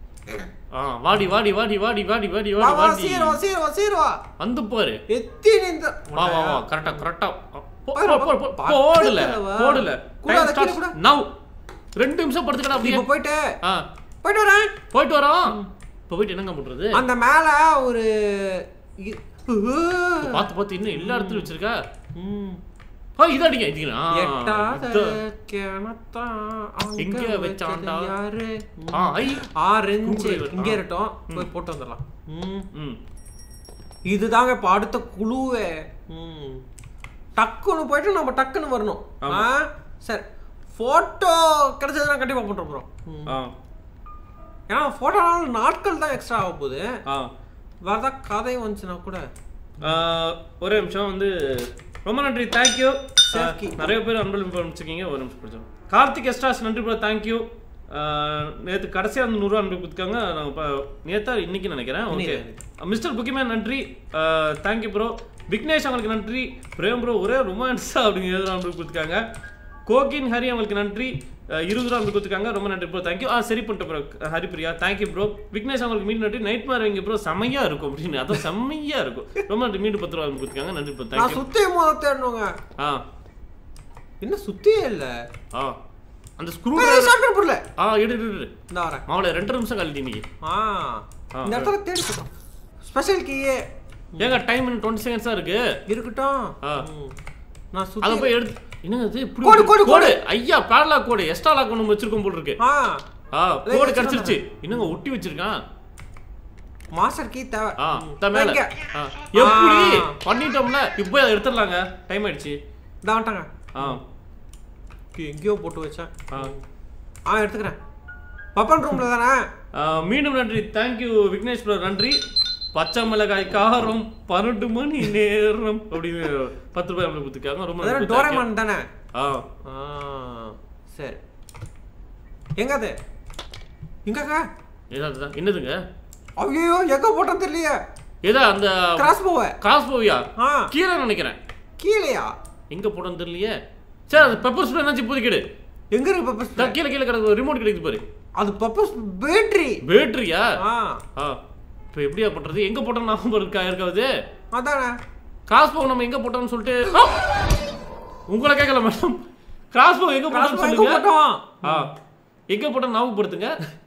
[SPEAKER 2] ஆ வாடி வாடி வாடி வாடி வாடி வாடி
[SPEAKER 1] வா
[SPEAKER 2] வாடி
[SPEAKER 1] வா
[SPEAKER 2] வாடி
[SPEAKER 1] சீரவா சீரவா சீரவா
[SPEAKER 2] வந்து பாரு
[SPEAKER 1] எத்தி நின்ற
[SPEAKER 2] வா வா வா கரெக்டா கரெக்டா
[SPEAKER 1] பாரு,
[SPEAKER 2] போடல
[SPEAKER 1] பக்கத்துல வா.
[SPEAKER 2] போடல
[SPEAKER 1] கூட அதை கீழே கூட.
[SPEAKER 2] நவ் ரெண்டு நிமிஷம் படுத்துக்கடா அப்படியே
[SPEAKER 1] இப்போ போயிட்டு
[SPEAKER 2] ஆ
[SPEAKER 1] போயிட்டு வரேன்
[SPEAKER 2] போயிட்டு வரோம் இப்போ போயிட்டு என்னங்க பண்றது
[SPEAKER 1] அந்த மேல ஒரு இ-
[SPEAKER 2] பார்த்து பார்த்து இன்னும் எல்லா இடத்துலயும் வச்சிருக்கா
[SPEAKER 1] ம்.
[SPEAKER 2] ஆ இது அடிங்க இது ஆ,
[SPEAKER 1] எட்டாத
[SPEAKER 2] இது.
[SPEAKER 1] கிணத்தான் அங்க
[SPEAKER 2] எங்க
[SPEAKER 1] வச்சது
[SPEAKER 2] வச்சான்டா?
[SPEAKER 1] யாரு
[SPEAKER 2] ஆ ஐ
[SPEAKER 1] ஆரஞ்சு
[SPEAKER 2] Screwdriver.
[SPEAKER 1] இங்கே
[SPEAKER 2] ஆ.
[SPEAKER 1] இருக்கட்டும் போய் போட்டு வந்துடலாம் ம்
[SPEAKER 2] ம்
[SPEAKER 1] இதுதாங்க இப்போ அடுத்த குழுவே ம் டக்குன்னு போயிட்டு நம்ம டக்குன்னு வரணும் ஆ சரி ஃபோட்டோ கிடைச்சதுன்னா கண்டிப்பாக போட்டு போகிறோம்
[SPEAKER 2] ஆ
[SPEAKER 1] ஏன்னா ஃபோட்டோனால நாட்கள் தான் எக்ஸ்ட்ரா ஆக போகுது
[SPEAKER 2] ஆ
[SPEAKER 1] வேறு ஏதாவது கதை வந்துச்சுன்னா கூட
[SPEAKER 2] ஆ, ஒரே நிமிஷம் வந்து ரொம்ப நன்றி தேங்க்யூ
[SPEAKER 1] Safety.
[SPEAKER 2] நிறைய பேர் அன்பளிப்பு அனுப்பிச்சிருக்கீங்க ஒரு நிமிஷம் படிச்சோம் கார்த்திக் எஸ்ட்ராஸ் நன்றி ப்ரோ தேங்க்யூ நேற்று கடைசியாக வந்து நூறுரூவா அனுப்பி கொடுத்துருக்காங்க நாங்கள் இப்போ நேத்தா இன்னைக்கு நினைக்கிறேன் ஓகே மிஸ்டர் புக்கிமேன் நன்றி தேங்க்யூ ப்ரோ விக்னேஷ் அவங்களுக்கு நன்றி பிரேம் ப்ரோ ஒரே ரொமான்ஸா அப்படிங்கிற எழுதுற அனுப்பி கொடுத்துருக்காங்க கோகின் ஹரி அவங்களுக்கு நன்றி அஹ், இருபது ரூபா அனுப்பி கொடுத்துருக்காங்க ரொம்ப நன்றி ப்ரோ தேங்க்யூ ஆ சரி பண்ணிட்டு bro Haripriya thank you bro Vignesh அவங்களுக்கு மீண்டும் நன்றி நைட் மார் வைங்க ப்ரோ செம்மையா இருக்கும் அப்படின்னு அதான் செம்மையா இருக்கும் ரொம்ப நன்றி மீண்டும் பத்து ரூபா அனுப்பி கொடுத்துருக்காங்க நன்றி ப்ரோ
[SPEAKER 1] நான்
[SPEAKER 2] தேங்க்யூ
[SPEAKER 1] சுத்தி போத தேடணுங்க
[SPEAKER 2] ஆ
[SPEAKER 1] என்ன சுத்தியே இல்ல
[SPEAKER 2] ஆ அந்த ஸ்க்ரூ
[SPEAKER 1] ஷார்ட்கட் போடல
[SPEAKER 2] ஆ எடு எடு, எடு
[SPEAKER 1] இந்த வரேன்
[SPEAKER 2] மாவளை ரெண்டு நிமிஷம் கழட்டி நீங்க
[SPEAKER 1] ஆ
[SPEAKER 2] ஆ,
[SPEAKER 1] இந்த இடத்துல தேடி போட்டோம் ஸ்பெஷல் கீயே
[SPEAKER 2] ஏங்க டைம் இன்னும் டுவெண்ட்டி செகண்ட்ஸ் தான் இருக்கு
[SPEAKER 1] இருக்கட்டும்
[SPEAKER 2] ஆ.
[SPEAKER 1] ம். நான்
[SPEAKER 2] அதை
[SPEAKER 1] சுத்தி
[SPEAKER 2] போய் எடுத்து என்னங்க இது இப்படி
[SPEAKER 1] கோடு,
[SPEAKER 2] ஒரு
[SPEAKER 1] கோடு,
[SPEAKER 2] கோடு ஐயா பேரலா கோடு எக்ஸ்ட்ரா லாக் ஒன்று வச்சிருக்கோம் போல் இருக்கு
[SPEAKER 1] ஆ
[SPEAKER 2] ஆ கோடு கிடைச்சிருச்சு என்னங்க ஒட்டி வச்சிருக்கான்
[SPEAKER 1] மாஸ்டர் கீ தேவை
[SPEAKER 2] ஆ
[SPEAKER 1] ம்.
[SPEAKER 2] த மேல
[SPEAKER 1] இங்க.
[SPEAKER 2] ஆ, எப்படி
[SPEAKER 1] ஆ.
[SPEAKER 2] பண்ணிட்டோம்ல இப்போ அதை எடுத்துடலாங்க டைம் ஆயிடுச்சு
[SPEAKER 1] இந்தா வந்துட்டாங்க
[SPEAKER 2] ஆ
[SPEAKER 1] கீ எங்கேயோ போட்டு வச்சேன்
[SPEAKER 2] ஆ
[SPEAKER 1] ஆ எடுத்துக்கிறேன் பப்பன் ரூம்ல தானே
[SPEAKER 2] ஆ, மீண்டும் நன்றி தேங்க்யூ விக்னேஷ் bro நன்றி பச்சை மிளகாய் காரம் பன்னெண்டு மணி நேரம் அப்படின்னு பத்து ரூபாய் நம்மளுக்கு கொடுத்துருக்காங்க ரொம்ப
[SPEAKER 1] அதான
[SPEAKER 2] நன்றி, thank you.
[SPEAKER 1] டோரேமான் தானே
[SPEAKER 2] ஆ
[SPEAKER 1] ஆ சரி எங்க அது எங்கக்கா
[SPEAKER 2] ஏதாவது என்னதுங்க
[SPEAKER 1] ஐயோ எங்க போட்டோம் தெரியலையே
[SPEAKER 2] ஏதா அந்த
[SPEAKER 1] கிராஸ் போவ
[SPEAKER 2] கிராஸ் போவியா
[SPEAKER 1] ஆ
[SPEAKER 2] கீழே நினைக்கிறேன்
[SPEAKER 1] கீழேயா
[SPEAKER 2] எங்க போட்டோன்னு தெரியலையே சரி அது பெப்பர் ஸ்ப்ரே என்னாச்சு இப்போதைக்கு எடு
[SPEAKER 1] எங்க இருக்கு பப்பஸ்
[SPEAKER 2] தா, கீழே கீழே கிடக்கு ரிமோட் கிடைக்குது பாரு
[SPEAKER 1] அது பப்பஸ் பேட்டரி
[SPEAKER 2] பேட்டரியா
[SPEAKER 1] ஆ
[SPEAKER 2] ஆ இப்போ எப்படியா பண்றது எங்க போட்டோம் ஞாபகம் இருக்கா இருக்காது
[SPEAKER 1] அதானே
[SPEAKER 2] கிராஸ் போ நம்ம எங்க போட்டோம்னு சொல்லிட்டு ஆ! உங்களை கேட்கல மேடம் கிராஸ் போ எங்க
[SPEAKER 1] கிராஸ்
[SPEAKER 2] போட்டோம்னு
[SPEAKER 1] எங்க
[SPEAKER 2] சொல்லுங்க
[SPEAKER 1] போட்டோம்
[SPEAKER 2] ஆ எங்க போட்டோம் ஞாபகப்படுத்துங்க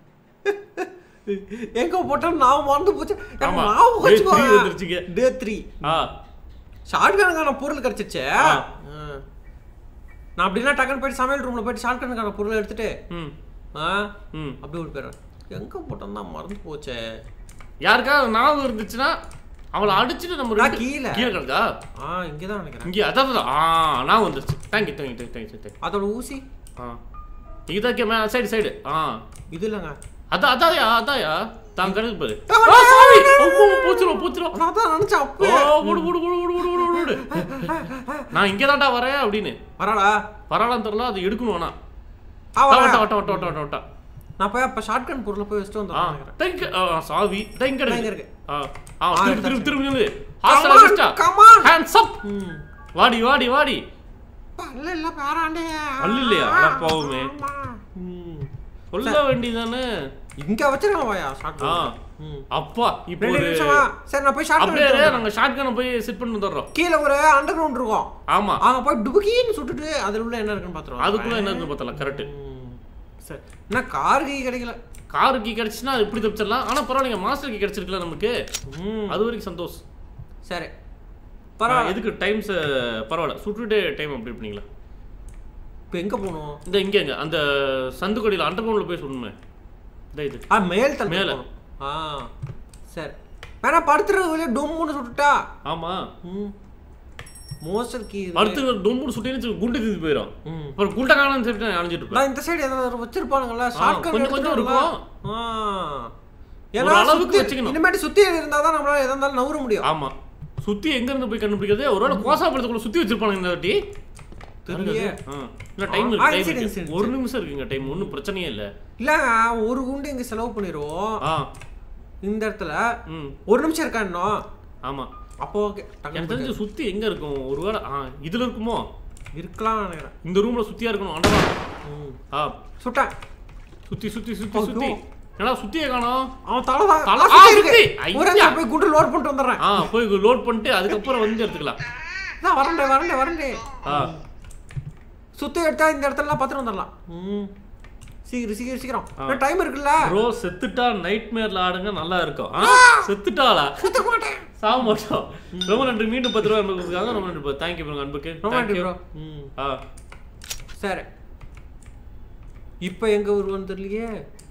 [SPEAKER 1] எங்க போட்டோம் நான் மறந்து போச்சு எனக்கு
[SPEAKER 2] ஆமா.
[SPEAKER 1] ஞாபகம்
[SPEAKER 2] Day
[SPEAKER 1] வச்சுக்கோ
[SPEAKER 2] three வந்துருச்சுங்க.
[SPEAKER 1] டே த்ரீ
[SPEAKER 2] ஆ
[SPEAKER 1] ஷார்ட் கணக்கான பொருள் கிடைச்சிச்சு
[SPEAKER 2] ஆ.
[SPEAKER 1] ஆ. நான் அப்படின்னா டக்குன்னு போயிட்டு சமையல் ரூம்ல போயிட்டு ஷார்ட் கணக்கான பொருள் எடுத்துட்டு
[SPEAKER 2] ம்
[SPEAKER 1] ஆ
[SPEAKER 2] ம்
[SPEAKER 1] அப்படி ஒரு பேர் எங்க போட்டோம் தான் மறந்து போச்சே
[SPEAKER 2] யாருக்காவது ஞாபகம் இருந்துச்சுன்னா அவளை அடிச்சுட்டு நம்ம
[SPEAKER 1] நான்
[SPEAKER 2] ரெண்டு-
[SPEAKER 1] கீழே.
[SPEAKER 2] கீழே கிடக்கா
[SPEAKER 1] ஆ இங்கே தான் நினைக்கிறேன்
[SPEAKER 2] இங்கே அதான் ஆ நான் வந்துருச்சு தேங்க்யூ தேங்க்யூ தேங்க்யூ தேங்க்யூ
[SPEAKER 1] அதோட ஊசி
[SPEAKER 2] ஆ இதாக்கே மே சைடு சைடு ஆ
[SPEAKER 1] இது இல்லைங்க
[SPEAKER 2] அதான் அதாயா அதாயா தான் கிடக்கு பாரு
[SPEAKER 1] ஆ,
[SPEAKER 2] ஆ, சாமி! அம்மோ, பூச்சிரும் பூச்சிரும்
[SPEAKER 1] நான் தான் நினைச்சேன்
[SPEAKER 2] ஓ
[SPEAKER 1] அப்போ
[SPEAKER 2] ஓடு ஓடு ஓடு ஓடு ஓடு ஓடு ஓடு நான் இங்கே தான்டா வரேன் அப்படின்னு
[SPEAKER 1] வராடா
[SPEAKER 2] பரவாயில்ல தெரியல அது எடுக்கணும் வேணா
[SPEAKER 1] ஆ
[SPEAKER 2] வட்ட
[SPEAKER 1] வரேன்.
[SPEAKER 2] வட்ட வட்ட வட்ட வட்ட வட்ட
[SPEAKER 1] நான் போய் அப்ப ஷார்ட் கன் பொருளை போய் வச்சுட்டு
[SPEAKER 2] ஆ
[SPEAKER 1] வந்துடுறேன் நினைக்கிறேன்
[SPEAKER 2] தேங்க் ஆ சாவி தேங்க்
[SPEAKER 1] இங்க
[SPEAKER 2] இருக்கு
[SPEAKER 1] இருக்கு.
[SPEAKER 2] ஆ ஆ
[SPEAKER 1] ஆ,
[SPEAKER 2] திரும்பி திரும்பி
[SPEAKER 1] எடுத்தாச்சு.
[SPEAKER 2] திரும்பி சொல்லு
[SPEAKER 1] Come
[SPEAKER 2] ஹாஸ்டல்
[SPEAKER 1] on,
[SPEAKER 2] அடிச்சா
[SPEAKER 1] come on.
[SPEAKER 2] ஹேண்ட்ஸ் அப்
[SPEAKER 1] ம்
[SPEAKER 2] வாடி வாடி வாடி
[SPEAKER 1] பல்ல இல்ல பேராண்டே
[SPEAKER 2] பல்லு இல்லையா? அட பாவமே.
[SPEAKER 1] ம்
[SPEAKER 2] சொல்ல வேண்டியதானே
[SPEAKER 1] இங்க வச்சிருக்கேன் வாயா ஷார்ட்
[SPEAKER 2] ஆ
[SPEAKER 1] கன் ம்
[SPEAKER 2] அப்பா இப்போ
[SPEAKER 1] ரெண்டு
[SPEAKER 2] ஒரு
[SPEAKER 1] நிமிஷமா சரி நான் போய் ஷார்ட்
[SPEAKER 2] அப்படியே
[SPEAKER 1] கன்
[SPEAKER 2] நாங்க ஷார்ட் கனை போய் செட் பண்ணி வந்துடுறோம்
[SPEAKER 1] கீழே ஒரு அண்டர் கிரவுண்ட் இருக்கும்
[SPEAKER 2] ஆமா
[SPEAKER 1] அங்க போய் டுபுக்கின்னு சுட்டுட்டு அதுல உள்ள என்ன இருக்குன்னு பாத்துருவோம்
[SPEAKER 2] அதுக்குள்ள என்ன இருக்கு பார்த்தலாம் கரெக்ட்
[SPEAKER 1] சரி என்ன கார் கீ கிடைக்கல
[SPEAKER 2] காருக்கு கிடைச்சுன்னா அது இப்படி தப்பிச்சிடலாம் ஆனா பரவாயில்லைங்க மாஸ்டருக்கு கிடைச்சிருக்குல நமக்கு
[SPEAKER 1] ம்
[SPEAKER 2] அது வரைக்கும் சந்தோஷம்
[SPEAKER 1] சரி
[SPEAKER 2] ஆ,
[SPEAKER 1] பரவாயில்ல
[SPEAKER 2] எதுக்கு டைம்ஸ் பரவாயில்ல சுட்டுட்டு டைம் அப்படி பண்ணீங்களா
[SPEAKER 1] இப்போ எங்க போகணும்
[SPEAKER 2] இந்த இங்க இங்க அந்த சந்துக்கடியில் அண்டர் கிரவுண்டில் போய் சொல்லணுமே இந்த இது
[SPEAKER 1] ஆ மேல் தள்ளி
[SPEAKER 2] மேல.
[SPEAKER 1] போகணும். ஆ சரி வேணா படுத்துறது வழியா டொம்முன்னு சுட்டுட்டா
[SPEAKER 2] ஆமா
[SPEAKER 1] ம் மோஸ்டர் கீ
[SPEAKER 2] அடுத்து டொம்பு சுட்டின்னு குண்டு தீந்து போயிடும்
[SPEAKER 1] ம்
[SPEAKER 2] அப்புறம் குண்டை காணான்னு சொல்லிட்டு நான் அழிஞ்சிட்டு இருப்பேன்
[SPEAKER 1] நான் இந்த சைடு ஏதாவது வச்சிருப்பானுங்களா ஷார்ட் கன்
[SPEAKER 2] கொஞ்சம் கொஞ்சம் இருக்கும்.
[SPEAKER 1] ஆ
[SPEAKER 2] ஒரு
[SPEAKER 1] ஏன்னா
[SPEAKER 2] அளவுக்கு
[SPEAKER 1] சுத்தி
[SPEAKER 2] வச்சுக்கணும்.
[SPEAKER 1] இனிமேட்டு சுத்தி இருந்தா தான் நம்மளால எதா இருந்தாலும் நவர முடியும்
[SPEAKER 2] ஆமா சுத்தி எங்க இருந்து போய் கண்டுபிடிக்கிறது ஒருவேளை கோசாபுரத்துக்குள்ள சுத்தி வச்சிருப்பானுங்க இந்த வாட்டி
[SPEAKER 1] தெரியலையே.
[SPEAKER 2] ஆ. இன்னும் டைம்
[SPEAKER 1] ஆ,
[SPEAKER 2] இருக்கு
[SPEAKER 1] சரி,
[SPEAKER 2] டைம்
[SPEAKER 1] சரி,
[SPEAKER 2] இருக்கு ஒரு நிமிஷம் இருக்குங்க டைம் ஒன்றும் பிரச்சனையே இல்லை
[SPEAKER 1] இல்லங்க ஒரு குண்டு இங்க செலவு பண்ணிடுவோம்
[SPEAKER 2] ஆ
[SPEAKER 1] இந்த இடத்துல
[SPEAKER 2] ம்
[SPEAKER 1] ஒரு நிமிஷம் இருக்கா இன்னும்
[SPEAKER 2] ஆமா
[SPEAKER 1] அப்போ ஓகே
[SPEAKER 2] எனக்கு தெரிஞ்சு சுத்தி எங்க இருக்கும் ஒருவேளை ஆ இதுல இருக்குமோ
[SPEAKER 1] இருக்கலாம் நினைக்கிறேன்
[SPEAKER 2] இந்த ரூம்ல சுத்தியா இருக்கணும் அண்டவா
[SPEAKER 1] ம்.
[SPEAKER 2] ஆ
[SPEAKER 1] சுட்டேன்
[SPEAKER 2] சுத்தி சுத்தி சுத்தி
[SPEAKER 1] ஐயோ.
[SPEAKER 2] சுத்தி என்னடா சுத்தியே காணோம்
[SPEAKER 1] அவன் தலை தான்
[SPEAKER 2] தலை-
[SPEAKER 1] தலை
[SPEAKER 2] ஆ,
[SPEAKER 1] சுத்தி இருக்கு.
[SPEAKER 2] சுத்தி.
[SPEAKER 1] ஒரே
[SPEAKER 2] ஐயா.
[SPEAKER 1] நிமிஷம் போய் குண்டு லோட் பண்ணிட்டு வந்துடுறேன்
[SPEAKER 2] ஆ போய் லோட் பண்ணிட்டு அதுக்கப்புறம் வந்து எடுத்துக்கலாம்
[SPEAKER 1] நான் வரண்டே வரண்டே வரண்டே
[SPEAKER 2] ஆ
[SPEAKER 1] சுத்தி எடுத்தா இந்த இடத்துல பார்த்துட்டு வந்துடலாம் ம் சீக்கிரம் சீக்கிரம் சீக்கிரம்
[SPEAKER 2] ஆ.
[SPEAKER 1] டைம் இருக்குல்ல
[SPEAKER 2] ப்ரோ செத்துட்டா நைட் மேர்ல ஆடுங்க நல்லா இருக்கும் ஆ செத்துட்டாளா
[SPEAKER 1] சுத்த மாட்டேன்
[SPEAKER 2] சாக மாட்டோம் ரொம்ப நன்றி மீண்டும் பத்து ரூபா அனுப்புறதுக்காக ரொம்ப நன்றி தேங்க்யூ ப்ரோ அன்புக்கு
[SPEAKER 1] ரொம்ப
[SPEAKER 2] Thank
[SPEAKER 1] நன்றி
[SPEAKER 2] you.
[SPEAKER 1] ப்ரோ ம்
[SPEAKER 2] ஆ
[SPEAKER 1] சரி இப்போ எங்க வருவான்னு தெரியலையே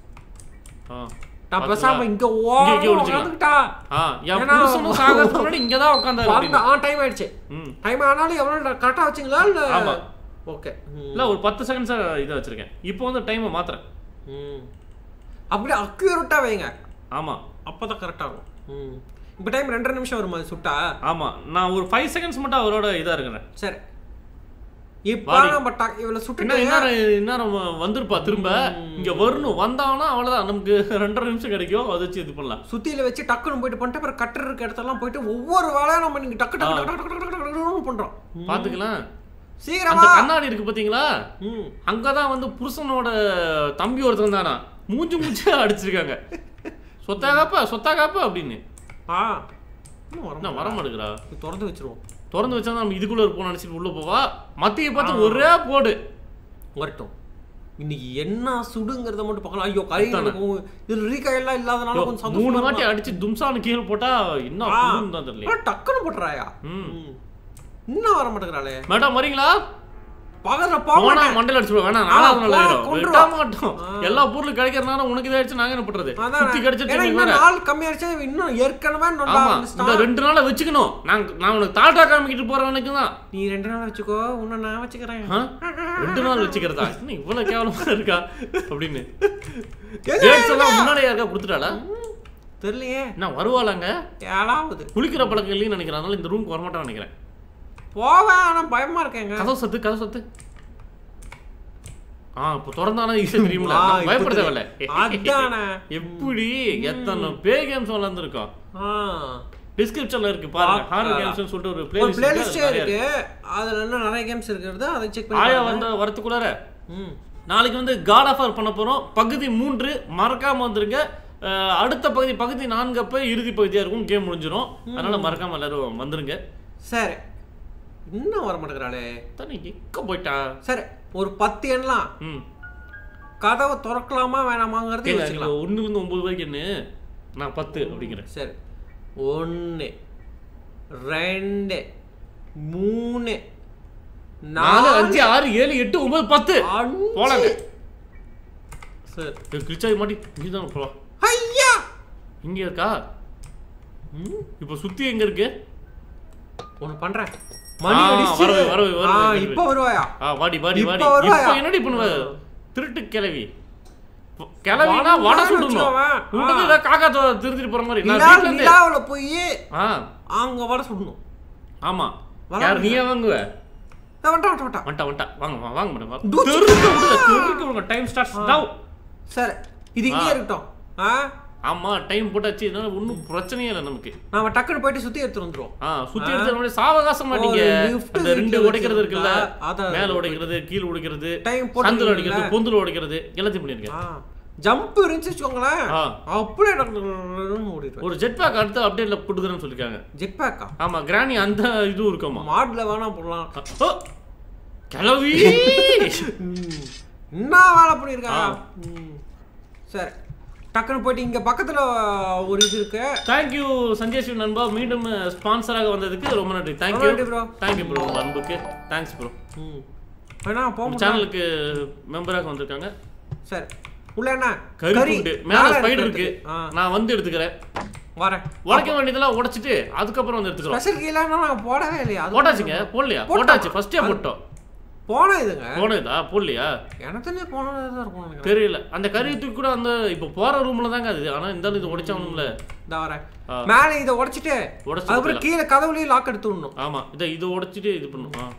[SPEAKER 2] ஆ
[SPEAKER 1] நான்
[SPEAKER 2] பாத்தீங்களா?
[SPEAKER 1] பேசாம இங்க ஓ
[SPEAKER 2] இங்க- இங்க ஒளிஞ்சுக்கலாம்.
[SPEAKER 1] உட்காந்துக்கிட்டா
[SPEAKER 2] ஆ என்
[SPEAKER 1] ஏன்னா-
[SPEAKER 2] புருஷனும் சாகிறதுக்கு முன்னாடி இங்க தான் உட்காந்தாரு
[SPEAKER 1] வந்த
[SPEAKER 2] அப்படின்னு.
[SPEAKER 1] ஆ டைம் ஆயிடுச்சு
[SPEAKER 2] ம்
[SPEAKER 1] டைம் ஆனாலும் எவ்வளோ கரெக்டாக வச்சிங்களா இல்லை
[SPEAKER 2] ஆமா.
[SPEAKER 1] ஓகே
[SPEAKER 2] இல்ல ஒரு பத்து செகண்ட்ஸா இதை வச்சிருக்கேன் இப்போ வந்து டைமை மாத்துறேன்
[SPEAKER 1] ம் அப்படியே அக்யூரேட்டாக வைங்க
[SPEAKER 2] ஆமா
[SPEAKER 1] அப்போ தான் கரெக்டாக இருக்கும் ம் இப்போ டைம் ரெண்டரை நிமிஷம் வருமா அது சுட்டா
[SPEAKER 2] ஆமா நான் ஒரு ஃபைவ் செகண்ட்ஸ் மட்டும் அவரோட இதா இருக்கிறேன்
[SPEAKER 1] சரி இப்போ
[SPEAKER 2] வாடி.
[SPEAKER 1] நம்ம டா இவளை
[SPEAKER 2] இன்னும்
[SPEAKER 1] சுட்டு
[SPEAKER 2] இந்நேரம் இந்நேரம் வந்திருப்பா திரும்ப இங்க வரணும் வந்தாங்கன்னா அவ்வளவுதான் நமக்கு ரெண்டரை நிமிஷம் கிடைக்கும் அதை வச்சு இது பண்ணலாம்
[SPEAKER 1] சுத்தியில வச்சு டக்குன்னு போயிட்டு பண்ணிட்டு அப்புறம் கட்டர் இருக்க இடத்தெல்லாம் போயிட்டு ஒவ்வொரு வேலையும் நம்ம நீங்க டக்கு டக்கு டக்கு டக்கு டக்கு டக்கு டக்குன்னு பண்றோம்
[SPEAKER 2] பாத்துக்கலாம் அந்த
[SPEAKER 1] சீக்கிரமா
[SPEAKER 2] கண்ணாடி இருக்கு பாத்தீங்களா
[SPEAKER 1] ம்
[SPEAKER 2] அங்கதான் வந்து புருஷனோட தம்பி ஒருத்தன் தானா மூஞ்சி மூஞ்சி அடிச்சிருக்காங்க சொத்தாகாப்பா சொத்தாகாப்பா அப்படின்னு
[SPEAKER 1] ஆ இன்னும் வர
[SPEAKER 2] என்ன வர மாட்டேங்கிறா
[SPEAKER 1] மாட்டேங்குது. திறந்து வச்சிருவோம்
[SPEAKER 2] திறந்து வச்சா நம்ம இதுக்குள்ள இருப்போம் நினைச்சிட்டு உள்ள போவா மத்திய பார்த்து ஒரே போடு
[SPEAKER 1] வரட்டும் இன்னைக்கு என்ன சுடுங்கிறத மட்டும் பார்க்கலாம் ஐயோ கை
[SPEAKER 2] அதானே.
[SPEAKER 1] எனக்கு இது ரீகாய் எல்லாம் இல்லாதனால கொஞ்சம் சந்தோஷமா
[SPEAKER 2] மூணு
[SPEAKER 1] இருக்கு.
[SPEAKER 2] வாட்டி அடிச்சு தும்சானு கீழே போட்டா என்ன
[SPEAKER 1] ஆ.
[SPEAKER 2] புழுன்னு தான் தெரியல
[SPEAKER 1] ஆனா டக்குன்னு போட்டுறாயா
[SPEAKER 2] ம்
[SPEAKER 1] ம். இன்னும் வர மாட்டேங்கிறாளே
[SPEAKER 2] மேடம் வரீங்களா
[SPEAKER 1] பக்கத்துல போக
[SPEAKER 2] போனா
[SPEAKER 1] மாட்டேன்
[SPEAKER 2] மண்டல அடிச்சு வேணாம்
[SPEAKER 1] ஆ,
[SPEAKER 2] நாலாவது நாள்
[SPEAKER 1] போனா
[SPEAKER 2] ஆயிடும்
[SPEAKER 1] கொன்றுவா.
[SPEAKER 2] விட மாட்டோம் எல்லா பொருளும் கிடைக்கிறதுனால உனக்கு இதாயிடுச்சு நாங்க என்ன பண்றது
[SPEAKER 1] அதான்
[SPEAKER 2] சுத்தி
[SPEAKER 1] ஏன்னா
[SPEAKER 2] கிடைச்சிட்டு நீ
[SPEAKER 1] இன்னும்
[SPEAKER 2] வேற
[SPEAKER 1] நாள் கம்மியாயிருச்சா இவன் இன்னும் ஏற்கனவே நொண்டா
[SPEAKER 2] ஆமா
[SPEAKER 1] ஆரம்பிச்சிட்டான்.
[SPEAKER 2] இந்த ரெண்டு நாளை வச்சுக்கணும் நான் நான் உனக்கு தாட்டா காமிக்கிட்டு போறவனுக்கு தான்
[SPEAKER 1] நீ ரெண்டு நாள் வச்சுக்கோ உன்னை நான் வச்சுக்கிறேன்
[SPEAKER 2] ஆ? ரெண்டு நாள் வச்சுக்கிறதா என்ன இவ்வளவு கேவலமா இருக்கா அப்படின்னு
[SPEAKER 1] எங்க,
[SPEAKER 2] டேட்ஸ் எல்லாம் முன்னாடியே யாருக்கா கொடுத்துட்டாளா
[SPEAKER 1] தெரியலையே
[SPEAKER 2] என்ன வருவாளாங்க
[SPEAKER 1] ஏழாவது
[SPEAKER 2] குளிக்கிற பழக்கம் இல்லைன்னு நினைக்கிறேன் அதனால இந்த ரூமுக்கு வரமாட்டான்னு நினைக்கிறேன்
[SPEAKER 1] போவேன் ஆனா பயமா இருக்கேங்க
[SPEAKER 2] கதவு சத்து கதவு சத்து ஆ இப்போ திறந்தானா ஈஸியா தெரியும்ல
[SPEAKER 1] ஆ,
[SPEAKER 2] நம்ம
[SPEAKER 1] இப்ப
[SPEAKER 2] பயப்பட
[SPEAKER 1] தெரியும்.
[SPEAKER 2] தேவையில்ல
[SPEAKER 1] அதானே
[SPEAKER 2] எப்படி எத்தனை பே கேம்ஸ் விளாண்டுருக்கோம்
[SPEAKER 1] ஆ.
[SPEAKER 2] டிஸ்கிரிப்ஷன்ல இருக்கு பாருங்க
[SPEAKER 1] பாக்கலாம்.
[SPEAKER 2] ஹாரர் கேம்ஸ்னு சொல்லிட்டு ஒரு
[SPEAKER 1] ஒரு
[SPEAKER 2] பிளேலிஸ்ட்
[SPEAKER 1] பிளேலிஸ்டே இருக்கு அதுல இன்னும் நிறைய கேம்ஸ் இருக்கிறது அதை செக் பண்ணி
[SPEAKER 2] ஆயா
[SPEAKER 1] பாருங்க.
[SPEAKER 2] வந்து வரத்துக்குள்ளார
[SPEAKER 1] ம்
[SPEAKER 2] நாளைக்கு வந்து காட் ஆஃப் பண்ண போறோம் பகுதி மூன்று மறக்காம வந்துருங்க அஹ், அடுத்த பகுதி பகுதி நான்கு அப்ப இறுதி பகுதியா இருக்கும் கேம் முடிஞ்சிரும் அதனால மறக்காம எல்லாரும் வந்துருங்க
[SPEAKER 1] சரி இன்னும் வர மாட்டேங்கிறாளே
[SPEAKER 2] தானே எங்க போயிட்டா
[SPEAKER 1] சரி ஒரு பத்து எண்ணலாம்
[SPEAKER 2] ம்
[SPEAKER 1] கதவை திறக்கலாமா வேணாமாங்கிறது
[SPEAKER 2] கேளு,
[SPEAKER 1] யோசிக்கலாம்
[SPEAKER 2] அங்க ஒண்ணுல இருந்து ஒன்பது வரைக்கும் என்ன நான் பத்து அப்படிங்கிறேன்
[SPEAKER 1] சரி ஒன்று ரெண்டு மூணு
[SPEAKER 2] நாலு அஞ்சு ஆறு ஏழு எட்டு ஒன்பது பத்து
[SPEAKER 1] அஞ்சு.
[SPEAKER 2] போலாங்க
[SPEAKER 1] சரி
[SPEAKER 2] கிளிச்சாகி மாட்டி இங்கதான் போலாம்
[SPEAKER 1] ஐயா
[SPEAKER 2] இங்க இருக்கா ம் இப்போ சுத்தி எங்க இருக்கு
[SPEAKER 1] ஒண்ணு பண்றேன் மணி
[SPEAKER 2] ஆ,
[SPEAKER 1] அடிச்சு
[SPEAKER 2] வரவு, வரவு, வரவு,
[SPEAKER 1] ஆ,
[SPEAKER 2] வரவு.
[SPEAKER 1] இப்ப வருவாயா
[SPEAKER 2] ஆ வாடி வாடி
[SPEAKER 1] இப்ப
[SPEAKER 2] வாடி
[SPEAKER 1] வருவாயா?
[SPEAKER 2] இப்போ என்னடி பண்ணுவ திருட்டு கிளவி கிளவினா
[SPEAKER 1] வந்தான்னு
[SPEAKER 2] வடை சுடணும்
[SPEAKER 1] வச்சுக்கோவேன்.
[SPEAKER 2] உனக்கு
[SPEAKER 1] ஆ.
[SPEAKER 2] ஏதாவது காக்கா தோ- திருத்திட்டு போற மாதிரி நான்
[SPEAKER 1] நிலா
[SPEAKER 2] வீட்ல இருந்து
[SPEAKER 1] நிலாவுல போய்
[SPEAKER 2] ஆ
[SPEAKER 1] அங்க வர சுடணும்
[SPEAKER 2] ஆமா
[SPEAKER 1] வளருங்க.
[SPEAKER 2] யார் நீயே வாங்குவ
[SPEAKER 1] நான் வந்துட்டேன் வந்துட்டேன், வந்துட்டேன்
[SPEAKER 2] வந்துட்டா வந்துட்டா வாங்க வா- வாங்க மேடம் வாங்க.
[SPEAKER 1] தூச்சு.
[SPEAKER 2] தெருக்கு விடுங்க தெருக்கு விடுங்க டைம் ஸ்டார்ட்ஸ் நவ்
[SPEAKER 1] சரி இது இங்கே
[SPEAKER 2] ஆ.
[SPEAKER 1] இருக்கட்டும் ஆ
[SPEAKER 2] ஆமா டைம் போட்டாச்சு இதனால ஒன்றும் பிரச்சனையே இல்லை நமக்கு
[SPEAKER 1] நாம டக்குன்னு போயிட்டு சுத்தி எடுத்துட்டு வந்துருவோம்
[SPEAKER 2] ஆ சுத்தி எடுத்து நம்ம சாவகாசம் மாட்டீங்க
[SPEAKER 1] ஒரு lift
[SPEAKER 2] அந்த ரெண்டு
[SPEAKER 1] வீட்டுல
[SPEAKER 2] உடைக்கிறது இருக்குல்ல
[SPEAKER 1] வச்சிருந்தா, அத-
[SPEAKER 2] மேல உடைக்கிறது கீழ உடைக்கிறது
[SPEAKER 1] Time போட்டு
[SPEAKER 2] சந்தில
[SPEAKER 1] இருக்கீங்களா?
[SPEAKER 2] உடைக்கிறது பொந்துல உடைக்கிறது எல்லாத்தையும் பண்ணிருக்கேன்
[SPEAKER 1] ஆ ஜம்ப் இருந்துச்சு வச்சுக்கோங்களேன்
[SPEAKER 2] ஆ.
[SPEAKER 1] அப்படியே டக்குன்னு ஓடிடுவேன்
[SPEAKER 2] ஒரு ஜெட் பேக் அடுத்த அப்டேட்ல கொடுக்குறேன்னு சொல்லிருக்காங்க
[SPEAKER 1] ஜெட் பேக்கா
[SPEAKER 2] ஆமா கிராணி அந்த இதுவும் இருக்குமா
[SPEAKER 1] மாட்ல வேணா போடலாம்
[SPEAKER 2] ஓ கிளவி
[SPEAKER 1] ம். என்ன வேலை பண்ணியிருக்காங்க ம். சரி டக்குன்னு போயிட்டு இங்க பக்கத்துல ஒரு இது இருக்கு
[SPEAKER 2] தேங்க்யூ சஞ்சய் சிவ் நண்பா மீண்டும் ஸ்பான்சராக வந்ததுக்கு ரொம்ப நன்றி
[SPEAKER 1] ரொம்ப
[SPEAKER 2] தேங்க்யூ
[SPEAKER 1] நன்றி bro.
[SPEAKER 2] தேங்க்யூ ப்ரோ உங்க அன்புக்கு தேங்க்ஸ் ப்ரோ
[SPEAKER 1] ம் வேணா போக முடியும்
[SPEAKER 2] சேனலுக்கு மெம்பராக வந்திருக்காங்க
[SPEAKER 1] சரி உள்ள என்ன
[SPEAKER 2] கறி துண்டு மேல
[SPEAKER 1] மேல
[SPEAKER 2] ஸ்பைடர் இருக்கு
[SPEAKER 1] ஆ
[SPEAKER 2] நான் வந்து எடுத்துக்கிறேன்
[SPEAKER 1] வரேன்
[SPEAKER 2] உடைக்க வேண்டியதெல்லாம் உடைச்சிட்டு அதுக்கப்புறம் வந்து எடுத்துக்கிறோம்
[SPEAKER 1] ஸ்பெஷல் கீழே நாங்க போடவே இல்லையா அது
[SPEAKER 2] போட்டாச்சுங்க போடலையா
[SPEAKER 1] போட்டோம்.
[SPEAKER 2] போட்டாச்சு ஃபர்ஸ்டே போட்டோம்
[SPEAKER 1] போனா இதுங்க
[SPEAKER 2] போனதா போடலையா
[SPEAKER 1] எனக்குன்னே போனதா தான் இருக்கும் நினைக்கிறேன்
[SPEAKER 2] தெரியல அந்த கறி தூக்கி கூட அந்த இப்போ போற ரூம்ல தாங்க அது ஆனா இந்த இது உடைச்சாகணும்ல
[SPEAKER 1] இந்த வரேன்
[SPEAKER 2] ஆ.
[SPEAKER 1] மேல இதை உடைச்சிட்டு
[SPEAKER 2] உடைச்சு
[SPEAKER 1] அதுக்கப்புறம் கீழே கதவுலயும் லாக் எடுத்து விடணும்
[SPEAKER 2] ஆமா இதை இது உடைச்சிட்டு இது பண்ணும் ஆ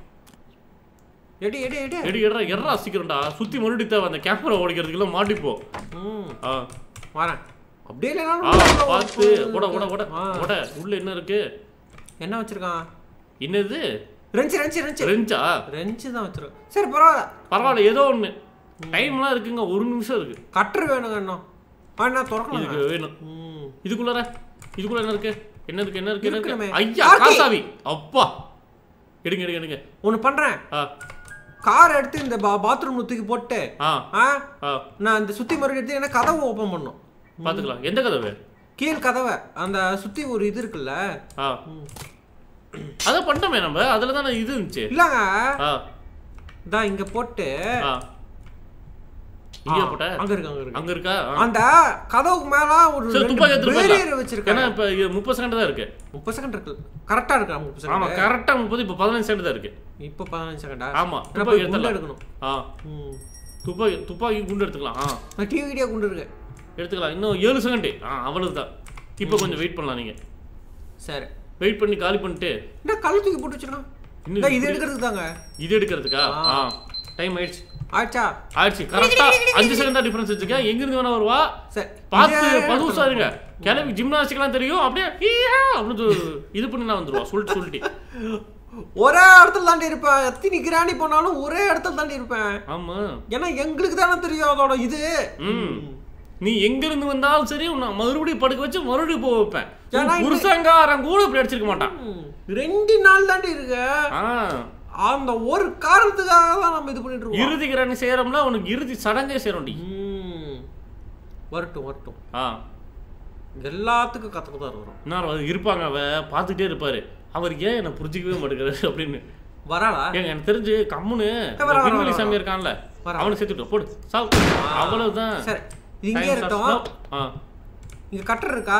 [SPEAKER 1] எடி எடி எடி
[SPEAKER 2] எடி எட்ரா எட்ரா சீக்கிரம்டா சுத்தி மறுபடியும் தேவை அந்த கேமரா உடைக்கிறதுக்குலாம் மாட்டிப்போ
[SPEAKER 1] ம்
[SPEAKER 2] ஆ
[SPEAKER 1] வரேன் அப்படியே
[SPEAKER 2] ஆ
[SPEAKER 1] இல்லைனாலும்
[SPEAKER 2] பார்த்து உட உட உட
[SPEAKER 1] ஆ.
[SPEAKER 2] உட உள்ள என்ன இருக்கு
[SPEAKER 1] என்ன வச்சிருக்கான்
[SPEAKER 2] என்னது
[SPEAKER 1] ரெஞ்சு ரெஞ்சு ரெஞ்சு
[SPEAKER 2] ரெஞ்சா
[SPEAKER 1] ரெஞ்சு தான் வச்சிருக்கான் சரி பரவாயில்ல
[SPEAKER 2] பரவாயில்ல ஏதோ ஒண்ணு டைம்லாம் இருக்குங்க ஒரு நிமிஷம் இருக்கு
[SPEAKER 1] கட்டுரு வேணுங்க இன்னும் வேணா திறக்கலாம்
[SPEAKER 2] இதுக்கு வேணும்
[SPEAKER 1] ம்
[SPEAKER 2] இதுக்குள்ளார இதுக்குள்ள என்ன இருக்கு என்ன இருக்கு என்ன இருக்கு என்ன
[SPEAKER 1] இருக்கணுமே.
[SPEAKER 2] இருக்கு ஐயா
[SPEAKER 1] கார்த்தி.
[SPEAKER 2] காசாவி அப்பா எடுங்க எடுங்க எடுங்க
[SPEAKER 1] ஒன்று பண்ணுறேன்
[SPEAKER 2] ஆ
[SPEAKER 1] கார் எடுத்து இந்த பா பாத்ரூம் தூக்கி போட்டு
[SPEAKER 2] ஆ
[SPEAKER 1] ஆ
[SPEAKER 2] ஆ
[SPEAKER 1] நான் இந்த சுத்தி மறுபடியும் எடுத்து என்ன கதவை ஓப்பன் பண்ணும்
[SPEAKER 2] பாத்துக்கலாம் எந்த கதவு
[SPEAKER 1] கீழ் கதவை அந்த சுத்தி ஒரு இது இருக்குல்ல
[SPEAKER 2] ஆ அத பண்ணிட்டோமே நம்ம அதுல தானே இது இருந்துச்சு
[SPEAKER 1] இல்லங்க
[SPEAKER 2] ஆ
[SPEAKER 1] இதான் இங்க போட்டு
[SPEAKER 2] ஆ இங்க
[SPEAKER 1] ஆ,
[SPEAKER 2] போட்ட
[SPEAKER 1] அங்க இருக்கு அங்க இருக்கு
[SPEAKER 2] அங்க இருக்கா ஆ.
[SPEAKER 1] அந்த கதவுக்கு மேல ஒரு
[SPEAKER 2] சரி துப்பாக்கி எடுத்துட்டு
[SPEAKER 1] பேரியர்
[SPEAKER 2] போயிடலாம்.
[SPEAKER 1] வச்சிருக்காங்க
[SPEAKER 2] ஏன்னா இப்ப இது முப்பது செகண்ட் தான் இருக்கு
[SPEAKER 1] முப்பது செகண்ட் இருக்கு கரெக்டா இருக்கா முப்பது
[SPEAKER 2] ஆமா
[SPEAKER 1] செகண்ட்
[SPEAKER 2] கரெக்டா முப்பது இப்ப பதினஞ்சு செகண்ட் தான் இருக்கு
[SPEAKER 1] இப்போ பதினஞ்சு செகண்டா
[SPEAKER 2] ஆமா
[SPEAKER 1] நான்
[SPEAKER 2] துப்பாக்கி
[SPEAKER 1] போய் குண்டு
[SPEAKER 2] எடுத்துக்கலாம்
[SPEAKER 1] எடுக்கணும்
[SPEAKER 2] ஆ
[SPEAKER 1] ம்
[SPEAKER 2] துப்பாக்கி துப்பாக்கி குண்டு எடுத்துக்கலாம் ஆ
[SPEAKER 1] நான் டிவி வீடியோ குண்டு இருக்கு
[SPEAKER 2] எடுத்துக்கலாம் இன்னும் ஏழு செகண்ட் ஆ அவ்வளவுதான் இப்போ கொஞ்சம் வெயிட் பண்ணலாம் நீங்க
[SPEAKER 1] சரி
[SPEAKER 2] வெயிட் பண்ணி காலி பண்ணிட்டு
[SPEAKER 1] என்ன கல்லு தூக்கி போட்டு வச்சிருக்கான்
[SPEAKER 2] இன்னும்
[SPEAKER 1] இந்த இது
[SPEAKER 2] இப்படி-
[SPEAKER 1] எடுக்கிறதுக்கு தாங்க
[SPEAKER 2] இது எடுக்கிறதுக்கா
[SPEAKER 1] ஆ.
[SPEAKER 2] ஆ டைம் ஆயிடுச்சு
[SPEAKER 1] ஆச்சா
[SPEAKER 2] ஆயிடுச்சு கரெக்டா அஞ்சு செகண்ட் தான் டிஃபரன்ஸ் வச்சிருக்கேன் எங்க இருந்து வேணா வருவா
[SPEAKER 1] சரி
[SPEAKER 2] பார்த்து
[SPEAKER 1] இதே
[SPEAKER 2] பதுசா இருங்க கிளம்பி ஜிம்னாஸ்டிக்லாம் தெரியும் அப்படியே ஈயா அப்படின்னு இது பண்ணி நான் வந்துருவா சொல்லிட்டு சொல்லிட்டு
[SPEAKER 1] ஒரே இடத்துல தாண்டி இருப்பேன் எத்தனை கிராணி போனாலும் ஒரே இடத்துல தாண்டி இருப்பேன்
[SPEAKER 2] ஆமா
[SPEAKER 1] ஏன்னா எங்களுக்கு தானே தெரியும் அதோட இது
[SPEAKER 2] ம் நீ எங்க இருந்து வந்தாலும் சரி உன்னை மறுபடியும் படுக்க வச்சு மறுபடியும் போக வைப்பேன்
[SPEAKER 1] ஏன்னா
[SPEAKER 2] உன் புருஷங்காரன் கூட இப்படி அடிச்சிருக்க மாட்டான்
[SPEAKER 1] ம், ரெண்டு நாள் தாண்டி இருக்கு
[SPEAKER 2] ஆ
[SPEAKER 1] அந்த ஒரு காரணத்துக்காக தான் நம்ம இது பண்ணிட்டு இருக்கோம்
[SPEAKER 2] இறுதி கிரணி செய்யறோம்ல உனக்கு இறுதி சடங்கே செய்யறோம்டி
[SPEAKER 1] ம். வரட்டும் வரட்டும்
[SPEAKER 2] ஆ
[SPEAKER 1] எல்லாத்துக்கும் கத்துக்கு தான் இருக்கிறோம்
[SPEAKER 2] இன்னும் அவர் இருப்பாங்க அவ பார்த்துட்டே இருப்பாரு அவர் ஏன் என்னை புரிஞ்சிக்கவே மாட்டேங்கிறாரு அப்படின்னு
[SPEAKER 1] வராளா
[SPEAKER 2] ஏங்க எனக்கு தெரிஞ்சு கம்முன்னு
[SPEAKER 1] வர, வர,
[SPEAKER 2] விண்வெளி
[SPEAKER 1] வர,
[SPEAKER 2] சாமி
[SPEAKER 1] வர.
[SPEAKER 2] இருக்கான்ல
[SPEAKER 1] வர.
[SPEAKER 2] அவனை சேர்த்துட்டு போடு சாவு அவ்வளவுதான்
[SPEAKER 1] சரி இது இங்கே
[SPEAKER 2] Science of
[SPEAKER 1] இருக்கட்டும்
[SPEAKER 2] love. ஆ
[SPEAKER 1] இங்க கட்டர் இருக்கா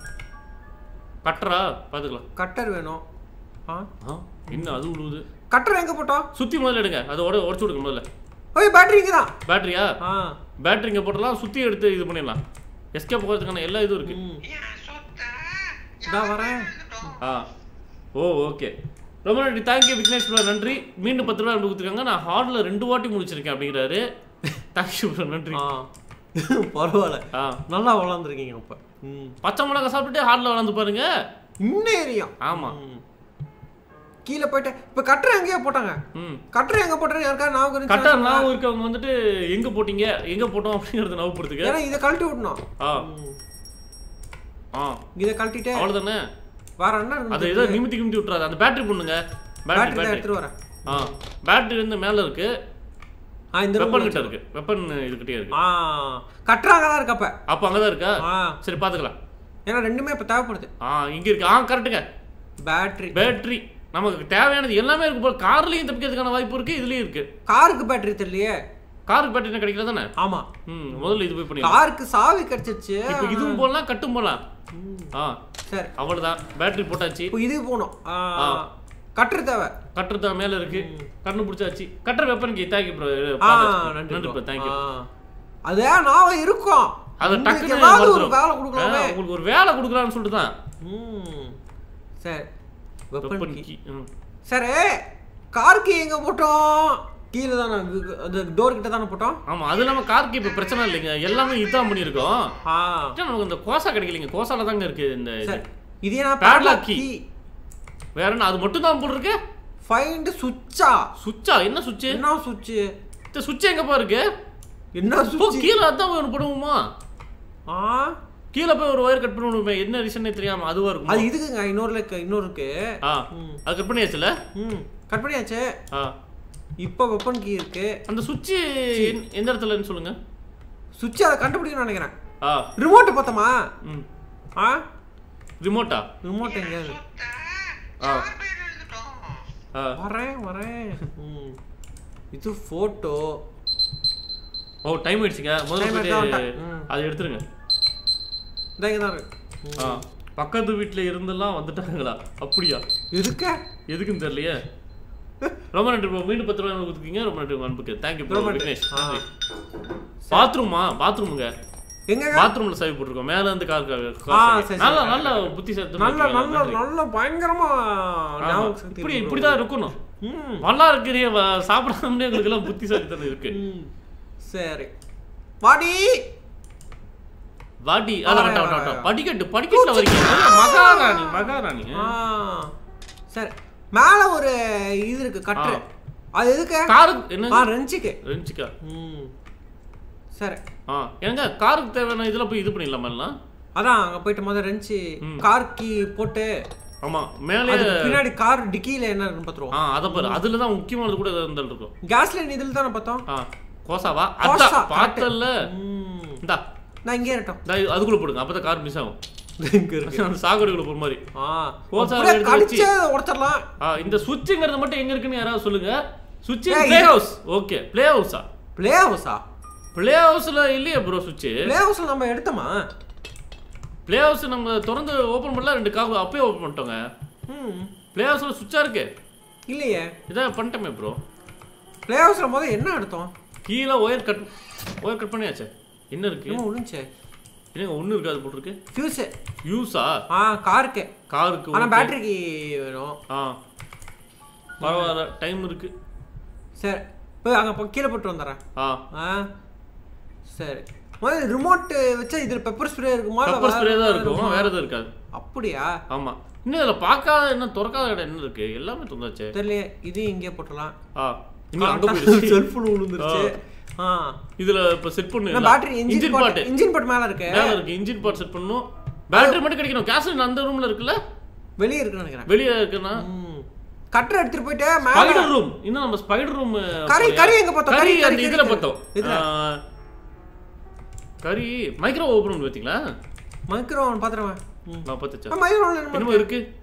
[SPEAKER 2] கட்டுறா பாத்துக்கலாம்
[SPEAKER 1] கட்டர் வேணும் ஆ
[SPEAKER 2] ஆ என்ன அது உழுவுது
[SPEAKER 1] கட்டர் எங்க போட்டோம்
[SPEAKER 2] சுத்தி முதல்ல எடுங்க அது உட உடச்சு விடுங்க முதல்ல
[SPEAKER 1] ஓய் பேட்டரி இங்க தான்
[SPEAKER 2] பேட்டரியா
[SPEAKER 1] ஆ
[SPEAKER 2] பேட்டரி இங்க போட்டலாம் சுத்தி எடுத்து இது பண்ணிடலாம் எஸ்கேப் போகிறதுக்கான எல்லா இதுவும் இருக்கு
[SPEAKER 1] ம் இதா வரேன்
[SPEAKER 2] ஆ ஓ ஓகே ரொம்ப நன்றி தேங்க்யூ விக்னேஷ் ப்ரோ நன்றி மீண்டும் பத்து ரூபா எனக்கு கொடுத்துருக்காங்க நான் ஹார்டில் ரெண்டு வாட்டி முடிச்சிருக்கேன் அப்படிங்கிறாரு தேங்க்யூ ப்ரோ நன்றி
[SPEAKER 1] ஆ பரவாயில்ல
[SPEAKER 2] ஆ
[SPEAKER 1] நல்லா வளர்ந்துருக்கீங்க அப்ப ம்
[SPEAKER 2] பச்சை மிளகா சாப்பிட்டுட்டு ஹார்டில் வளர்ந்து பாருங்க
[SPEAKER 1] இன்னும் ஏரியும்
[SPEAKER 2] ஆமா
[SPEAKER 1] ம். கீழே போயிட்டு இப்ப கட்டர் எங்கேயோ போட்டாங்க
[SPEAKER 2] ம்
[SPEAKER 1] கட்டர் எங்க போட்டேன்னு யாருக்கா நான் இருந்துச்சா?
[SPEAKER 2] கட்டார் நான் இருக்கவங்க வந்துட்டு எங்க போட்டீங்க எங்க போட்டோம் அப்படிங்கறத நவப்படுத்துக்க
[SPEAKER 1] ஏன்னா இதை கழட்டி விடணும்
[SPEAKER 2] ஆ
[SPEAKER 1] ம்.
[SPEAKER 2] ஆ
[SPEAKER 1] இதை கழட்டிட்டு
[SPEAKER 2] அவ்வளவுதானே
[SPEAKER 1] வேற என்ன
[SPEAKER 2] அதை
[SPEAKER 1] இருக்கு
[SPEAKER 2] ஏதோ நிமித்தி நிமித்தி விட்டுறாது அந்த பேட்டரி பண்ணுங்க பேட்டரி
[SPEAKER 1] பேட்டரி தான்
[SPEAKER 2] பேட்டரி
[SPEAKER 1] எடுத்துட்டு வரேன்
[SPEAKER 2] ஆ பேட்டரி வந்து மேல இருக்கு
[SPEAKER 1] ஆ இந்த
[SPEAKER 2] வெப்பன்
[SPEAKER 1] room
[SPEAKER 2] கிட்ட இருக்கு வெப்பன் இதுகிட்டே இருக்கு
[SPEAKER 1] ஆ கட்டுறாங்க தான் இருக்கு அப்ப
[SPEAKER 2] அப்ப அங்கதான் இருக்கா
[SPEAKER 1] ஆ
[SPEAKER 2] சரி பாத்துக்கலாம்
[SPEAKER 1] ஏன்னா ரெண்டுமே இப்ப தேவைப்படுது
[SPEAKER 2] ஆ இங்க இருக்கு ஆ கரெக்ட்டுங்க
[SPEAKER 1] பேட்டரி
[SPEAKER 2] பேட்டரி நமக்கு தேவையானது எல்லாமே இருக்கு போல கார்லயும் தப்பிக்கிறதுக்கான வாய்ப்பு இருக்கு இதுலயும் இருக்கு
[SPEAKER 1] காருக்கு பேட்டரி தெரியலையே
[SPEAKER 2] காருக்கு பேட்டரி என்ன கிடைக்கல தானே
[SPEAKER 1] ஆமா
[SPEAKER 2] ம் முதல்ல இது போய் பண்ணிடலாம்
[SPEAKER 1] காருக்கு சாவி கிடைச்சிருச்சு
[SPEAKER 2] இப்போ இதுவும் போடலாம் கட்டும் போடலாம்
[SPEAKER 1] ம்.
[SPEAKER 2] ஆ
[SPEAKER 1] சரி
[SPEAKER 2] அவ்வளவுதான் பேட்டரி போட்டாச்சு
[SPEAKER 1] இப்போ இது போகணும் ஆ,
[SPEAKER 2] ஆ.
[SPEAKER 1] கட்டுற தேவை
[SPEAKER 2] கட்டுறது தான் மேல இருக்கு கண்ணு பிடிச்சாச்சு கட்டுற வெப்பனுக்கு தேங்க்யூ ப்ரோ
[SPEAKER 1] ஆ
[SPEAKER 2] நன்றி
[SPEAKER 1] நன்றி
[SPEAKER 2] ப்ரோ தேங்க்யூ
[SPEAKER 1] அது நான் இருக்கும்
[SPEAKER 2] அதை
[SPEAKER 1] உங்களுக்கு
[SPEAKER 2] டக்குன்னு
[SPEAKER 1] ஏதாவது ஒரு
[SPEAKER 2] மறந்துடும்.
[SPEAKER 1] வேலை
[SPEAKER 2] ஆ,
[SPEAKER 1] கொடுக்கலாமே
[SPEAKER 2] உங்களுக்கு ஒரு வேலை கொடுக்கலாம்னு சொல்லிட்டு தான்
[SPEAKER 1] ம் சரி வெப்பன்
[SPEAKER 2] வெப்பன்
[SPEAKER 1] கீ
[SPEAKER 2] கீ ம்.
[SPEAKER 1] சரி கார் கீ எங்க போட்டோம் கீழே தானே இது- அது டோர் கிட்ட தானே போட்டோம்
[SPEAKER 2] ஆமா அது இல்லாம காருக்கு இப்ப பிரச்சனை இல்லைங்க எல்லாமே இதான் பண்ணியிருக்கோம்
[SPEAKER 1] ஆ
[SPEAKER 2] ஆனா, நமக்கு இந்த கோசா கிடைக்கலைங்க கோசால தாங்க இருக்கு இந்த இது.
[SPEAKER 1] சரி இது என்ன
[SPEAKER 2] Padlock
[SPEAKER 1] padlock
[SPEAKER 2] key.
[SPEAKER 1] key
[SPEAKER 2] வேற என்ன அது மட்டும் தான் போட்டிருக்கு
[SPEAKER 1] ஃபைண்ட் சுவிட்சா
[SPEAKER 2] சுவிட்சா என்ன சுவிட்ச்
[SPEAKER 1] என்ன சுவிட்ச்
[SPEAKER 2] இந்த சுவிட்ச் எங்கப்பா இருக்கு
[SPEAKER 1] என்ன
[SPEAKER 2] ஓ
[SPEAKER 1] சுவிட்ச்
[SPEAKER 2] கீழே அதான் ஒன்று போடுவோமா
[SPEAKER 1] ஆ
[SPEAKER 2] கீழே போய் ஒரு ஒயர் கட் பண்ணுவோமே என்ன ரீசனே தெரியாம அதுவா இருக்கும்
[SPEAKER 1] அது இதுக்குங்க இன்னொரு இருக்கு இன்னொரு இருக்கு
[SPEAKER 2] ஆ
[SPEAKER 1] ம்.
[SPEAKER 2] அது கட் பண்ணியாச்சுல
[SPEAKER 1] ம் கட் பண்ணியாச்சு
[SPEAKER 2] ஆ
[SPEAKER 1] இப்போ வெப்பன் கீ இருக்கு
[SPEAKER 2] அந்த சுவிட்ச் எந்த இடத்துலன்னு சொல்லுங்க
[SPEAKER 1] சுவிட்ச் அதை கண்டுபிடிக்கணும்னு நினைக்கிறேன்
[SPEAKER 2] ஆ
[SPEAKER 1] ரிமோட் பார்த்தோமா
[SPEAKER 2] ம்
[SPEAKER 1] ஆ
[SPEAKER 2] ரிமோட்டா
[SPEAKER 1] ரிமோட் எங்க
[SPEAKER 2] ஆ ஆ
[SPEAKER 1] வரேன் வரேன் ம் இது போட்டோ
[SPEAKER 2] ஓ டைம் ஆயிடுச்சுங்க முதல்ல
[SPEAKER 1] Time
[SPEAKER 2] போயிட்டு
[SPEAKER 1] எடுத்தா வந்துட்டேன். ம்.
[SPEAKER 2] அதை எடுத்துருங்க
[SPEAKER 1] இந்த இங்க தான் இருக்கு ம்.
[SPEAKER 2] ஆ பக்கத்து வீட்ல இருந்தெல்லாம் வந்துட்டாங்களா அப்படியா
[SPEAKER 1] எதுக்க
[SPEAKER 2] எதுக்குன்னு தெரியலையே ரொம்ப நன்றி ப்ரோ மீண்டும் பத்து ரூபாய் கொடுத்துருக்கீங்க ரொம்ப நன்றி அன்புக்கு தேங்க்யூ ப்ரோ
[SPEAKER 1] ரொம்ப நன்றி.
[SPEAKER 2] விக்னேஷ்
[SPEAKER 1] ஆ.
[SPEAKER 2] நன்றி பாத்ரூமா பாத்ரூமுங்க
[SPEAKER 1] எங்க
[SPEAKER 2] பாத்ரூம்ல சாவி போட்டிருக்கோம் மேல இருந்து கார் கார்
[SPEAKER 1] ஆ,
[SPEAKER 2] சாவி.
[SPEAKER 1] சரி,
[SPEAKER 2] நல்ல
[SPEAKER 1] சரி.
[SPEAKER 2] நல்ல புத்தி சேர்த்து
[SPEAKER 1] நல்ல நல்ல நல்ல பயங்கரமா ஞாபக சக்தி
[SPEAKER 2] இப்படி
[SPEAKER 1] இருக்கு bro.
[SPEAKER 2] இப்படிதான் இருக்கணும்
[SPEAKER 1] ம்
[SPEAKER 2] நல்லா இருக்கிறீ சாப்பிடாமலே எங்களுக்கு எல்லாம் புத்திசாலித்தனம் இருக்கு
[SPEAKER 1] ம். சரி வாடி
[SPEAKER 2] வாடி அதான்
[SPEAKER 1] வரேன்,
[SPEAKER 2] வட்டம்
[SPEAKER 1] வரேன்,
[SPEAKER 2] வட்டம்
[SPEAKER 1] வரேன்.
[SPEAKER 2] படிக்கட்டு படிக்கட்டுல வரீங்க மகாராணி மகாராணி
[SPEAKER 1] ஆ சரி மேல ஒரு இது இருக்கு கட்டு
[SPEAKER 2] ஆ.
[SPEAKER 1] அது எதுக்கு
[SPEAKER 2] காருக்கு என்ன
[SPEAKER 1] ஆ ரெஞ்சுக்கு
[SPEAKER 2] ரெஞ்சுக்கா
[SPEAKER 1] ம் சரி
[SPEAKER 2] ஆ ஏங்க காருக்கு தேவையான இதுல போய் இது பண்ணிடலாமா எல்லாம்
[SPEAKER 1] அதான் அங்க போயிட்டு முதல்ல ரெஞ்சு
[SPEAKER 2] ம்.
[SPEAKER 1] கார் கீ போட்டு
[SPEAKER 2] ஆமா மேலே
[SPEAKER 1] அது பின்னாடி கார் டிக்கில என்ன இருக்குன்னு பாத்துருவோம்
[SPEAKER 2] ஆ அத பாரு அதுல தான் முக்கியமானது கூட இருந்தால் இருக்கும்
[SPEAKER 1] கேஸ் லைன் இதுல தானே பார்த்தோம்
[SPEAKER 2] ஆ கோசாவா
[SPEAKER 1] கோசா,
[SPEAKER 2] அதான் பார்த்தல
[SPEAKER 1] ம்.
[SPEAKER 2] இந்தா
[SPEAKER 1] நான் இங்கே இருக்கட்டும்
[SPEAKER 2] இந்தா, இது- அதுக்குள்ள போடுங்க அப்பதான் கார் மிஸ் ஆகும்
[SPEAKER 1] இங்க இருக்கு
[SPEAKER 2] அந்த சாக்கடைக்குள்ள போற மாதிரி
[SPEAKER 1] ஆ
[SPEAKER 2] கோசா
[SPEAKER 1] அப்படியே
[SPEAKER 2] எடுத்து
[SPEAKER 1] கடிச்சே உடைச்சிடலாம்
[SPEAKER 2] ஆ இந்த சுவிட்சுங்கிறது மட்டும் எங்க இருக்குன்னு யாராவது சொல்லுங்க சுவிட்ச்
[SPEAKER 1] ஏய்,
[SPEAKER 2] ப்ளே
[SPEAKER 1] இது-
[SPEAKER 2] ஹவுஸ் ஓகே ப்ளே ஹவுஸா
[SPEAKER 1] பிளே ஹவுஸா
[SPEAKER 2] ப்ளே ஹவுஸ்ல இல்லையே ப்ரோ சுவிட்ச்
[SPEAKER 1] பிளே ஹவுஸ்ல நம்ம எடுத்தோமா
[SPEAKER 2] ப்ளே ஹவுஸ் நம்ம திறந்து ஓபன் பண்ணல ரெண்டு கார் அப்பயே ஓபன் பண்ணிட்டோங்க
[SPEAKER 1] ம்
[SPEAKER 2] ப்ளே ஹவுஸ்ல சுவிட்சா இருக்கு
[SPEAKER 1] இல்லையே
[SPEAKER 2] இதான் பண்ணிட்டோமே ப்ரோ
[SPEAKER 1] பிளே ஹவுஸ்ல முதல்ல என்ன எடுத்தோம்
[SPEAKER 2] கீழே ஒயர் கட் ஒயர் கட் பண்ணியாச்சே என்ன இருக்கு
[SPEAKER 1] என்ன விழுந்துச்சு
[SPEAKER 2] என்னங்க ஒண்ணு இருக்காது போட்டிருக்கு
[SPEAKER 1] ஃபியூஸ்
[SPEAKER 2] யூஸா
[SPEAKER 1] ஆ காருக்கு
[SPEAKER 2] காருக்கு
[SPEAKER 1] ஆனா
[SPEAKER 2] okay.
[SPEAKER 1] பேட்டரிக்கு வேணும்
[SPEAKER 2] ஆ பரவாயில்ல டைம் இருக்கு
[SPEAKER 1] சரி போய் அங்க போ- கீழே போட்டு வந்துடுறேன்
[SPEAKER 2] ஆ
[SPEAKER 1] ஆ சரி முதல்ல ரிமோட் வச்சா இதுல பெப்பர் ஸ்ப்ரே இருக்குமா இல்ல
[SPEAKER 2] பெப்பர்
[SPEAKER 1] வேற
[SPEAKER 2] ஸ்ப்ரே தான்
[SPEAKER 1] ஏதாவது
[SPEAKER 2] இருக்கும்
[SPEAKER 1] இருக்குமா?
[SPEAKER 2] வேற எதுவும் இருக்காது
[SPEAKER 1] அப்படியா
[SPEAKER 2] ஆமா இன்னும் இதுல பார்க்காத என்ன திறக்காத இடம் என்ன இருக்கு எல்லாமே திறந்தாச்சே
[SPEAKER 1] தெரியல இது இங்கே போட்டுடலாம்
[SPEAKER 2] ஆ இன்னும் அங்க போயிடுச்சு
[SPEAKER 1] செல்போன் விழுந்துருச்சு ஆ
[SPEAKER 2] இதுல இப்ப செட் பண்ணு
[SPEAKER 1] நான் battery engine
[SPEAKER 2] engine
[SPEAKER 1] part
[SPEAKER 2] part
[SPEAKER 1] engine part மேல இருக்கு
[SPEAKER 2] மேல இருக்கு இன்ஜின் பார்ட் செட் பண்ணனும் பேட்டரி மட்டும் கிடைக்கணும் கேஸ் அந்த ரூம்ல இருக்குல்ல
[SPEAKER 1] வெளியே இருக்குன்னு நினைக்கிறேன்
[SPEAKER 2] வெளியே இருக்குன்னா
[SPEAKER 1] ம். கட்டர் எடுத்துட்டு போயிட்டு மேல
[SPEAKER 2] ஸ்பைடர் ரூம் இன்னும் நம்ம ஸ்பைடர் ரூம்
[SPEAKER 1] கறி கறி எங்க பார்த்தோம்
[SPEAKER 2] கறி
[SPEAKER 1] கறி
[SPEAKER 2] அந்த
[SPEAKER 1] கறி
[SPEAKER 2] இதுல
[SPEAKER 1] கறி.
[SPEAKER 2] பார்த்தோம்
[SPEAKER 1] இதுல
[SPEAKER 2] ஆ, கறி மைக்ரோ ஓபன் பாத்தீங்களா
[SPEAKER 1] மைக்ரோவன் பாத்துறேன்
[SPEAKER 2] நான் பார்த்துச்சா
[SPEAKER 1] மைக்ரோவன்
[SPEAKER 2] என்னமோ இருக்கு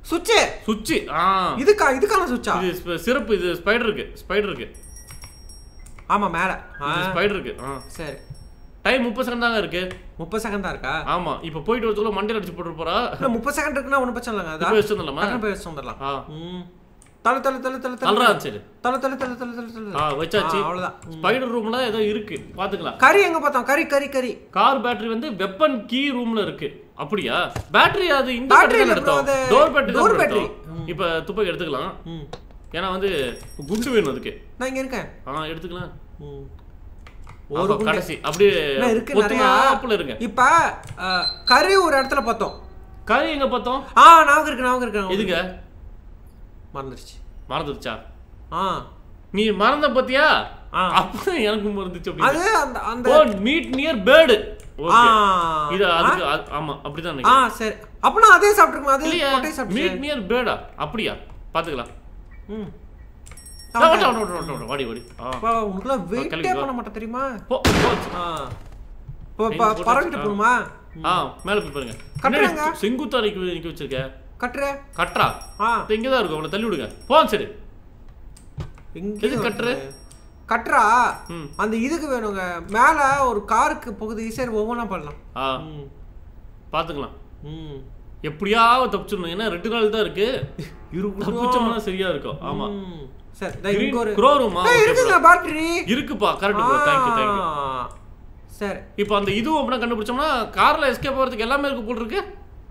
[SPEAKER 1] சுவிட்சு
[SPEAKER 2] சுவிட்சு ஆ
[SPEAKER 1] இதுக்கா இதுக்கான சுவிட்சா
[SPEAKER 2] இது ஸ்ப- சிறப்பு இது ஸ்பைடர் இருக்கு ஸ்பைடர் இருக்கு
[SPEAKER 1] ஆமா மேல ஆ
[SPEAKER 2] இது ஸ்பைடர் இருக்கு ஆ
[SPEAKER 1] சரி
[SPEAKER 2] டைம் முப்பது செகண்ட் தாங்க இருக்கு
[SPEAKER 1] முப்பது செகண்ட் தான் இருக்கா
[SPEAKER 2] ஆமா இப்போ போயிட்டு வரதுக்குள்ள மண்டையில் அடிச்சு போட்டு போறா
[SPEAKER 1] இல்ல முப்பது செகண்ட் இருக்குன்னா ஒன்றும் பிரச்சனை இல்லைங்க
[SPEAKER 2] இப்போ
[SPEAKER 1] அதான்
[SPEAKER 2] வச்சிருந்தலாமா
[SPEAKER 1] டக்குனு போய் வச்சு வந்துடலாம்
[SPEAKER 2] ஆ
[SPEAKER 1] ம் தலை தலை தலை தலை தலை
[SPEAKER 2] நல்றா சரி
[SPEAKER 1] தலை தலை தலை தலை தலை தலை
[SPEAKER 2] ஆ வச்சாச்சு
[SPEAKER 1] ஆ, அவ்வளவுதான்
[SPEAKER 2] ஸ்பைடர் ரூம்ல ஏதோ இருக்கு பாத்துக்கலாம்
[SPEAKER 1] கறி எங்க பார்த்தோம் கறி கறி கறி
[SPEAKER 2] கார் பேட்டரி வந்து வெப்பன் கீ ரூம்ல இருக்கு அப்படியா பேட்டரி அது இந்த
[SPEAKER 1] Battery
[SPEAKER 2] பேட்டரி
[SPEAKER 1] இல்ல
[SPEAKER 2] எடுத்தோம்
[SPEAKER 1] bro, அது
[SPEAKER 2] டோர் பேட்டரி
[SPEAKER 1] door
[SPEAKER 2] தான்
[SPEAKER 1] battery.
[SPEAKER 2] எடுத்தோம் இப்போ துப்பாக்கி எடுத்துக்கலாம்
[SPEAKER 1] ம்
[SPEAKER 2] ஏன்னா வந்து குண்டு வேணும் அதுக்கு
[SPEAKER 1] நான் இங்க இருக்கேன்
[SPEAKER 2] ஆ எடுத்துக்கலாம்
[SPEAKER 1] ம்
[SPEAKER 2] ஒரு
[SPEAKER 1] ஒரு குண்டு
[SPEAKER 2] கடைசி அப்படியே
[SPEAKER 1] இன்னும் இருக்கு நிறையா
[SPEAKER 2] பொத்துனாப்புல இருங்க
[SPEAKER 1] இப்ப ஆ, கறி ஒரு இடத்துல பார்த்தோம்
[SPEAKER 2] கறி எங்க பார்த்தோம்
[SPEAKER 1] ஆ ஞாபகம் இருக்கு ஞாபகம் இருக்கு ஞாபகம்
[SPEAKER 2] எதுங்க
[SPEAKER 1] இருக்கு. மறந்துடுச்சு
[SPEAKER 2] மறந்துருச்சா
[SPEAKER 1] ஆ
[SPEAKER 2] நீ மறந்த பத்தியா
[SPEAKER 1] ஆ.
[SPEAKER 2] அப்ப எனக்கு மறந்துச்சு அப்படி
[SPEAKER 1] அது அந்த அந்த
[SPEAKER 2] ஓ மீட் நியர் பேர்டு
[SPEAKER 1] ஆ
[SPEAKER 2] இது அதுக்கு அது- ஆமா அப்படிதான்
[SPEAKER 1] ஆ
[SPEAKER 2] நினைக்கிறேன்
[SPEAKER 1] சரி அப்பனா அதே சாப்பிட்டுருக்கோம் அது
[SPEAKER 2] இல்லையா
[SPEAKER 1] கொட்டையை சாப்பிட்டு
[SPEAKER 2] மீட் நியர் பேர்டா அப்படியா பாத்துக்கலாம்
[SPEAKER 1] ம்
[SPEAKER 2] ஆ, வாடி, வாடி, வாடி, வாடி, வாடி, வாடி வாடி ஆ
[SPEAKER 1] அப்பா உனக்குலாம் வெயிட்டே
[SPEAKER 2] கிளம்பி வா.
[SPEAKER 1] பண்ண மாட்டேன் தெரியுமா
[SPEAKER 2] போ போ.
[SPEAKER 1] ஆ இப்போ
[SPEAKER 2] Main
[SPEAKER 1] ப-
[SPEAKER 2] போட்டு
[SPEAKER 1] பறந்துட்டு
[SPEAKER 2] ஆ.
[SPEAKER 1] போகணுமா
[SPEAKER 2] ஆ மேல போய் பாருங்க
[SPEAKER 1] கட்டுறாங்க.
[SPEAKER 2] என்னடி செங்குத்தா நிக்க நிக்க வச்சிருக்க
[SPEAKER 1] கட்டுற
[SPEAKER 2] கட்டுறா
[SPEAKER 1] ஆ
[SPEAKER 2] இது இங்க தான் இருக்கும் அவனை தள்ளி விடுங்க போ சரி
[SPEAKER 1] எங்க
[SPEAKER 2] எது கட்டுற?
[SPEAKER 1] கட்டுறா
[SPEAKER 2] ம்
[SPEAKER 1] அந்த இதுக்கு வேணுங்க மேல ஒரு காருக்கு போகுது சரி ஒவ்வொன்றா பண்ணலாம்
[SPEAKER 2] ஆ
[SPEAKER 1] ம்
[SPEAKER 2] பாத்துக்கலாம்
[SPEAKER 1] ம்
[SPEAKER 2] எப்படியாவது தப்பிச்சிடணும் ஏன்னா ரெண்டு நாள் தான் இருக்கு
[SPEAKER 1] இருக்கும்
[SPEAKER 2] தப்பிச்சோம்னா சரியா இருக்கும் ஆமா
[SPEAKER 1] ம். சரி இதோ இங்க ஒரு
[SPEAKER 2] க்ரோ ரூமா
[SPEAKER 1] ஏய், இருக்குங்க பேட்டரி
[SPEAKER 2] இருக்குப்பா கரெக்ட் ப்ரோ தேங்க்யூ தேங்க்யூ
[SPEAKER 1] சரி
[SPEAKER 2] இப்போ அந்த இதுவும் அப்படின்னா கண்டுபிடிச்சோம்னா கார்ல எஸ்கேப் ஆகிறதுக்கு எல்லாமே இருக்கு போல் இருக்கு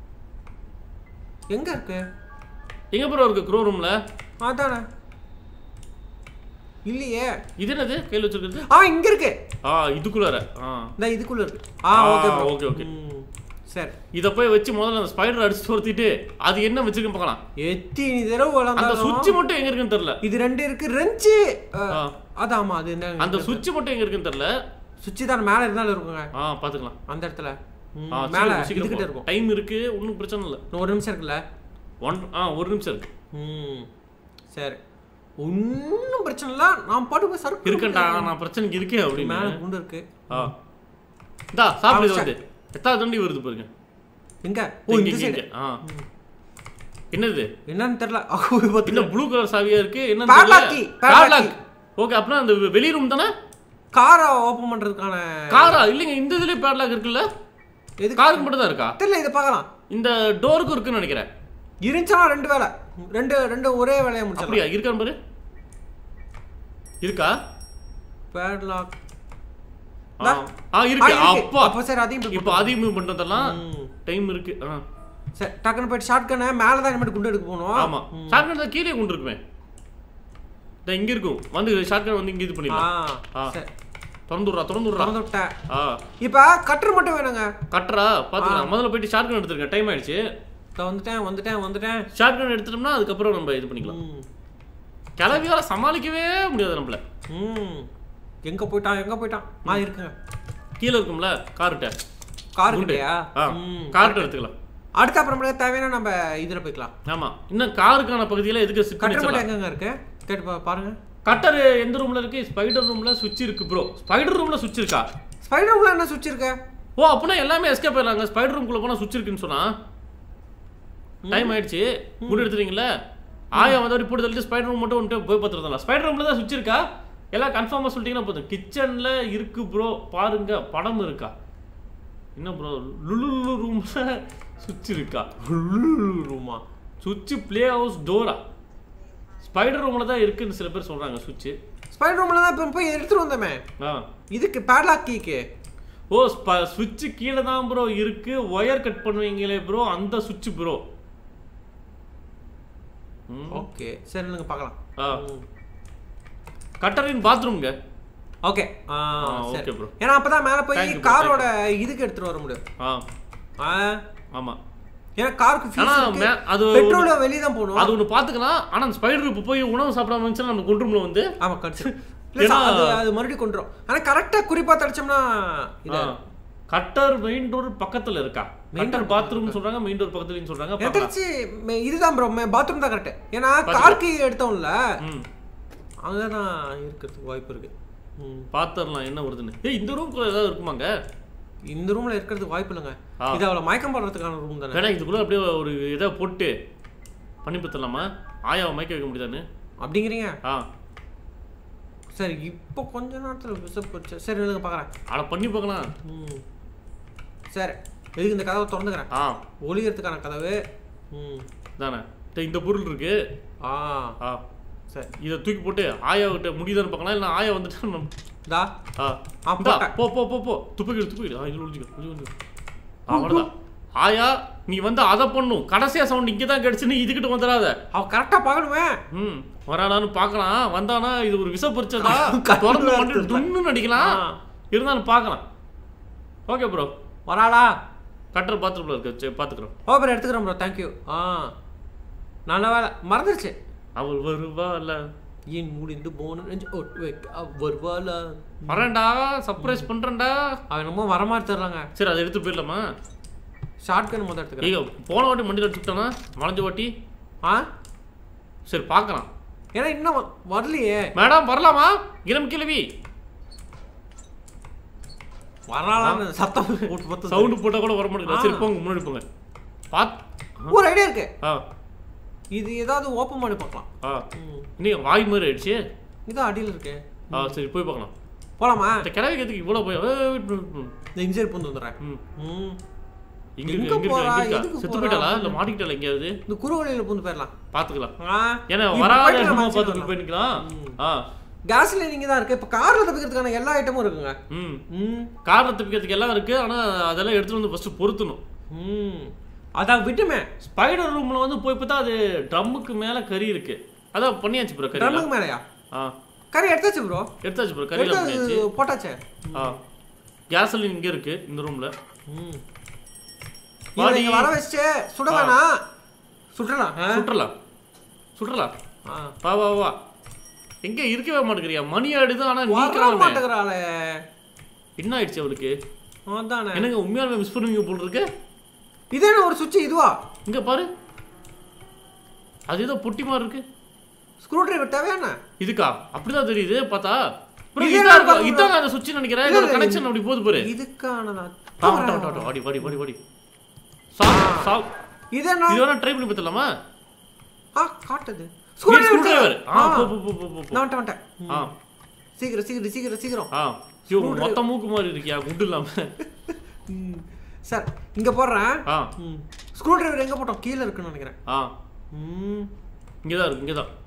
[SPEAKER 1] எங்க இருக்கு
[SPEAKER 2] எங்க ப்ரோ இருக்கு க்ரோ ரூம்ல
[SPEAKER 1] அதானே இல்லையே
[SPEAKER 2] இது என்னது கையில் வச்சிருக்கிறது
[SPEAKER 1] ஆ இங்க இருக்கு
[SPEAKER 2] ஆ இதுக்குள்ளார ஆ
[SPEAKER 1] இந்த இதுக்குள்ள இருக்கு ஆ
[SPEAKER 2] ஆ,
[SPEAKER 1] ஓகே
[SPEAKER 2] okay, okay.
[SPEAKER 1] சரி
[SPEAKER 2] இத போய் வச்சு முதல்ல அந்த ஸ்பைடர் அடிச்சு துரத்திட்டு அது என்ன வச்சிருக்குன்னு பார்க்கலாம்
[SPEAKER 1] எத்தனை தடவை
[SPEAKER 2] அந்த
[SPEAKER 1] வளர்ந்தாலும்
[SPEAKER 2] சுவிட்ச் மட்டும் எங்க இருக்குன்னு தெரியல
[SPEAKER 1] இது ரெண்டு இருக்கு ரெஞ்சு
[SPEAKER 2] ஆ.
[SPEAKER 1] அதான் ஆமா அது என்ன
[SPEAKER 2] அந்த சுவிட்ச் மட்டும் எங்க இருக்குன்னு தெரியல
[SPEAKER 1] சுவிட்ச் தான் மேல இருந்தாலும் இருக்குங்க
[SPEAKER 2] ஆ பாத்துக்கலாம்
[SPEAKER 1] அந்த இடத்துல ம்,
[SPEAKER 2] ஆ
[SPEAKER 1] மேல
[SPEAKER 2] மேல
[SPEAKER 1] இதுகிட்ட இருக்கும்
[SPEAKER 2] டைம் இருக்கு ஒன்றும் பிரச்சனை இல்லை
[SPEAKER 1] இன்னும் ஒரு நிமிஷம் இருக்குல்ல
[SPEAKER 2] ஒன் ஆ ஒரு நிமிஷம் இருக்கு
[SPEAKER 1] ம் சரி ஒன்றும் பிரச்சனை இல்லை நான் பாட்டு போய் சருக்கு
[SPEAKER 2] இருக்கேன்டா நான் பிரச்சனைக்கு இருக்கேன் அப்படின்னு
[SPEAKER 1] மேல குண்டு இருக்கு
[SPEAKER 2] ஆ இந்தா சாப்பிடு இது
[SPEAKER 1] ஆ,
[SPEAKER 2] வந்து எத்தனை தண்டி வருது பாருங்க
[SPEAKER 1] எங்க ஓ
[SPEAKER 2] இங்க,
[SPEAKER 1] இந்த
[SPEAKER 2] இங்க,
[SPEAKER 1] சைடு
[SPEAKER 2] இங்க. ஆ என்னது
[SPEAKER 1] என்னன்னு தெரியல அஹ், பத்து
[SPEAKER 2] என்ன ப்ளூ கலர் சாவியா இருக்கு என்ன
[SPEAKER 1] Padlock key, padlock
[SPEAKER 2] padlock okay அப்படின்னா அந்த வெளி ரூம் தானே
[SPEAKER 1] காரை ஓபன் பண்றதுக்கான
[SPEAKER 2] காரா இல்லைங்க இந்த இதுலயே பேட்லாக் இருக்குல்ல
[SPEAKER 1] எதுக்கு
[SPEAKER 2] காருக்கு மட்டும் தான் இருக்கா
[SPEAKER 1] தெரியல இதை பார்க்கலாம்
[SPEAKER 2] இந்த டோருக்கும் இருக்குன்னு நினைக்கிறேன்
[SPEAKER 1] இருந்துச்சுன்னா ரெண்டு வேலை ரெண்டு ரெண்டு ஒரே வேலையை முடிச்சிடலாம்
[SPEAKER 2] அப்படியா இருக்கான்னு பாரு இருக்கா
[SPEAKER 1] பேட்லாக்
[SPEAKER 2] ஆ ஆ, இருக்கு அப்பா
[SPEAKER 1] அப்போ சரி அதையும் போய்
[SPEAKER 2] இப்போ அதையும் மூவ் பண்றதெல்லாம்
[SPEAKER 1] ம்.
[SPEAKER 2] டைம் இருக்கு ஆ
[SPEAKER 1] சரி டக்குன்னு போயிட்டு ஷார்ட் கண்ணை மேலே தான் இனிமேட்டு குண்டு எடுக்க போகணும்
[SPEAKER 2] ஆமா ஷார்ட் கன் கீழே கொண்டு இருக்குமே இந்த இங்க இருக்கும் வந்து ஷார்ட் கன் வந்து இங்க இது
[SPEAKER 1] ஆ
[SPEAKER 2] பண்ணிடலாம் ஆ.
[SPEAKER 1] சரி
[SPEAKER 2] திறந்து விட்றா திறந்து விட்றா
[SPEAKER 1] திறந்து விட்டேன்
[SPEAKER 2] ஆ
[SPEAKER 1] இப்போ கட்டர் மட்டும் வேணுங்க
[SPEAKER 2] கட்டுறா பாத்துக்கலாம் முதல்ல போயிட்டு ஷார்ட் கன் எடுத்துருங்க டைம் ஆயிடுச்சு
[SPEAKER 1] இதோ வந்துட்டேன் வந்துட்டேன் வந்துட்டேன்
[SPEAKER 2] ஷார்ட் கன் எடுத்துட்டோம்னா அதுக்கப்புறம் நம்ம இது பண்ணிக்கலாம்
[SPEAKER 1] ம்
[SPEAKER 2] கிளவியால சமாளிக்கவே முடியாது நம்மள
[SPEAKER 1] ம் எங்க போயிட்டான் எங்க போயிட்டான் ஆ இருக்குங்க
[SPEAKER 2] கீழே இருக்கும்ல கார்கிட்ட
[SPEAKER 1] கார்
[SPEAKER 2] குண்டு.
[SPEAKER 1] கிட்டயா
[SPEAKER 2] ஆ
[SPEAKER 1] ம்
[SPEAKER 2] கார்கிட்ட எடுத்துக்கலாம்
[SPEAKER 1] அடுத்த அப்புறமேல தேவையான நம்ம இதுல போய்க்கலாம்
[SPEAKER 2] ஆமா இன்னும் காருக்கான பகுதியில எதுக்கு சிட் பண்ணி
[SPEAKER 1] கட்டர் மட்டும்
[SPEAKER 2] வச்சிடலாம்
[SPEAKER 1] எங்கங்க இருக்கு கேட்டு பா- பாருங்க
[SPEAKER 2] கட்டர் எந்த ரூம்ல இருக்கு ஸ்பைடர் ரூம்ல சுவிட்ச் இருக்கு ப்ரோ ஸ்பைடர் ரூம்ல சுவிட்ச் இருக்கா
[SPEAKER 1] ஸ்பைடர் உள்ள என்ன சுவிட்ச் இருக்கு
[SPEAKER 2] ஓ அப்படின்னா எல்லாமே எஸ்கேப் ஆயிடலாங்க ஸ்பைடர் ரூம்குள்ள போனா சுவிட்ச் இருக்குன்னு சொன்னா டைம் ஆயிடுச்சு முடி எடுத்துறீங்களா ஆயா வந்து போட்டு தள்ளிட்டு ஸ்பைடர் ரூம் மட்டும் வந்துட்டு போய் பார்த்துருந்தா ஸ்பைடர் ரூம்ல தான் சுவிட்ச் இருக்கா எல்லாம் கன்ஃபார்மாக சொல்லிட்டீங்கன்னா போதும் கிச்சன்ல இருக்கு ப்ரோ பாருங்க படம் இருக்கா என்ன ப்ரோ லுலு ரூம்ல சுவிட்ச் இருக்கா
[SPEAKER 1] ரூமா
[SPEAKER 2] சுவிட்ச் ப்ளே ஹவுஸ் டோரா ஸ்பைடர் ரூம்ல தான் இருக்குன்னு சில பேர் சொல்றாங்க சுவிட்ச்
[SPEAKER 1] ஸ்பைடர் ரூம்ல தான் இப்போ போய் எடுத்துட்டு வந்தோமே
[SPEAKER 2] ஆ
[SPEAKER 1] இதுக்கு பேட்லாக் கீக்கு
[SPEAKER 2] ஓ சுவிட்ச் கீழே தான் ப்ரோ இருக்கு ஒயர் கட் பண்ணுவீங்களே ப்ரோ அந்த சுவிட்ச் ப்ரோ
[SPEAKER 1] ஓகே சரி நீங்க பார்க்கலாம்
[SPEAKER 2] ஆ கட்டரின் பாத்ரூம்ங்க
[SPEAKER 1] ஓகே
[SPEAKER 2] ஆ,
[SPEAKER 1] சரி
[SPEAKER 2] okay bro.
[SPEAKER 1] ஏன்னா அப்பதான் மேல போய்
[SPEAKER 2] Thank you bro,
[SPEAKER 1] காரோட இதுக்கு எடுத்துட்டு வர முடியும்
[SPEAKER 2] ஆ
[SPEAKER 1] ஆ
[SPEAKER 2] ஆமா
[SPEAKER 1] ஏன்னா காருக்கு
[SPEAKER 2] ஆனா
[SPEAKER 1] ஃபீஸ்
[SPEAKER 2] மே- அது
[SPEAKER 1] பெட்ரோல வெளிய தான் போகணும்
[SPEAKER 2] அது ஒன்று பார்த்துக்கலாம் ஆனா அந்த ஸ்பைடர் இப்போ போய் உணவு சாப்பிடாம இருந்துச்சுன்னா நம்ம கொண்டுரும்ல வந்து
[SPEAKER 1] ஆமா கடிச்சு இல்ல
[SPEAKER 2] ஏன்னா-
[SPEAKER 1] அது அது மறுபடியும் கொண்டுரும் ஆனா கரெக்டா குறிப்பா தடிச்சோம்னா இது
[SPEAKER 2] கட்டர் மெயின் டோர் பக்கத்துல இருக்கா
[SPEAKER 1] Main
[SPEAKER 2] கட்டர்
[SPEAKER 1] door
[SPEAKER 2] பாத்ரூம் சொல்றாங்க மெயின் டோர் பக்கத்துலயும் சொல்றாங்க பார்க்கலாம்.
[SPEAKER 1] எதிர்ச்சி மே- இதுதான் ப்ரோ பாத்ரூம் தான் கரெக்ட் ஏன்னா கார்க்கு எடுத்தோம்ல
[SPEAKER 2] ம்
[SPEAKER 1] அங்கதான் இருக்கிறதுக்கு வாய்ப்பு இருக்கு ம்.
[SPEAKER 2] பாத்துரலாம் என்ன வருதுன்னு ஏய் இந்த ரூம்குள்ள ஏதாவது இருக்குமாங்க
[SPEAKER 1] இந்த ரூம்ல இருக்கிறதுக்கு வாய்ப்பு இல்லைங்க
[SPEAKER 2] ஆ.
[SPEAKER 1] இது அவளை மயக்கம் போடுறதுக்கான ரூம் தானே
[SPEAKER 2] வேணா இதுக்குள்ள அப்படியே ஒரு இதை போட்டு பண்ணி பத்தலாமா ஆயாவை மயக்க வைக்க முடியுதான்னு
[SPEAKER 1] அப்படிங்கிறீங்க
[SPEAKER 2] ஆ
[SPEAKER 1] சரி இப்போ கொஞ்ச நேரத்தில் விசப் போச்சு சரி நில்லுங்க பார்க்குறேன்
[SPEAKER 2] அதை பண்ணி பார்க்கலாம்
[SPEAKER 1] ம் சரி எதுக்கு இந்த கதவை திறந்துக்கிறேன்
[SPEAKER 2] ஆ
[SPEAKER 1] ஒளியறதுக்கான கதவு ம்
[SPEAKER 2] தானே டேய், இந்த பொருள் இருக்கு
[SPEAKER 1] ஆ
[SPEAKER 2] ஆ
[SPEAKER 1] சரி
[SPEAKER 2] இதை தூக்கி போட்டு ஆயா கிட்ட முடியுதான்னு பார்க்கலாம் இல்லை ஆயா வந்துட்டு நம்ம
[SPEAKER 1] தா
[SPEAKER 2] ஆ
[SPEAKER 1] ஆ,
[SPEAKER 2] இந்தா,
[SPEAKER 1] போட்டேன்.
[SPEAKER 2] போ போ போ போ துப்பிக்கிடு துப்பிக்கிடு ஆ இதில் ஒழிஞ்சிக்கோ ஒளி ஒழிஞ்சிக்கோ அவ்வளோதான் ஆயா நீ வந்து அதை பண்ணும் கடைசியா சவுண்ட் இங்கே தான் கிடச்சுன்னு இதுக்கிட்ட வந்துடாத
[SPEAKER 1] அவ கரெக்டாக பார்க்கணுமே
[SPEAKER 2] ம் வரானான்னு பார்க்கலாம் வந்தானா இது ஒரு விஷ பறிச்சதா
[SPEAKER 1] கண்ணு
[SPEAKER 2] திறந்து
[SPEAKER 1] வேற
[SPEAKER 2] பண்ணிட்டு
[SPEAKER 1] தெரியல.
[SPEAKER 2] துன்னு அடிக்கலாம்
[SPEAKER 1] ஆ.
[SPEAKER 2] இருந்தாலும் பார்க்கலாம் ஓகே ப்ரோ
[SPEAKER 1] வராளா
[SPEAKER 2] கட்டர் பாத்ரூமில் இருக்கு சரி பார்த்துக்குறோம்
[SPEAKER 1] ஓ ப்ரோ எடுத்துக்கிறேன் ப்ரோ தேங்க்யூ ஆ நல்ல வேலை மறந்துருச்சு
[SPEAKER 2] அவள் வருவாள்
[SPEAKER 1] ஏன் முடிந்து போன நெஞ்சு ஒட்டு வைக்க அவ வருவாளா
[SPEAKER 2] வரேன்டா சர்ப்ரைஸ் பண்றேன்டா
[SPEAKER 1] அவன் என்னமோ வர மாதிரி தர்றாங்க
[SPEAKER 2] சரி அதை எடுத்து போயிடலாமா
[SPEAKER 1] ஷார்ட் கன் முதல் எடுத்துக்கிறேன்
[SPEAKER 2] ஐயோ போன வாட்டி மண்டியில் எடுத்துக்கிட்டானா வளைஞ்ச வாட்டி
[SPEAKER 1] ஆ
[SPEAKER 2] சரி பார்க்கலாம்
[SPEAKER 1] ஏன்னா இன்னும் வ- வரலையே
[SPEAKER 2] மேடம் வரலாமா இளம் கிழவி
[SPEAKER 1] வராளான்னு சத்தம் போட்டு பார்த்து
[SPEAKER 2] சவுண்டு போட்டால் கூட வர மாட்டேங்குது சரி போங்க முன்னாடி போங்க பாத்
[SPEAKER 1] ஒரு ஐடியா இருக்கு
[SPEAKER 2] ஆ
[SPEAKER 1] இது ஏதாவது ஓப்பன் பண்ணி பார்க்கலாம்
[SPEAKER 2] ஆ
[SPEAKER 1] ம்.
[SPEAKER 2] இன்னைக்கு வாய் மாதிரி ஆயிடுச்சு
[SPEAKER 1] இதான் அடியில் இருக்கு
[SPEAKER 2] ஆ சரி போய் பார்க்கலாம்
[SPEAKER 1] போலாமா
[SPEAKER 2] இந்த கிழவிக்கு எதுக்கு இவ்வளோ போய் ஏய், wait, wait, wait.
[SPEAKER 1] இந்த இன்ஜினியர் பூந்து வந்துடுறேன்
[SPEAKER 2] ம்
[SPEAKER 1] ம்
[SPEAKER 2] இங்க
[SPEAKER 1] எங்க
[SPEAKER 2] இருக்கு இங்க
[SPEAKER 1] போறா?
[SPEAKER 2] இருக்கா இங்க
[SPEAKER 1] எதுக்கு
[SPEAKER 2] இருக்கா செத்து
[SPEAKER 1] போறா?
[SPEAKER 2] போயிட்டாளா இல்லை மாட்டிக்கிட்டாளா எங்கேயாவது
[SPEAKER 1] இந்த குறுவழியில் பூந்து போயிடலாம்
[SPEAKER 2] பார்த்துக்கலாம்
[SPEAKER 1] ஆ
[SPEAKER 2] ஏன்னா
[SPEAKER 1] இப்ப
[SPEAKER 2] வராத
[SPEAKER 1] போயிட்டு
[SPEAKER 2] இடமா
[SPEAKER 1] நம்ம
[SPEAKER 2] பார்த்து
[SPEAKER 1] வரலாம்.
[SPEAKER 2] போய் நிற்கலாம் ஆ
[SPEAKER 1] கேஸ் லைனிங் தான் இருக்கு இப்போ காரில் தப்பிக்கிறதுக்கான எல்லா ஐட்டமும் இருக்குங்க
[SPEAKER 2] ம்
[SPEAKER 1] ம்
[SPEAKER 2] காரில் தப்பிக்கிறதுக்கு எல்லாம் இருக்கு ஆனா அதெல்லாம் எடுத்துட்டு வந்து ஃபர்ஸ்ட் பொருத்தணும்
[SPEAKER 1] ம் அதான் விட்டுமே
[SPEAKER 2] ஸ்பைடர் ரூம்ல வந்து போய் பார்த்தா அது ட்ரம்முக்கு மேல கறி இருக்கு அதான் பண்ணியாச்சு ப்ரோ கறி
[SPEAKER 1] ட்ரம்முக்கு மேலையா
[SPEAKER 2] ஆ
[SPEAKER 1] கறி எடுத்தாச்சு ப்ரோ
[SPEAKER 2] எடுத்தாச்சு ப்ரோ கறியெல்லாம் பண்ணியாச்சு
[SPEAKER 1] எடுத்து போட்டாச்சே
[SPEAKER 2] ஆ கேஸ் இங்க இருக்கு இந்த ரூம்ல
[SPEAKER 1] ம்
[SPEAKER 2] வாடி.
[SPEAKER 1] இவனை இங்க வர வச்சுட்டு சுட வேணாம் சுடலாம் ஆ?
[SPEAKER 2] சுற்றலாம் சுற்றலாம்
[SPEAKER 1] ஆ
[SPEAKER 2] வா வா வா எங்க இருக்கவே மாட்டேங்கிறியா மணி ஆயிடுது ஆனா
[SPEAKER 1] வர
[SPEAKER 2] நீக்கிறான்
[SPEAKER 1] மாட்டேங்கிறாளே
[SPEAKER 2] என்ன ஆயிடுச்சு அவளுக்கு
[SPEAKER 1] அதானே
[SPEAKER 2] என்னங்க உண்மையாலுமே மிஸ் பண்ணுவீங்க போல் இருக்கு
[SPEAKER 1] இதே என்ன ஒரு சுவிட்ச் இதுவா
[SPEAKER 2] இங்க பாரு அது ஏதோ பொட்டி மாதிரி இருக்கு
[SPEAKER 1] ஸ்க்ரூ டிரைவர் தேவையான
[SPEAKER 2] இதுக்கா அப்படிதான் தெரியுது பார்த்தா bro,
[SPEAKER 1] இது
[SPEAKER 2] இதான்
[SPEAKER 1] என்ன
[SPEAKER 2] இருக்கா?
[SPEAKER 1] பாருங்க.
[SPEAKER 2] இதான் அந்த சுவிட்ச் நினைக்கிறேன்
[SPEAKER 1] இல்ல,
[SPEAKER 2] இதோட
[SPEAKER 1] இல்ல,
[SPEAKER 2] கனெக்ஷன் அப்படி போகுது பாரு
[SPEAKER 1] இதுக்கானதா
[SPEAKER 2] ஆ, வட்டா, வட்டா, வட்டா. வாடி வாடி வாடி வாடி சாவு சாவு
[SPEAKER 1] இது என்ன
[SPEAKER 2] இது வேணா ட்ரை பண்ணி பார்த்தலாமா
[SPEAKER 1] ஆ காட்டுது
[SPEAKER 2] ஸ்க்ரூ
[SPEAKER 1] ஸ்க்ரூ
[SPEAKER 2] டிரைவர் ஆ
[SPEAKER 1] ஆ
[SPEAKER 2] போ போ போ போ, போ போ
[SPEAKER 1] நான் வந்துட்டேன் வந்துட்டேன்
[SPEAKER 2] ஆ
[SPEAKER 1] சீக்கிரம் சீக்கிரம் சீக்கிரம் சீக்கிரம்
[SPEAKER 2] ஆ ஐயோ மொத்த மூக்கு மாதிரி இருக்கியா குண்டு இல்லாம
[SPEAKER 1] ம். சார் இங்க போடுறேன்
[SPEAKER 2] ஆ
[SPEAKER 1] ம் ஸ்க்ரூ டிரைவர் எங்க போட்டோம் கீழே இருக்குன்னு நினைக்கிறேன்
[SPEAKER 2] ஆ
[SPEAKER 1] ம்
[SPEAKER 2] இங்கே தான் இருக்கு இங்கே தான்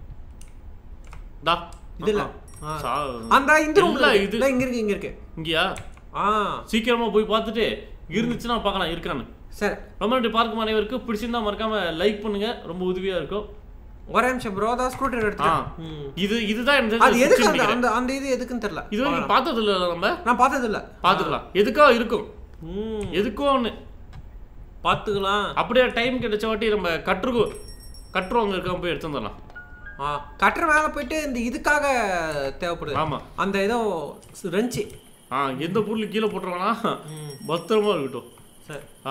[SPEAKER 2] டா
[SPEAKER 1] இது இல்ல.
[SPEAKER 2] ஆ.
[SPEAKER 1] ஆ.
[SPEAKER 2] சா
[SPEAKER 1] அந்த இந்த ரூம்ல
[SPEAKER 2] இல்ல,
[SPEAKER 1] இது
[SPEAKER 2] இது
[SPEAKER 1] இங்க இருக்கு இங்க இருக்கு
[SPEAKER 2] இங்கேயா
[SPEAKER 1] ஆ
[SPEAKER 2] சீக்கிரமா போய் பார்த்துட்டு இருந்துச்சுன்னா பார்க்கலாம் இருக்கான்னு
[SPEAKER 1] சரி
[SPEAKER 2] ரொம்ப நன்றி பார்க்கும் அனைவருக்கு பிடிச்சிருந்தா மறக்காம லைக் பண்ணுங்க ரொம்ப உதவியா இருக்கும்
[SPEAKER 1] ஒரே நிமிஷம் ப்ரோ தான் ஸ்க்ரூ டிரைவர்
[SPEAKER 2] ஆ
[SPEAKER 1] எடுத்துட்டேன் ம்.
[SPEAKER 2] இது இதுதான் எனக்கு
[SPEAKER 1] அது
[SPEAKER 2] தெரிஞ்ச
[SPEAKER 1] எதுக்கு
[SPEAKER 2] switch
[SPEAKER 1] அந்த
[SPEAKER 2] நினைக்கிறேன்.
[SPEAKER 1] அந்த அந்த இது எதுக்குன்னு தெரியல
[SPEAKER 2] இது வரைக்கும் பார்த்தது இல்ல நம்ம
[SPEAKER 1] நான் பார்த்தது இல்ல
[SPEAKER 2] பார்த்துக்கலாம் எதுக்கோ இருக்கும்
[SPEAKER 1] ம்
[SPEAKER 2] எதுக்கோ ஒன்று
[SPEAKER 1] பார்த்துக்கலாம்
[SPEAKER 2] அப்படியே டைம் கிடைச்ச வாட்டி நம்ம கற்றுக்கோ கட்டுறவங்க இருக்காம போய் எடுத்து வந்துடலாம்
[SPEAKER 1] ஆ கட்டுற மேலே போயிட்டு இந்த இதுக்காக தேவைப்படுது
[SPEAKER 2] ஆமா
[SPEAKER 1] அந்த ஏதோ ரெஞ்சி
[SPEAKER 2] ஆ எந்த பொருள் கீழே போட்டுருவானா
[SPEAKER 1] ம்
[SPEAKER 2] பத்திரமா இருக்கட்டும்
[SPEAKER 1] சரி
[SPEAKER 2] ஆ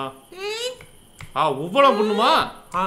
[SPEAKER 2] ஆ உவ்வளோ பண்ணுமா
[SPEAKER 1] ஆ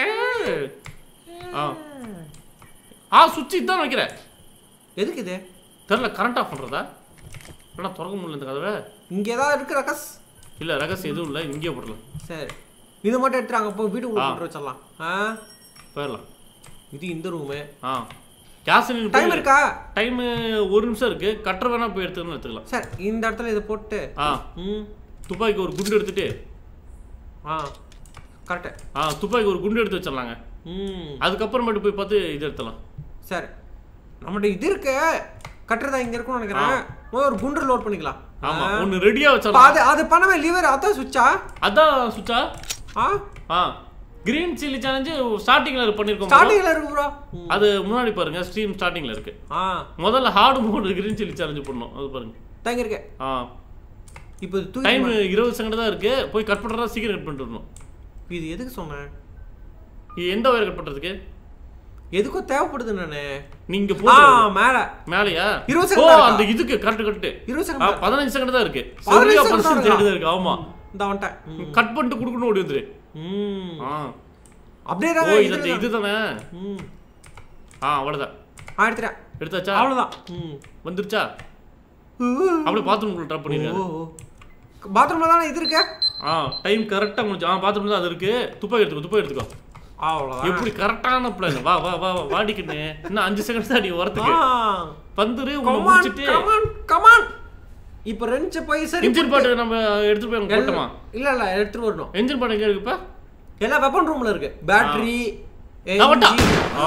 [SPEAKER 2] ஆ ஆ சுவிட்ச் இதான் வைக்கிறேன்
[SPEAKER 1] எதுக்கு இது
[SPEAKER 2] தெரில கரண்ட் ஆஃப் பண்ணுறதா ஏன்னா திறக்க முடியல இந்த கதவை
[SPEAKER 1] இங்கே ஏதாவது இருக்கு ரகஸ்
[SPEAKER 2] இல்லை ரகசியம் எதுவும் இல்லை இங்கேயே போடலாம்
[SPEAKER 1] சரி இது மட்டும் எடுத்துட்டு அங்கே போய் வீட்டுக்குள்ள
[SPEAKER 2] ஆ.
[SPEAKER 1] போட்டு வச்சிடலாம் ஆ
[SPEAKER 2] போயிடலாம்
[SPEAKER 1] இது இந்த ரூமு
[SPEAKER 2] ஆ கேஸ்
[SPEAKER 1] டைம் இருக்கா
[SPEAKER 2] டைமு ஒரு நிமிஷம் இருக்கு கட்டுற வேணா போய் எடுத்துக்கணும் எடுத்துக்கலாம்
[SPEAKER 1] சரி இந்த இடத்துல இதை போட்டு
[SPEAKER 2] ஆ
[SPEAKER 1] ம்
[SPEAKER 2] துப்பாக்கி ஒரு குண்டு எடுத்துட்டு
[SPEAKER 1] ஆ கரெக்டு
[SPEAKER 2] ஆ துப்பாக்கி ஒரு குண்டு எடுத்து வச்சிடலாங்க
[SPEAKER 1] ம்
[SPEAKER 2] அதுக்கப்புறமேட்டு போய் பார்த்து இது எடுத்துடலாம்
[SPEAKER 1] சரி நம்மகிட்ட இது இருக்கு கட்டுறதா இங்க இருக்கும்னு நினைக்கிறேன் முதல்ல ஒரு குண்டு லோட் பண்ணிக்கலாம்
[SPEAKER 2] ஆமா
[SPEAKER 1] ஆ.
[SPEAKER 2] ஒன்று ரெடியாக
[SPEAKER 1] இப்ப
[SPEAKER 2] வச்சிடலாம்
[SPEAKER 1] அது அது பண்ணவே லிவர் அதான் சுவிட்சா
[SPEAKER 2] அதான் சுச்சா
[SPEAKER 1] ஆ
[SPEAKER 2] ஆ கிரீன் சில்லி சேலஞ்சு ஸ்டார்டிங்கில் பண்ணியிருக்கோம் bro.
[SPEAKER 1] ஸ்டார்டிங்ல இருக்கு ப்ரோ
[SPEAKER 2] அது முன்னாடி பாருங்க ஸ்ட்ரீம் ஸ்டார்டிங்கில் இருக்கு
[SPEAKER 1] ஆ
[SPEAKER 2] முதல்ல hard mode green chilli challenge பண்ணோம் அது பாருங்க
[SPEAKER 1] தங்க இருக்கு
[SPEAKER 2] ஆ
[SPEAKER 1] இப்போ இது தூக்கி
[SPEAKER 2] டைம் இருபது செகண்ட் தான் இருக்கு போய் கட் பண்ணுறதா சீக்கிரம் கட் பண்ணிட்டு வரணும்
[SPEAKER 1] இது எதுக்கு சொன்னேன்
[SPEAKER 2] இது எந்த வயர் கட் பண்ணுறதுக்கு
[SPEAKER 1] எதுக்கோ தேவைப்படுது நானு
[SPEAKER 2] நீங்க
[SPEAKER 1] ஆ
[SPEAKER 2] போடுறது
[SPEAKER 1] மேல
[SPEAKER 2] மேலையா
[SPEAKER 1] இருபது
[SPEAKER 2] ஓ
[SPEAKER 1] second தான்
[SPEAKER 2] அந்த இதுக்கு கரெக்ட் கரெக்ட்
[SPEAKER 1] இருபது செகண்ட்
[SPEAKER 2] பதினஞ்சு செகண்ட் தான் இருக்கு
[SPEAKER 1] 15
[SPEAKER 2] சரியா
[SPEAKER 1] second தான்
[SPEAKER 2] பர்சன்ட்
[SPEAKER 1] இருக்கா?
[SPEAKER 2] தான் இருக்கு ஆமா
[SPEAKER 1] இந்த வந்துட்டேன் ம்.
[SPEAKER 2] கட் பண்ணிட்டு கொடுக்கணும் ஓடி வந்துரு
[SPEAKER 1] ம்
[SPEAKER 2] ஆ
[SPEAKER 1] அப்படியே
[SPEAKER 2] ஓ
[SPEAKER 1] தாங்க
[SPEAKER 2] இது
[SPEAKER 1] இதுல தான்.
[SPEAKER 2] இதுதானே
[SPEAKER 1] ம்
[SPEAKER 2] ஆ அவ்வளவுதான்
[SPEAKER 1] ஆ எடுத்துட்டேன்
[SPEAKER 2] எடுத்தாச்சா
[SPEAKER 1] அவ்வளவுதான் ம்
[SPEAKER 2] வந்துருச்சா அப்படியே பாத்ரூம் ட்ராப் பண்ணிருக்காரு
[SPEAKER 1] பாத்ரூம்ல தானே இது இருக்கு
[SPEAKER 2] ஆ டைம் கரெக்டா முடிஞ்சு ஆ பாத்ரூம் தான் அது இருக்கு துப்பாக்கி எடுத்துக்கோ துப்பாக்கி எடுத்துக்கோ
[SPEAKER 1] அவ்வளோதான்
[SPEAKER 2] எப்படி கரெக்டான பிளான் வா வா வா வா, வாடிக்கண்ணு இன்னும் அஞ்சு செகண்ட் தான் நீ வரதுக்கு வந்துரு உன்னை
[SPEAKER 1] கமான்
[SPEAKER 2] முடிச்சிட்டு
[SPEAKER 1] கமான் கமான் இப்போ ரெண்டு போய் சரி
[SPEAKER 2] இன்ஜின் பாட்டு நம்ம எடுத்துட்டு போய் அங்க போட்டோமா
[SPEAKER 1] இல்ல இல்ல எடுத்துட்டு வரணும்
[SPEAKER 2] என்ஜின் பாட்டு எங்க இருக்குப்பா
[SPEAKER 1] எல்லாம் வெப்பன் ரூம்ல இருக்கு பேட்டரி
[SPEAKER 2] நான் வட்டா ஆ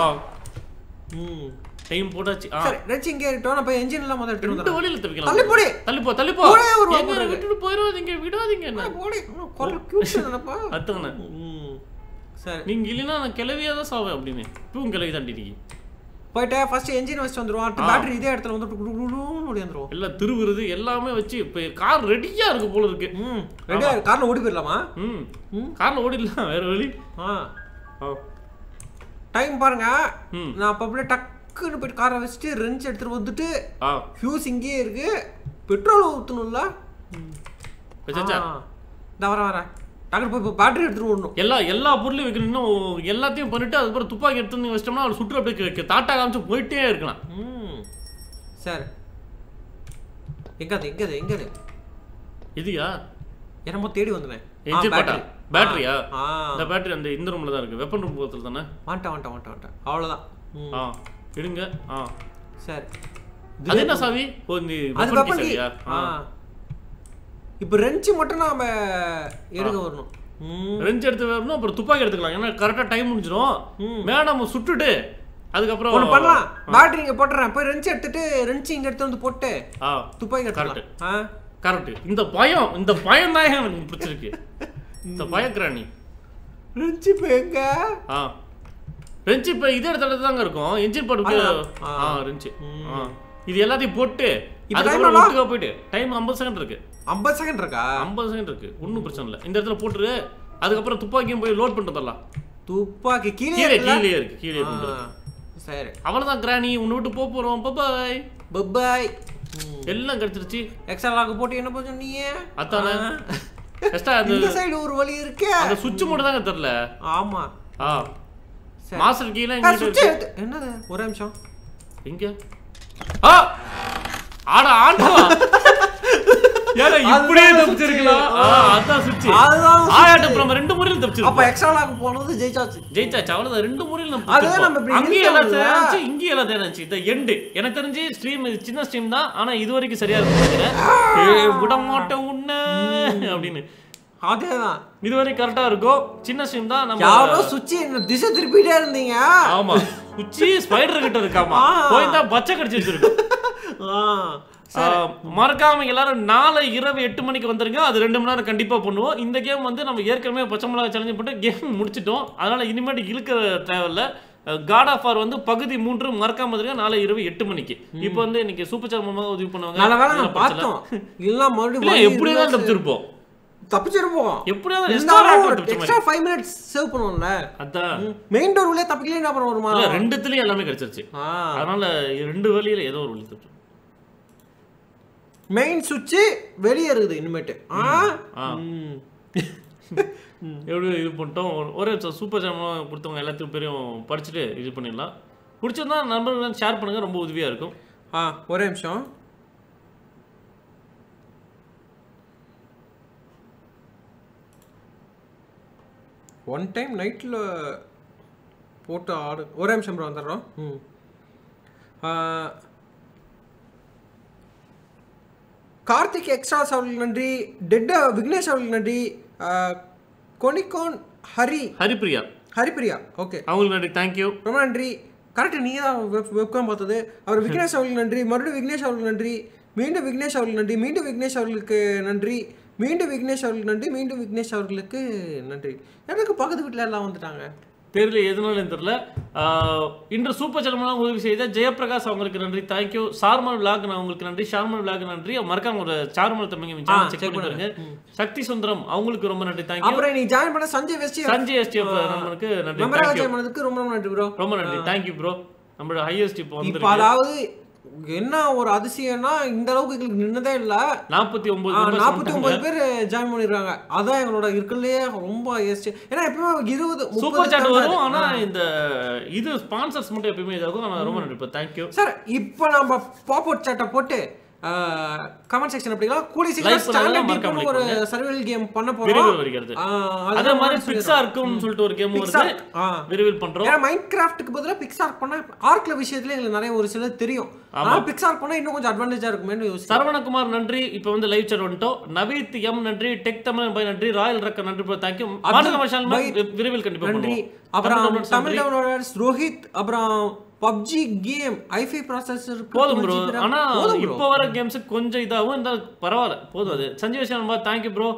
[SPEAKER 1] ம்
[SPEAKER 2] டைம் போட்டாச்சு ஆ
[SPEAKER 1] சரி ரெச்சு இங்கே இருக்கட்டும் நான் போய் என்ஜின் எல்லாம் முதல்ல எடுத்துட்டு
[SPEAKER 2] ரெண்டு
[SPEAKER 1] வந்துடுறேன்
[SPEAKER 2] வழியில தப்பிக்கலாம்
[SPEAKER 1] தள்ளி போடி
[SPEAKER 2] தள்ளி போ தள்ளி போ
[SPEAKER 1] ஒரே ஒரு
[SPEAKER 2] எங்க
[SPEAKER 1] வாக்கு
[SPEAKER 2] விட்டுட்டு போயிடாதீங்க விடாதீங்க என்ன
[SPEAKER 1] போடி குரல் கியூட் நினைப்பா
[SPEAKER 2] அத்தவன
[SPEAKER 1] ம் சரி
[SPEAKER 2] நீங்க இல்லைன்னா நான் கிளவியா தான் சாவேன் அப்படின்னு இப்பவும் கிளவி தாண்டி நீங்க
[SPEAKER 1] போயிட்டு ஃபர்ஸ்ட் என்ஜின் வச்சுட்டு வந்துருவோம் அடுத்து பேட்டரி இதே இடத்துல வந்துட்டு குடு குடுன்னு ஓடி வந்துருவோம்
[SPEAKER 2] எல்லாம் திருவுறது எல்லாமே வச்சு இப்ப கார் ரெடியா இருக்கு போல இருக்கு
[SPEAKER 1] ம் ரெடியா கார்ல ஓடி போயிடலாமா
[SPEAKER 2] ம்
[SPEAKER 1] ம்.
[SPEAKER 2] கார்ல ஓடிடலாம் வேற வழி
[SPEAKER 1] ஆ
[SPEAKER 2] ஆ.
[SPEAKER 1] டைம் பாருங்க
[SPEAKER 2] ம்.
[SPEAKER 1] நான் அப்போ அப்படியே டக்குன்னு போயிட்டு காரை வச்சுட்டு ரெஞ்ச் எடுத்துட்டு வந்துட்டு
[SPEAKER 2] ஆ
[SPEAKER 1] ஃபியூஸ் இங்கேயே இருக்கு பெட்ரோல் ஊற்றணும்ல
[SPEAKER 2] வச்சாச்சா
[SPEAKER 1] இந்த வரேன் வரேன் டக்குனு போய் பேட்டரி எடுத்துட்டு ஓடணும்
[SPEAKER 2] எல்லா எல்லா பொருளையும் வைக்கணும் இன்னும் எல்லாத்தையும் பண்ணிட்டு அதுக்கப்புறம் துப்பாக்கி எடுத்து வந்து வச்சிட்டோம்னா அவர் சுற்று அப்படியே கே- தாட்டா காமிச்சு போயிட்டே இருக்கலாம்
[SPEAKER 1] ம் சரி எங்க அது எங்க அது எங்க அது
[SPEAKER 2] இதுயா
[SPEAKER 1] என்னமோ தேடி வந்தேன்
[SPEAKER 2] என்ஜின் பாட்டா பேட்டரியா
[SPEAKER 1] ஆ
[SPEAKER 2] இந்த பேட்டரி அந்த இந்த ரூம்ல தான் இருக்கு வெப்பன் ரூம் பக்கத்துல தானே
[SPEAKER 1] வந்துட்டேன் வந்துட்டேன் வந்துட்டேன் வந்துட்டேன் அவ்வளோதான் ம்
[SPEAKER 2] ஆ எடுங்க ஆ
[SPEAKER 1] சரி
[SPEAKER 2] அது என்ன சாவி ஓ இந்த
[SPEAKER 1] அது
[SPEAKER 2] weapon key
[SPEAKER 1] வெப்பன்
[SPEAKER 2] சாவியா
[SPEAKER 1] ஆ இப்போ ரெஞ்சு மட்டும் நாம எடுக்க வரணும் ம்
[SPEAKER 2] ரெஞ்சு எடுத்து வரணும் அப்புறம் துப்பாக்கி எடுத்துக்கலாம் ஏன்னா கரெக்டா டைம் முடிஞ்சிடும்
[SPEAKER 1] ம்.
[SPEAKER 2] மேல நம்ம சுட்டுட்டு அதுக்கப்புறம்
[SPEAKER 1] ஒன்று பண்ணலாம் பேட்டரி இங்கே போட்டுறேன் போய் ரெஞ்சு எடுத்துட்டு ரெஞ்சு இங்கே எடுத்து வந்து போட்டு
[SPEAKER 2] ஆ
[SPEAKER 1] துப்பாக்கி எடுத்துக்கலாம் ஆ
[SPEAKER 2] கரெக்ட் இந்த பயம் இந்த பயம் தான் எனக்கு பிடிச்சிருக்கு இந்த பயக்கிறானி
[SPEAKER 1] ரெஞ்சு இப்போ எங்க
[SPEAKER 2] ஆ ரெஞ்சு இப்போ இதே இடத்துல தாங்க இருக்கும் என்ஜின் போட்டு
[SPEAKER 1] அதான். ஆ.
[SPEAKER 2] ஆ ரெஞ்சு ஆ இது எல்லாத்தையும் போட்டு
[SPEAKER 1] இப்ப
[SPEAKER 2] அதுக்கப்புறம்
[SPEAKER 1] time
[SPEAKER 2] ஒட்டுக்கா போயிட்டு டைம் ஐம்பது செகண்ட் இருக்கு
[SPEAKER 1] ஐம்பது செகண்ட் இருக்கா
[SPEAKER 2] ஐம்பது செகண்ட் இருக்கு ஒன்றும் பிரச்சனை இல்லை இந்த இடத்துல போட்டுரு அதுக்கப்புறம் துப்பாக்கியும் போய் லோட் பண்ணிட்டு வரலாம்
[SPEAKER 1] துப்பாக்கி கீழே
[SPEAKER 2] கீழே
[SPEAKER 1] இருக்குல்ல?
[SPEAKER 2] கீழே இருக்கு கீழே
[SPEAKER 1] ஆ,
[SPEAKER 2] பண்ணுறது
[SPEAKER 1] சரி
[SPEAKER 2] அவ்வளோதான் கிராணி உன்னை விட்டு போக போகிறோம் பாய்
[SPEAKER 1] பப்பாய்
[SPEAKER 2] எல்லாம் கிடைச்சிருச்சு
[SPEAKER 1] எக்ஸ்ட்ரா லாக் போட்டு என்ன பண்ண சொன்னீங்க
[SPEAKER 2] அதானே கஷ்டம் அந்த
[SPEAKER 1] இந்த சைடு ஒரு வழி இருக்கு
[SPEAKER 2] அந்த சுவிட்ச் மட்டும் தாங்க தெரில
[SPEAKER 1] ஆமா
[SPEAKER 2] ஆ
[SPEAKER 1] சரி.
[SPEAKER 2] மாஸ்டர் கீழே
[SPEAKER 1] ஆ,
[SPEAKER 2] எங்க
[SPEAKER 1] சுவிட்ச் எடுத்து என்னது ஒரு நிமிஷம்
[SPEAKER 2] எங்க ஆ ஆட ஆண்டவா ஏங்க இப்படியே
[SPEAKER 1] அதுதான்
[SPEAKER 2] தப்பிச்சிருக்கலாம்
[SPEAKER 1] switch.
[SPEAKER 2] ஆ அதான் சுவிட்ச்
[SPEAKER 1] அதுதான் switch.
[SPEAKER 2] ஆயாட்ட அப்புறம் ரெண்டு முறையில்
[SPEAKER 1] அப்ப
[SPEAKER 2] தப்பிச்சிருக்கோம்
[SPEAKER 1] எக்ஸ்ட்ரா லாக் போனது ஜெயிச்சாச்சு
[SPEAKER 2] ஜெயிச்சாச்சு அவ்வளவுதான் ரெண்டு முறையில் நம்ம
[SPEAKER 1] அதுதான் நம்ம இப்படி
[SPEAKER 2] அங்கேயும் எல்லாம்
[SPEAKER 1] இழுத்தோம்ல.
[SPEAKER 2] தேர்ந்துச்சு இங்கேயும் எல்லாம் தேர்ந்துச்சு இந்த எண்டு எனக்கு தெரிஞ்சு ஸ்ட்ரீம் இது சின்ன ஸ்ட்ரீம் தான் ஆனா இது வரைக்கும் சரியா இருக்கும் நினைக்கிறேன். ஏய், விட மாட்டேன் உன்ன அப்படின்னு
[SPEAKER 1] அதேதான்
[SPEAKER 2] இது வரைக்கும் கரெக்டா இருக்கும் சின்ன ஸ்ட்ரீம் தான் நம்ம
[SPEAKER 1] யாரோ சுவிட்ச் என்ன திசை திருப்பிட்டே இருந்தீங்க
[SPEAKER 2] ஆமா உச்சி ஸ்பைடர் கிட்ட இருக்காமா
[SPEAKER 1] ஆ.
[SPEAKER 2] போய் தான் பச்சை கடிச்சு வச்சிருக்கோம்
[SPEAKER 1] ஆ,
[SPEAKER 2] ஆ, மறக்காம எல்லாரும் நாளை இரவு எட்டு மணிக்கு வந்துருங்க அது ரெண்டு மணி நேரம் கண்டிப்பா பண்ணுவோம் இந்த கேம் வந்து நம்ம ஏற்கனவே பச்சை மிளகா சேலஞ்சு போட்டு கேம் முடிச்சிட்டோம் அதனால இனிமேட்டு இழுக்க தேவையில்ல காட் ஆஃப் ஆர் வந்து பகுதி மூன்று மறக்காம வந்துருங்க நாளை இரவு எட்டு மணிக்கு இப்போ வந்து இன்னைக்கு சூப்பர் சார் மூலமாக உதவி பண்ணுவாங்க
[SPEAKER 1] நல்ல வேலை
[SPEAKER 2] இதுல
[SPEAKER 1] நான்
[SPEAKER 2] பிரச்சனை
[SPEAKER 1] பார்த்தோம் இல்ல மறுபடியும்
[SPEAKER 2] இல்ல
[SPEAKER 1] வழி
[SPEAKER 2] எப்படியாவது
[SPEAKER 1] இருந்தா
[SPEAKER 2] தப்பிச்சிருப்போம்
[SPEAKER 1] தப்பிச்சிருப்போம்
[SPEAKER 2] எப்படியாவது
[SPEAKER 1] இருந்தாலும்
[SPEAKER 2] restaurant
[SPEAKER 1] ஒரு
[SPEAKER 2] தப்பிச்ச மாதிரி.
[SPEAKER 1] எக்ஸ்ட்ரா ஃபைவ் மினிட்ஸ் சேவ் பண்ணுவோம்ல
[SPEAKER 2] அதான்
[SPEAKER 1] மெயின் டோர் உள்ளே தப்பிக்கலையே அப்புறம் வருமா
[SPEAKER 2] இல்ல ரெண்டுத்துலயும் எல்லாமே கிடைச்சிருச்சு
[SPEAKER 1] ஆ
[SPEAKER 2] அதனால ரெண்டு வழியில ஏதோ ஒரு வழி தப்பிச்சு
[SPEAKER 1] மெயின் சுவிட்ச் வெளியே இருக்குது இனிமேட்டு ஆ
[SPEAKER 2] ஆ.
[SPEAKER 1] ம்.
[SPEAKER 2] எப்படி இது பண்ணிட்டோம் ஒரே சூப்பர் சேனல் கொடுத்தவங்க எல்லாத்தையும் பேரையும் படிச்சுட்டு இது பண்ணிடலாம் பிடிச்சிருந்தா நண்பர்கள் ஷேர் பண்ணுங்க ரொம்ப உதவியா இருக்கும்
[SPEAKER 1] ஆ ஒரே நிமிஷம் ஒன் டைம் நைட்டில் போட்டு ஆடு ஒரே நிமிஷம் ப்ரோ வந்துடுறோம் ம் ஆ, கார்த்திக் எக்ஸ்ட்ராஸ் அவர்களுக்கு நன்றி டெட் விக்னேஷ் அவர்களுக்கு நன்றி ஆ, கொனிகோன் ஹரி
[SPEAKER 2] ஹரிப்பிரியா
[SPEAKER 1] ஹரிப்பிரியா ஓகே
[SPEAKER 2] அவங்களுக்கு நன்றி தேங்க்யூ
[SPEAKER 1] ரொம்ப நன்றி கரெக்ட் நீங்கள் தான் வெப் வெப்காம் பார்த்தது அவர் விக்னேஷ் அவர்களுக்கு நன்றி மறுபடியும் விக்னேஷ் அவர்களுக்கு நன்றி மீண்டும் விக்னேஷ் அவர்களுக்கு நன்றி மீண்டும் விக்னேஷ் அவர்களுக்கு நன்றி மீண்டும் விக்னேஷ் அவர்களுக்கு நன்றி மீண்டும் விக்னேஷ் அவர்களுக்கு நன்றி எனக்கு பக்கத்து வீட்டில் எல்லாம் வந்துட்டாங்க
[SPEAKER 2] தெரியல எதுனாலும் தெரியல ஆஹ், இன்று சூப்பர் சேனல் உதவி செய்த ஜெயபிரகாஷ் அவங்களுக்கு நன்றி தேங்க்யூ சார்மல் விளாக் அவங்களுக்கு நன்றி ஷார்மல் விளாக் நன்றி மறக்காம ஒரு சார்மல் தமிழ்
[SPEAKER 1] ஆ,
[SPEAKER 2] சேனல் செக்
[SPEAKER 1] check
[SPEAKER 2] பண்ணி பாருங்க சக்தி சுந்தரம் அவங்களுக்கு ரொம்ப நன்றி தேங்க்யூ
[SPEAKER 1] அப்புறம் நீ ஜாயின் பண்ண சஞ்சய் வெஸ்டி
[SPEAKER 2] சஞ்சய் எஸ்டிஎஃப் நண்பனுக்கு நன்றி
[SPEAKER 1] மெம்பராக
[SPEAKER 2] தேங்க்யூ
[SPEAKER 1] ஜாயின் பண்ணதுக்கு ரொம்ப ரொம்ப நன்றி ப்ரோ
[SPEAKER 2] ரொம்ப நன்றி தேங்க்யூ ப்ரோ நம்மளோட ஹையஸ்ட் இப்போ
[SPEAKER 1] இப்போ
[SPEAKER 2] வந்து
[SPEAKER 1] அதாவது என்ன ஒரு அதிசயம்னா இந்த அளவுக்கு எங்களுக்கு நின்னதே இல்லை
[SPEAKER 2] நாற்பத்தி ஒன்பது
[SPEAKER 1] நாற்பத்தி ஒன்பது பேர் ஜாயின் பண்ணிருக்காங்க அதான் எங்களோட இருக்கலையே ரொம்ப ஹையஸ்ட் ஏன்னா எப்பவுமே இருபது
[SPEAKER 2] சூப்பர் சாட்
[SPEAKER 1] முப்பது
[SPEAKER 2] வரும் ஆனா இந்த இது ஸ்பான்சர்ஸ் மட்டும் எப்பயுமே இதாகும் ஆனா ரொம்ப நன்றி இப்போ தேங்க்யூ
[SPEAKER 1] சார் இப்போ நம்ம பாப் அவுட் சாட்டை போட்டு கமெண்ட் செக்ஷன் அப்படிங்களா கூடிய
[SPEAKER 2] Like
[SPEAKER 1] சீக்கிரம்
[SPEAKER 2] பண்ணாதான்
[SPEAKER 1] ஸ்டாண்டர்ட்
[SPEAKER 2] மறக்காம
[SPEAKER 1] டீப்னு ஒரு சர்வைவல் கேம் பண்ண போறோம்
[SPEAKER 2] விரைவில் வருகிறது
[SPEAKER 1] ஆ,
[SPEAKER 2] அதே
[SPEAKER 1] அதெல்லாம்
[SPEAKER 2] மாதிரி
[SPEAKER 1] சொல்லிடுறோம்.
[SPEAKER 2] பிக்ஸா இருக்கும்னு சொல்லிட்டு ஒரு கேம் வருது
[SPEAKER 1] Pixar. ஆ.
[SPEAKER 2] விரைவில் பண்றோம்
[SPEAKER 1] ஏன்னா மைண்ட் கிராஃப்ட்டுக்கு பதிலாக பிக்சார் பண்ணா ஆர்க்ல விஷயத்துல எங்களுக்கு நிறைய ஒரு சிலர் தெரியும் ஆனா பிக்சார் பண்ணா இன்னும் கொஞ்சம் அட்வான்டேஜா இருக்குமேனு யோசிச்சு
[SPEAKER 2] சரவணகுமார் நன்றி இப்போ வந்து லைவ் chat வந்துட்டோம் நவீத் எம் நன்றி டெக் தமிழ் பாய் நன்றி ராயல் ரக்க நன்றி ப்ரோ தேங்க்யூ மாநில மஷால் விரைவில் கண்டிப்பா
[SPEAKER 1] நன்றி
[SPEAKER 2] பண்ணுவோம்
[SPEAKER 1] அப்புறம்
[SPEAKER 2] தமிழ்
[SPEAKER 1] தமிழ் டவுன்லோடர்ஸ் ரோஹித் அப்புறம் பப்ஜி கேம் ஐஃபை ப்ராசஸர்
[SPEAKER 2] போதும் ப்ரோ ஆனா இப்போ வர கேம்ஸ் கொஞ்சம் இதாகவும் இருந்தாலும் பரவாயில்ல போதும் அது சஞ்சய் விஷயம் thank you bro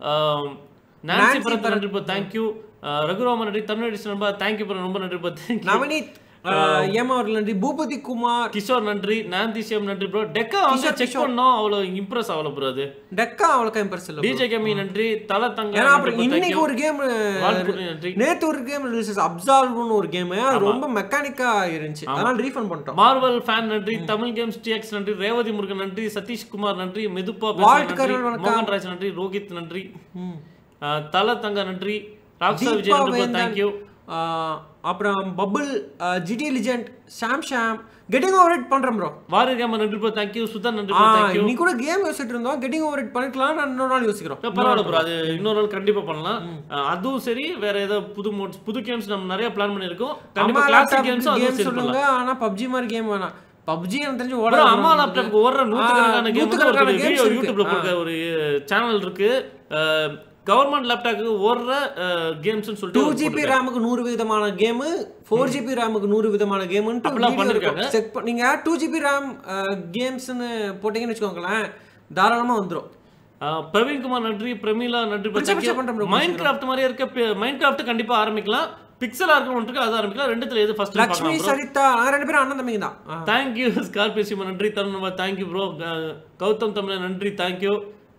[SPEAKER 2] Nancy
[SPEAKER 1] Nancy
[SPEAKER 2] Bharath நன்றி ப்ரோ தேங்க்யூ ரகுராமன் நன்றி தமிழ் நண்பா தேங்க்யூ ப்ரோ ரொம்ப நன்றி ப்ரோ தேங்க்யூ
[SPEAKER 1] நவனீத் ஏமா அவர்கள் நன்றி பூபதி குமார்
[SPEAKER 2] கிஷோர் நன்றி நாந்தி சிஎம் நன்றி ப்ரோ டெக்கா வந்து செக் பண்ணோம் அவ்வளோ இம்ப்ரெஸ் ஆகல ப்ரோ அது
[SPEAKER 1] டெக்கா அவளுக்கு இம்பர்ஸ் இல்ல
[SPEAKER 2] டிஜே கேமி நன்றி தல தங்க
[SPEAKER 1] ஏன்னா அப்புறம் இன்னைக்கு ஒரு கேம்
[SPEAKER 2] வாழ்த்துக்கள் நன்றி
[SPEAKER 1] நேத்து ஒரு கேம் ரிலீஸ் அப்சால்வ்னு ஒரு கேம் அது ரொம்ப மெக்கானிக்கா இருந்துச்சு அதனால ரீஃபண்ட் பண்ணிட்டோம்
[SPEAKER 2] மார்வல் ஃபேன் நன்றி தமிழ் கேம்ஸ் டிஎக்ஸ் நன்றி ரேவதி முருகன் நன்றி சதீஷ் குமார் நன்றி மெதுப்பா
[SPEAKER 1] வால்ட்
[SPEAKER 2] பேசுறேன்
[SPEAKER 1] கருண்
[SPEAKER 2] நன்றி
[SPEAKER 1] வணக்கம்.
[SPEAKER 2] மோகன் ராஜ் நன்றி ரோஹித் நன்றி
[SPEAKER 1] ம்.
[SPEAKER 2] அஹ், தல தங்க நன்றி ராக்ஸா
[SPEAKER 1] தீபா
[SPEAKER 2] விஜய் நன்றி
[SPEAKER 1] வேந்தன்,
[SPEAKER 2] தேங்க்யூ
[SPEAKER 1] ஆஹ், அப்புறம் bubble GT legend Sham Sham getting over it பண்றேன் ப்ரோ
[SPEAKER 2] வாரியர் கேமர் நன்றி ப்ரோ தேங்க்யூ சுதன் நன்றி ப்ரோ தேங்க்யூ
[SPEAKER 1] இன்னைக்கு கூட கேம் யோசிச்சுட்டு இருந்தோம் கெட்டிங் ஓவர் இட் பண்ணிக்கலாம் நான் இன்னொரு நாள் யோசிக்கிறோம்
[SPEAKER 2] பரவாயில்ல ப்ரோ அது இன்னொரு நாள் கண்டிப்பா பண்ணலாம் அஹ், அதுவும் சரி வேற ஏதோ புது modes புது கேம்ஸ் நம்ம நிறைய பிளான் பண்ணிருக்கோம் கண்டிப்பா
[SPEAKER 1] அம்மா
[SPEAKER 2] கிளாசிக்
[SPEAKER 1] லேப்டாப்
[SPEAKER 2] கேம்ஸும் அதுவும்
[SPEAKER 1] கேம்
[SPEAKER 2] சரி
[SPEAKER 1] சொல்லுங்க
[SPEAKER 2] பண்ணலாம்
[SPEAKER 1] ஆனா பப்ஜி மாதிரி கேம் வேணாம் பப்ஜி எனக்கு தெரிஞ்சு ஓட
[SPEAKER 2] அப்புறம் அம்மா லேப்டாப்க்கு ஓடுற நூற்றுக்கணக்கான கேம்
[SPEAKER 1] நூத்துக்கணக்கான
[SPEAKER 2] ஒரு
[SPEAKER 1] games
[SPEAKER 2] வீடியோ
[SPEAKER 1] இருக்கு.
[SPEAKER 2] யூடியூப்ல போடுற ஒரு சேனல் இருக்கு கவர்மெண்ட் லேப்டாப்க்கு ஓடுற கேம்ஸ்னு
[SPEAKER 1] டூ
[SPEAKER 2] சொல்லிட்டு ஒரு
[SPEAKER 1] ஜிபி ரேமுக்கு நூறு விதமான கேம் ஃபோர் ஜிபி ரேமுக்கு நூறு விதமான
[SPEAKER 2] அப்படிலாம் பண்ணிருக்காங்க.
[SPEAKER 1] கேம்னு செக் நீங்க டூ ஜிபி ரேம் கேம்ஸ்னு போட்டீங்கன்னு வச்சுக்கோங்களேன் தாராளமா வந்துரும்
[SPEAKER 2] ஆஹ் பிரவீன்குமார் நன்றி பிரமீளா நன்றி
[SPEAKER 1] பிடிச்ச பிடிச்ச பண்றேன் bro,
[SPEAKER 2] மைண்ட் கிராஃப்ட் மாதிரியே இருக்க மைண்ட் கிராஃப்ட் கண்டிப்பா ஆரம்பிக்கலாம் பிக்சலா இருக்க ஒன்று இருக்கு அது ஆரம்பிக்கலாம் ரெண்டுத்துல எது ஃபர்ஸ்ட்
[SPEAKER 1] லக்ஷ்மி சரிதா நாங்க ரெண்டு பேரும் அண்ணன் தம்பிங்க தான்
[SPEAKER 2] தேங்க்யூ ஸ்கார்பியோ சிவா நன்றி தருண் தேங்க்யூ ப்ரோ கௌதம் தமிழன் நன்றி தேங்க்யூ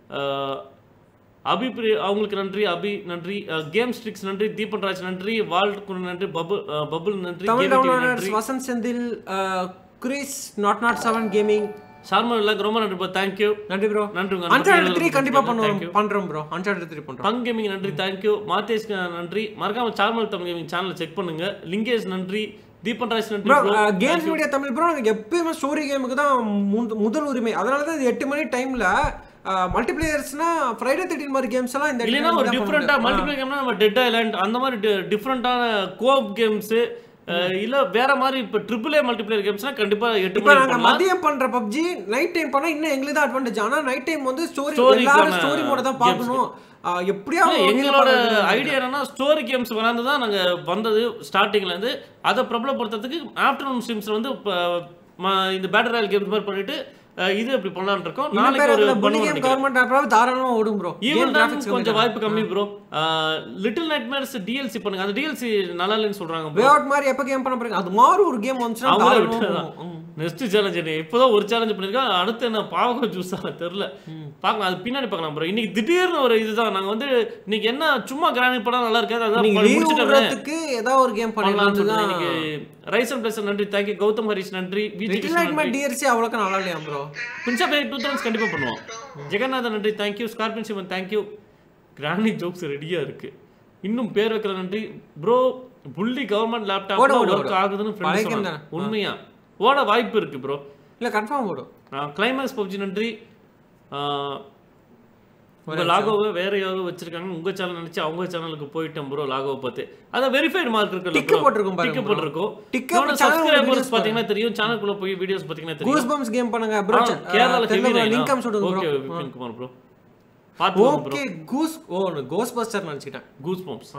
[SPEAKER 2] அபிப்ரி அவங்களுக்கு நன்றி அபி நன்றி கேம் ஸ்ட்ரிக்ஸ் நன்றி தீபன் ராஜ் நன்றி வால்ட் குரு நன்றி பபுள் பபுள் நன்றி
[SPEAKER 1] தமிழ்
[SPEAKER 2] கேபி டிவி
[SPEAKER 1] டவுன்லோடர்ஸ்
[SPEAKER 2] நன்றி
[SPEAKER 1] Vasanth Senthil Chris not not seven gaming
[SPEAKER 2] Sharma இல்ல ரொம்ப நன்றி ப்ரோ தேங்க்யூ
[SPEAKER 1] நன்றி ப்ரோ
[SPEAKER 2] நன்றி உங்க
[SPEAKER 1] அன்சார்ட் த்ரீ
[SPEAKER 2] நன்றி
[SPEAKER 1] கண்டிப்பா
[SPEAKER 2] Thank
[SPEAKER 1] பண்ணுவோம்
[SPEAKER 2] you.
[SPEAKER 1] பண்றோம் ப்ரோ அன்சார்ட் த்ரீ பண்றோம்
[SPEAKER 2] பங் கேமிங் நன்றி தேங்க்யூ மாத்தேஷ் நன்றி மறக்காம சார்மல் தமிழ் கேமிங் சேனலை செக் பண்ணுங்க லிங்கேஷ் நன்றி தீபன் ராஜ் நன்றி
[SPEAKER 1] bro
[SPEAKER 2] bro.
[SPEAKER 1] Games media Tamil bro நாங்கள் எப்பயுமே ஸ்டோரி கேமுக்கு தான் முந்த- முதல் உரிமை அதனால தான் இது எட்டு மணி டைம்ல மல்டிபிளேயர்ஸ்னா ஃப்ரைடே தேர்ட்டின் மாதிரி கேம்ஸ் எல்லாம் இந்த
[SPEAKER 2] இல்லைன்னா ஒரு டிஃப்ரெண்டா மல்டிபிளேயர் கேம்னா நம்ம டெட் ஐலாண்ட் அந்த மாதிரி டிஃப்ரெண்டான கோப் கேம்ஸ் இல்ல வேற மாதிரி இப்ப ட்ரிபிள் ஏ மல்டிபிளேயர் கேம்ஸ்னா கண்டிப்பா எட்டு
[SPEAKER 1] இப்போ
[SPEAKER 2] மணி
[SPEAKER 1] நாங்க
[SPEAKER 2] பண்ணலாம்
[SPEAKER 1] மதியம் பண்ற பப்ஜி நைட் டைம் பண்ணா இன்னும் எங்களுக்கு தான் அட்வான்டேஜ் ஆனா நைட் டைம் வந்து ஸ்டோரி
[SPEAKER 2] Story
[SPEAKER 1] எல்லாரும்
[SPEAKER 2] க்கான
[SPEAKER 1] ஸ்டோரி மோட தான்
[SPEAKER 2] games
[SPEAKER 1] பார்க்கணும் ஆஹ் எப்படியா
[SPEAKER 2] இல்ல,
[SPEAKER 1] ஒரு
[SPEAKER 2] எங்களோட
[SPEAKER 1] வகையில பார்க்கறது.
[SPEAKER 2] ஐடியா என்னன்னா ஸ்டோரி கேம்ஸ் விளாண்டு தான் நாங்க வந்தது ஸ்டார்டிங்ல இருந்து அதை பிரபலப்படுத்துறதுக்கு ஆஃப்டர்நூன் ஸ்ட்ரீம்ஸ் வந்து இப்ப, ம- இந்த பேட்டர் ராயல் கேம்ஸ் மாதிரி பண்ணிட்டு அஹ், இது இப்படி பண்ணலாம்னு இருக்கோம்
[SPEAKER 1] இன்னும்
[SPEAKER 2] நாளைக்கு
[SPEAKER 1] பேர்
[SPEAKER 2] ஒரு
[SPEAKER 1] அதுல bully
[SPEAKER 2] பண்ணுவோம்
[SPEAKER 1] game
[SPEAKER 2] நினைக்கிறேன்.
[SPEAKER 1] கவர்மெண்ட் ஆப்ராவது தாராளமா ஓடும் ப்ரோ
[SPEAKER 2] ஈவன் தான் கொஞ்சம் வாய்ப்பு கம்மி ப்ரோ லிட்டில் நைட்மேர்ஸ் டிஎல்சி பண்ணுங்க அந்த டிஎல்சி நல்லா இல்லைன்னு சொல்றாங்க
[SPEAKER 1] வே அவுட் மாதிரி எப்ப கேம் பண்ண போறீங்க அது மாதிரி ஒரு கேம் வந்துச்சுன்னா
[SPEAKER 2] அவங்களே
[SPEAKER 1] தாராளமா
[SPEAKER 2] விட்டுறலாம்.
[SPEAKER 1] ஓடும். ம்.
[SPEAKER 2] நெக்ஸ்ட் சேலஞ்ச் என்ன இப்போதான் ஒரு சேலஞ்ச் பண்ணிருக்கேன் அடுத்து என்ன பாவகம் ஜூஸா தெரியல பார்க்கலாம் அது பின்னாடி பார்க்கலாம் ப்ரோ இன்னைக்கு திடீர்னு ஒரு இதுதான் நாங்க வந்து இன்னைக்கு என்ன சும்மா கிரானிக் படம் நல்லா இருக்காது அதான்
[SPEAKER 1] நீங்க
[SPEAKER 2] ப-
[SPEAKER 1] லீவ்
[SPEAKER 2] முடிச்சிட்டோமே
[SPEAKER 1] விடுறதுக்கு ஏதாவது ஒரு கேம்
[SPEAKER 2] பண்ணலாம்னு சொல்லிட்டு
[SPEAKER 1] பண்ணலாம்னு
[SPEAKER 2] இன்னைக்கு ரைசன் பிளஸ் நன்றி தேங்க்யூ கௌதம் ஹரிஷ் நன்றி Vijay
[SPEAKER 1] little
[SPEAKER 2] Krishnan
[SPEAKER 1] night TRC அவ்வளோக்கு நல்லா இல்லையா ப்ரோ
[SPEAKER 2] பிரின்சா பை டூ தௌசண்ட் கண்டிப்பா பண்ணுவோம் ஜெகநாதன் நன்றி thank you scorpion Sivan thank you chronic jokes ரெடியா இருக்கு இன்னும் பேர் வைக்கிற நன்றி ப்ரோ புள்ளி கவர்மெண்ட்
[SPEAKER 1] ஓட,
[SPEAKER 2] லேப்டாப்ல
[SPEAKER 1] ஓட,
[SPEAKER 2] ஒர்க்
[SPEAKER 1] ஓட.
[SPEAKER 2] ஆகுதுன்னு
[SPEAKER 1] பழைய
[SPEAKER 2] ஃப்ரெண்ட்ஸ்
[SPEAKER 1] game
[SPEAKER 2] சொன்னாங்க
[SPEAKER 1] தானே.
[SPEAKER 2] உண்மையா ஓட வாய்ப்பு இருக்கு ப்ரோ
[SPEAKER 1] இல்ல கன்ஃபார்ம் ஓடும்
[SPEAKER 2] கிளைமேக்ஸ் பப்ஜி நன்றி ஆஹ், உங்க
[SPEAKER 1] ஒரு
[SPEAKER 2] லாகோவை வேற யாரோ வச்சிருக்காங்க உங்க சேனல் நினைச்சு அவங்க சேனலுக்கு போயிட்டேன் ப்ரோ லாகோவை பார்த்து அதான் வெரிஃபைடு மார்க்
[SPEAKER 1] Tick
[SPEAKER 2] இருக்குல்ல
[SPEAKER 1] போட்டிருக்கும் பாருங்க
[SPEAKER 2] டிக்
[SPEAKER 1] bro.
[SPEAKER 2] போட்டிருக்கும்
[SPEAKER 1] Tick அப்ப channel
[SPEAKER 2] சப்ஸ்கிரைபர்ஸ்
[SPEAKER 1] videos
[SPEAKER 2] பாத்தீங்கன்னா தெரியும் சேனலுக்குள்ள போய் வீடியோஸ் பாத்தீங்கன்னா தெரியும்
[SPEAKER 1] கூஸ் பம்ஸ் கேம் பண்ணுங்க ப்ரோ
[SPEAKER 2] ஆ, கேரளால ஹெவி
[SPEAKER 1] லிங்க் அம் சொல்லுங்க
[SPEAKER 2] okay
[SPEAKER 1] bro
[SPEAKER 2] Vipin Kumar bro பாத்துக்கோங்க ப்ரோ
[SPEAKER 1] ஓகே கூஸ் ஓ கோஸ் பஸ்டர் நினைச்சிட்டேன்
[SPEAKER 2] கூஸ் பம்ப்ஸ்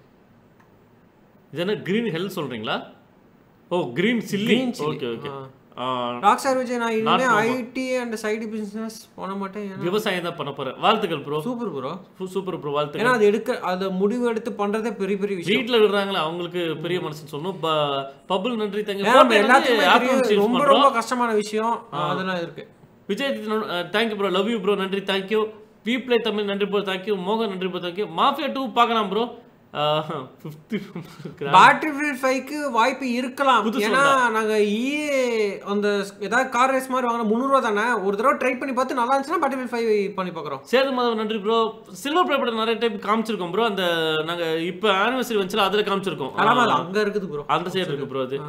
[SPEAKER 2] இது என்ன கிரீன் ஹெல் சொல்றீங்களா oh green chilli
[SPEAKER 1] Green chilli.
[SPEAKER 2] Okay okay
[SPEAKER 1] rock sir Vijay நான் இனிமே
[SPEAKER 2] Not
[SPEAKER 1] IT and side business பண்ண மாட்டேன் ஏன்னா
[SPEAKER 2] விவசாயம் தான் பண்ண போறேன் வாழ்த்துக்கள் bro
[SPEAKER 1] super bro
[SPEAKER 2] super bro வாழ்த்துக்கள்
[SPEAKER 1] ஏன்னா அது எடுக்க அது முடிவு எடுத்து பண்றதே பெரிய பெரிய விஷயம்
[SPEAKER 2] வீட்ல விடுறாங்களா அவங்களுக்கு பெரிய மனசுன்னு சொல்லணும் பபுள் நன்றி தங்க
[SPEAKER 1] ஏன்னா நம்ம எல்லாத்துக்குமே தெரியும் ரொம்ப ரொம்ப கஷ்டமான விஷயம் அதெல்லாம் இருக்கு
[SPEAKER 2] Vijay thank you bro love you bro நன்றி தேங்க்யூ வி ப்ளே தமிழ் நன்றி ப்ரோ தேங்க்யூ மோகன் நன்றி ப்ரோ தேங்க்யூ மாஃபியா டூ பார்க்கலாம் ப்ரோ ஃபிஃப்டி
[SPEAKER 1] பேட்டரி ஃபைவ்க்கு வாய்ப்பு இருக்கலாம்
[SPEAKER 2] புதுசு
[SPEAKER 1] ஏன்னா நாங்க இஏ அந்த ஏதாவது கார் ரேஸ் மாதிரி வாங்கின முந்நூறுவா தானே ஒரு தடவை ட்ரை பண்ணி பார்த்து நல்லா இருந்துச்சுன்னா பேட்டரி ஃபைவ் பண்ணி பார்க்குறோம்
[SPEAKER 2] சேது மாதவன் நன்றி ப்ரோ சில்வர் ப்ளே படம் நிறைய டைம் காமிச்சிருக்கோம் ப்ரோ அந்த நாங்க இப்போ ஆனிவர்சரி வந்துச்சுல அதில் காமிச்சிருக்கோம்
[SPEAKER 1] ஆமா அது அங்க இருக்குது ப்ரோ
[SPEAKER 2] அந்த சைடு இருக்கு ப்ரோ அது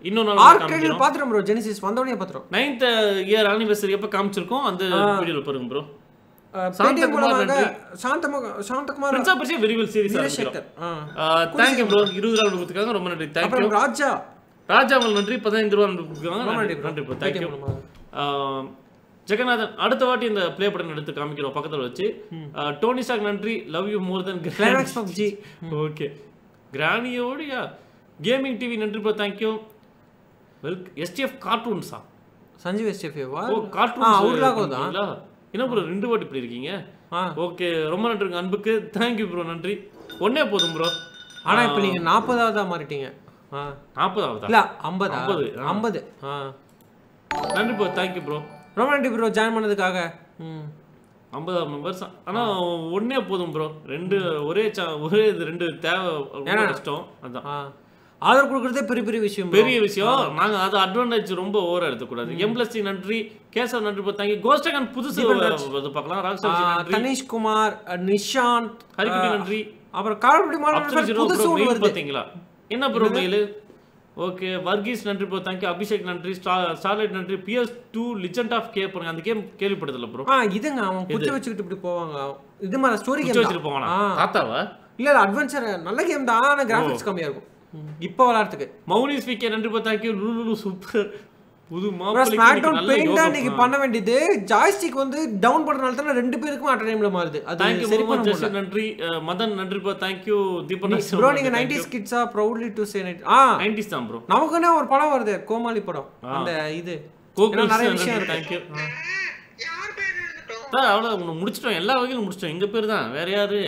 [SPEAKER 2] இன்னொன்று
[SPEAKER 1] ஆர்கேடில் பாத்துறோம் ப்ரோ ஜெனிசிஸ் வந்தவனே பாத்துறோம்
[SPEAKER 2] நைன்த் இயர் ஆனிவர்சரி எப்போ காமிச்சிருக்கோம் அந்த வீடியோவில் பாருங்க ப்ரோ
[SPEAKER 1] பேடிஎம்
[SPEAKER 2] சாந்தகுமார்
[SPEAKER 1] மூலமாக சாந்தம சாந்தகுமார்
[SPEAKER 2] பிரின்ஸ் ஆஃப் வெரிவல் சீரிஸ்
[SPEAKER 1] வீரசேகர் ஆ.
[SPEAKER 2] தேங்க்யூ ப்ரோ இருபது ரூபா கொடுத்துருக்காங்க ரொம்ப நன்றி தேங்க்யூ
[SPEAKER 1] அப்புறம் ராஜா
[SPEAKER 2] ராஜா அவங்களுக்கு நன்றி பதினைந்து ரூபா கொடுத்துருக்காங்க
[SPEAKER 1] ரொம்ப
[SPEAKER 2] நன்றி
[SPEAKER 1] நன்றி bro.
[SPEAKER 2] நன்றி ப்ரோ தேங்க்யூ
[SPEAKER 1] பேடிஎம் மூலமாக
[SPEAKER 2] ஜெகநாதன் அடுத்த வாட்டி இந்த ப்ளே பட்டன் எடுத்து காமிக்கிறோம் பக்கத்துல வச்சு அஹ், டோனி சாக் நன்றி love you more then
[SPEAKER 1] climax PUBG
[SPEAKER 2] okay கிரானியோடயா கேமிங் டிவி நன்றி ப்ரோ தேங்க்யூ வெல்க் எஸ்டிஎஃப் கார்ட்டூன்ஸா
[SPEAKER 1] சஞ்சீவ் எஸ்டிஎஃப்ஏவா
[SPEAKER 2] ஓ
[SPEAKER 1] ஆ அவருக்காக தான்
[SPEAKER 2] கார்ட்டூன்ஸ் என்ன ப்ரோ ரெண்டு வாட்டி இப்படி இருக்கீங்க
[SPEAKER 1] ஆ
[SPEAKER 2] ஓகே ரொம்ப நன்றி உங்க அன்புக்கு தேங்க்யூ ப்ரோ நன்றி ஒன்னே போதும் ப்ரோ
[SPEAKER 1] ஆனா இப்போ நீங்க நாற்பதாவதா மாறிட்டீங்க ஆ
[SPEAKER 2] நாற்பதாவதா
[SPEAKER 1] இல்ல ஐம்பதா
[SPEAKER 2] ஐம்பது, ஆ.
[SPEAKER 1] ஐம்பது ஆ
[SPEAKER 2] நன்றி ப்ரோ தேங்க்யூ ப்ரோ
[SPEAKER 1] ரொம்ப நன்றி ப்ரோ ஜாயின் பண்ணதுக்காக ம்
[SPEAKER 2] ஐம்பதாயிரம் மெம்பர்ஸ் ஆனா ஒன்னே போதும் ப்ரோ ரெண்டு ஒரே சா- ஒரே இது ரெண்டு தேவை ரொம்ப
[SPEAKER 1] ஏன்னா?
[SPEAKER 2] கஷ்டம் அதான்
[SPEAKER 1] ஆ ஆதரவு கொடுக்குறதே பெரிய பெரிய விஷயம் bro.
[SPEAKER 2] பெரிய விஷயம் நாங்க அது அட்வான்டேஜ் ரொம்ப ஓவரா எடுத்துக்கூடாது எம்எல்சி நன்றி கேசவ் நன்றி பார்த்தாங்க கோஸ்டகன் புதுசு இது பார்க்கலாம்
[SPEAKER 1] ஆ,
[SPEAKER 2] ராக்ஸாஜி நன்றி
[SPEAKER 1] தனிஷ்குமார் அ, நிஷாந்த்
[SPEAKER 2] ஹரிக்குட்டி நன்றி
[SPEAKER 1] அப்புறம் காரக்குடி
[SPEAKER 2] ஆப்ஷன்
[SPEAKER 1] மாவட்டம்
[SPEAKER 2] ஜீரோ
[SPEAKER 1] புதுசு
[SPEAKER 2] ப்ரோ
[SPEAKER 1] ஒன்று
[SPEAKER 2] மெயில்
[SPEAKER 1] வருது
[SPEAKER 2] பார்த்தீங்களா என்ன ப்ரோ மெயில் ஓகே வர்கீஸ் நன்றி ப்ரோ தேங்க்யூ அபிஷேக் நன்றி ஸ்டார்லைட் நன்றி PS two legend of K பாருங்க அந்த கேம் கேள்விப்பட்டதில்ல ப்ரோ
[SPEAKER 1] ஆ இதுங்க அவன் குச்சி வச்சுக்கிட்டு இப்படி போவாங்க இது மாதிரி ஸ்டோரி
[SPEAKER 2] குச்சி
[SPEAKER 1] கேம்
[SPEAKER 2] வச்சுட்டு போவானா
[SPEAKER 1] ஆ.
[SPEAKER 2] தாத்தாவா
[SPEAKER 1] இல்ல இல்ல அட்வென்ச்சர் நல்ல கேம் தான் ஆனா கிராஃபிக்ஸ் கம்மியா இருக்கும் இப்போ விளையாடுறதுக்கு
[SPEAKER 2] மௌனி ஸ்பீக்கே நன்றி ப்ரோ தேங்க்யூ லுலு சூப்பர் புது
[SPEAKER 1] அப்புறம் ஸ்மாக் டவுன்
[SPEAKER 2] நல்ல
[SPEAKER 1] பெயிண்டா
[SPEAKER 2] யோகா
[SPEAKER 1] இன்னைக்கு பண்ண வேண்டியது ஜாய்ஸ்டிக் வந்து டவுன் பண்றதுனால தானே ரெண்டு பேருக்கும் அட் டைம்ல மாறுது அது
[SPEAKER 2] தேங்க்யூ
[SPEAKER 1] சரி பண்ண
[SPEAKER 2] முகமது
[SPEAKER 1] முடியல
[SPEAKER 2] ஜெசி நன்றி அஹ், மதன் நன்றி ப்ரோ தேங்க்யூ தீபன்
[SPEAKER 1] ப்ரோ நீங்க 90s கிட்ஸா ப்ரௌட்லி டு சே நைட் ஆ
[SPEAKER 2] நைன்டிஸ் தான் ப்ரோ
[SPEAKER 1] நமக்குன்னே ஒரு படம் வருது கோமாளி படம் அந்த இது ஏன்னா நிறைய விஷயம் இருக்கு
[SPEAKER 2] தேங்க்யூ அவ்வளோ ஒன்று முடிச்சிட்டோம் எல்லா வகையிலும் முடிச்சிட்டோம் எங்க பேர் தான் வேற யாரு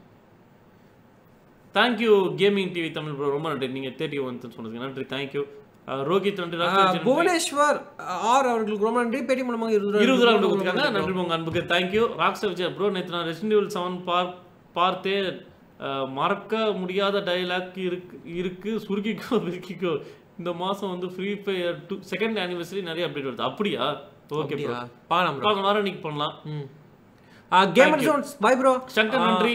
[SPEAKER 2] thank you gaming TV Tamil bro ரொம்ப நன்றி நீங்க தேர்ட்டி ஒன் சொன்னதுக்கு நன்றி தேங்க்யூ ரோஹித் நன்றி ராஜேஷ் நன்றி.
[SPEAKER 1] புவனேஸ்வர் ஆர் அவர்களுக்கு ரொம்ப நன்றி பேட்டி மூலமாக இருபது
[SPEAKER 2] இருபது ரூபா கொடுத்துருக்காங்க நன்றி உங்க அன்புக்கு தேங்க்யூ ராக்ஸ்டர் விஜய் ப்ரோ நேற்று நான் ரெசிடென்ட் ஈவில் செவன் பார் பார்த்தே அஹ், மறக்க முடியாத டைலாக் இருக்கு இருக்கு சுருக்கிக்கோ விருக்கிக்கோ இந்த மாசம் வந்து free fire two second anniversary நிறைய அப்டேட் வருது அப்படியா ஓகே ப்ரோ
[SPEAKER 1] பார்க்கலாம் ப்ரோ
[SPEAKER 2] பார்க்கலாம் வாரம் இன்னைக்கு பண்ணலாம்
[SPEAKER 1] ம் gamer Jones bye bro
[SPEAKER 2] Shankar நன்றி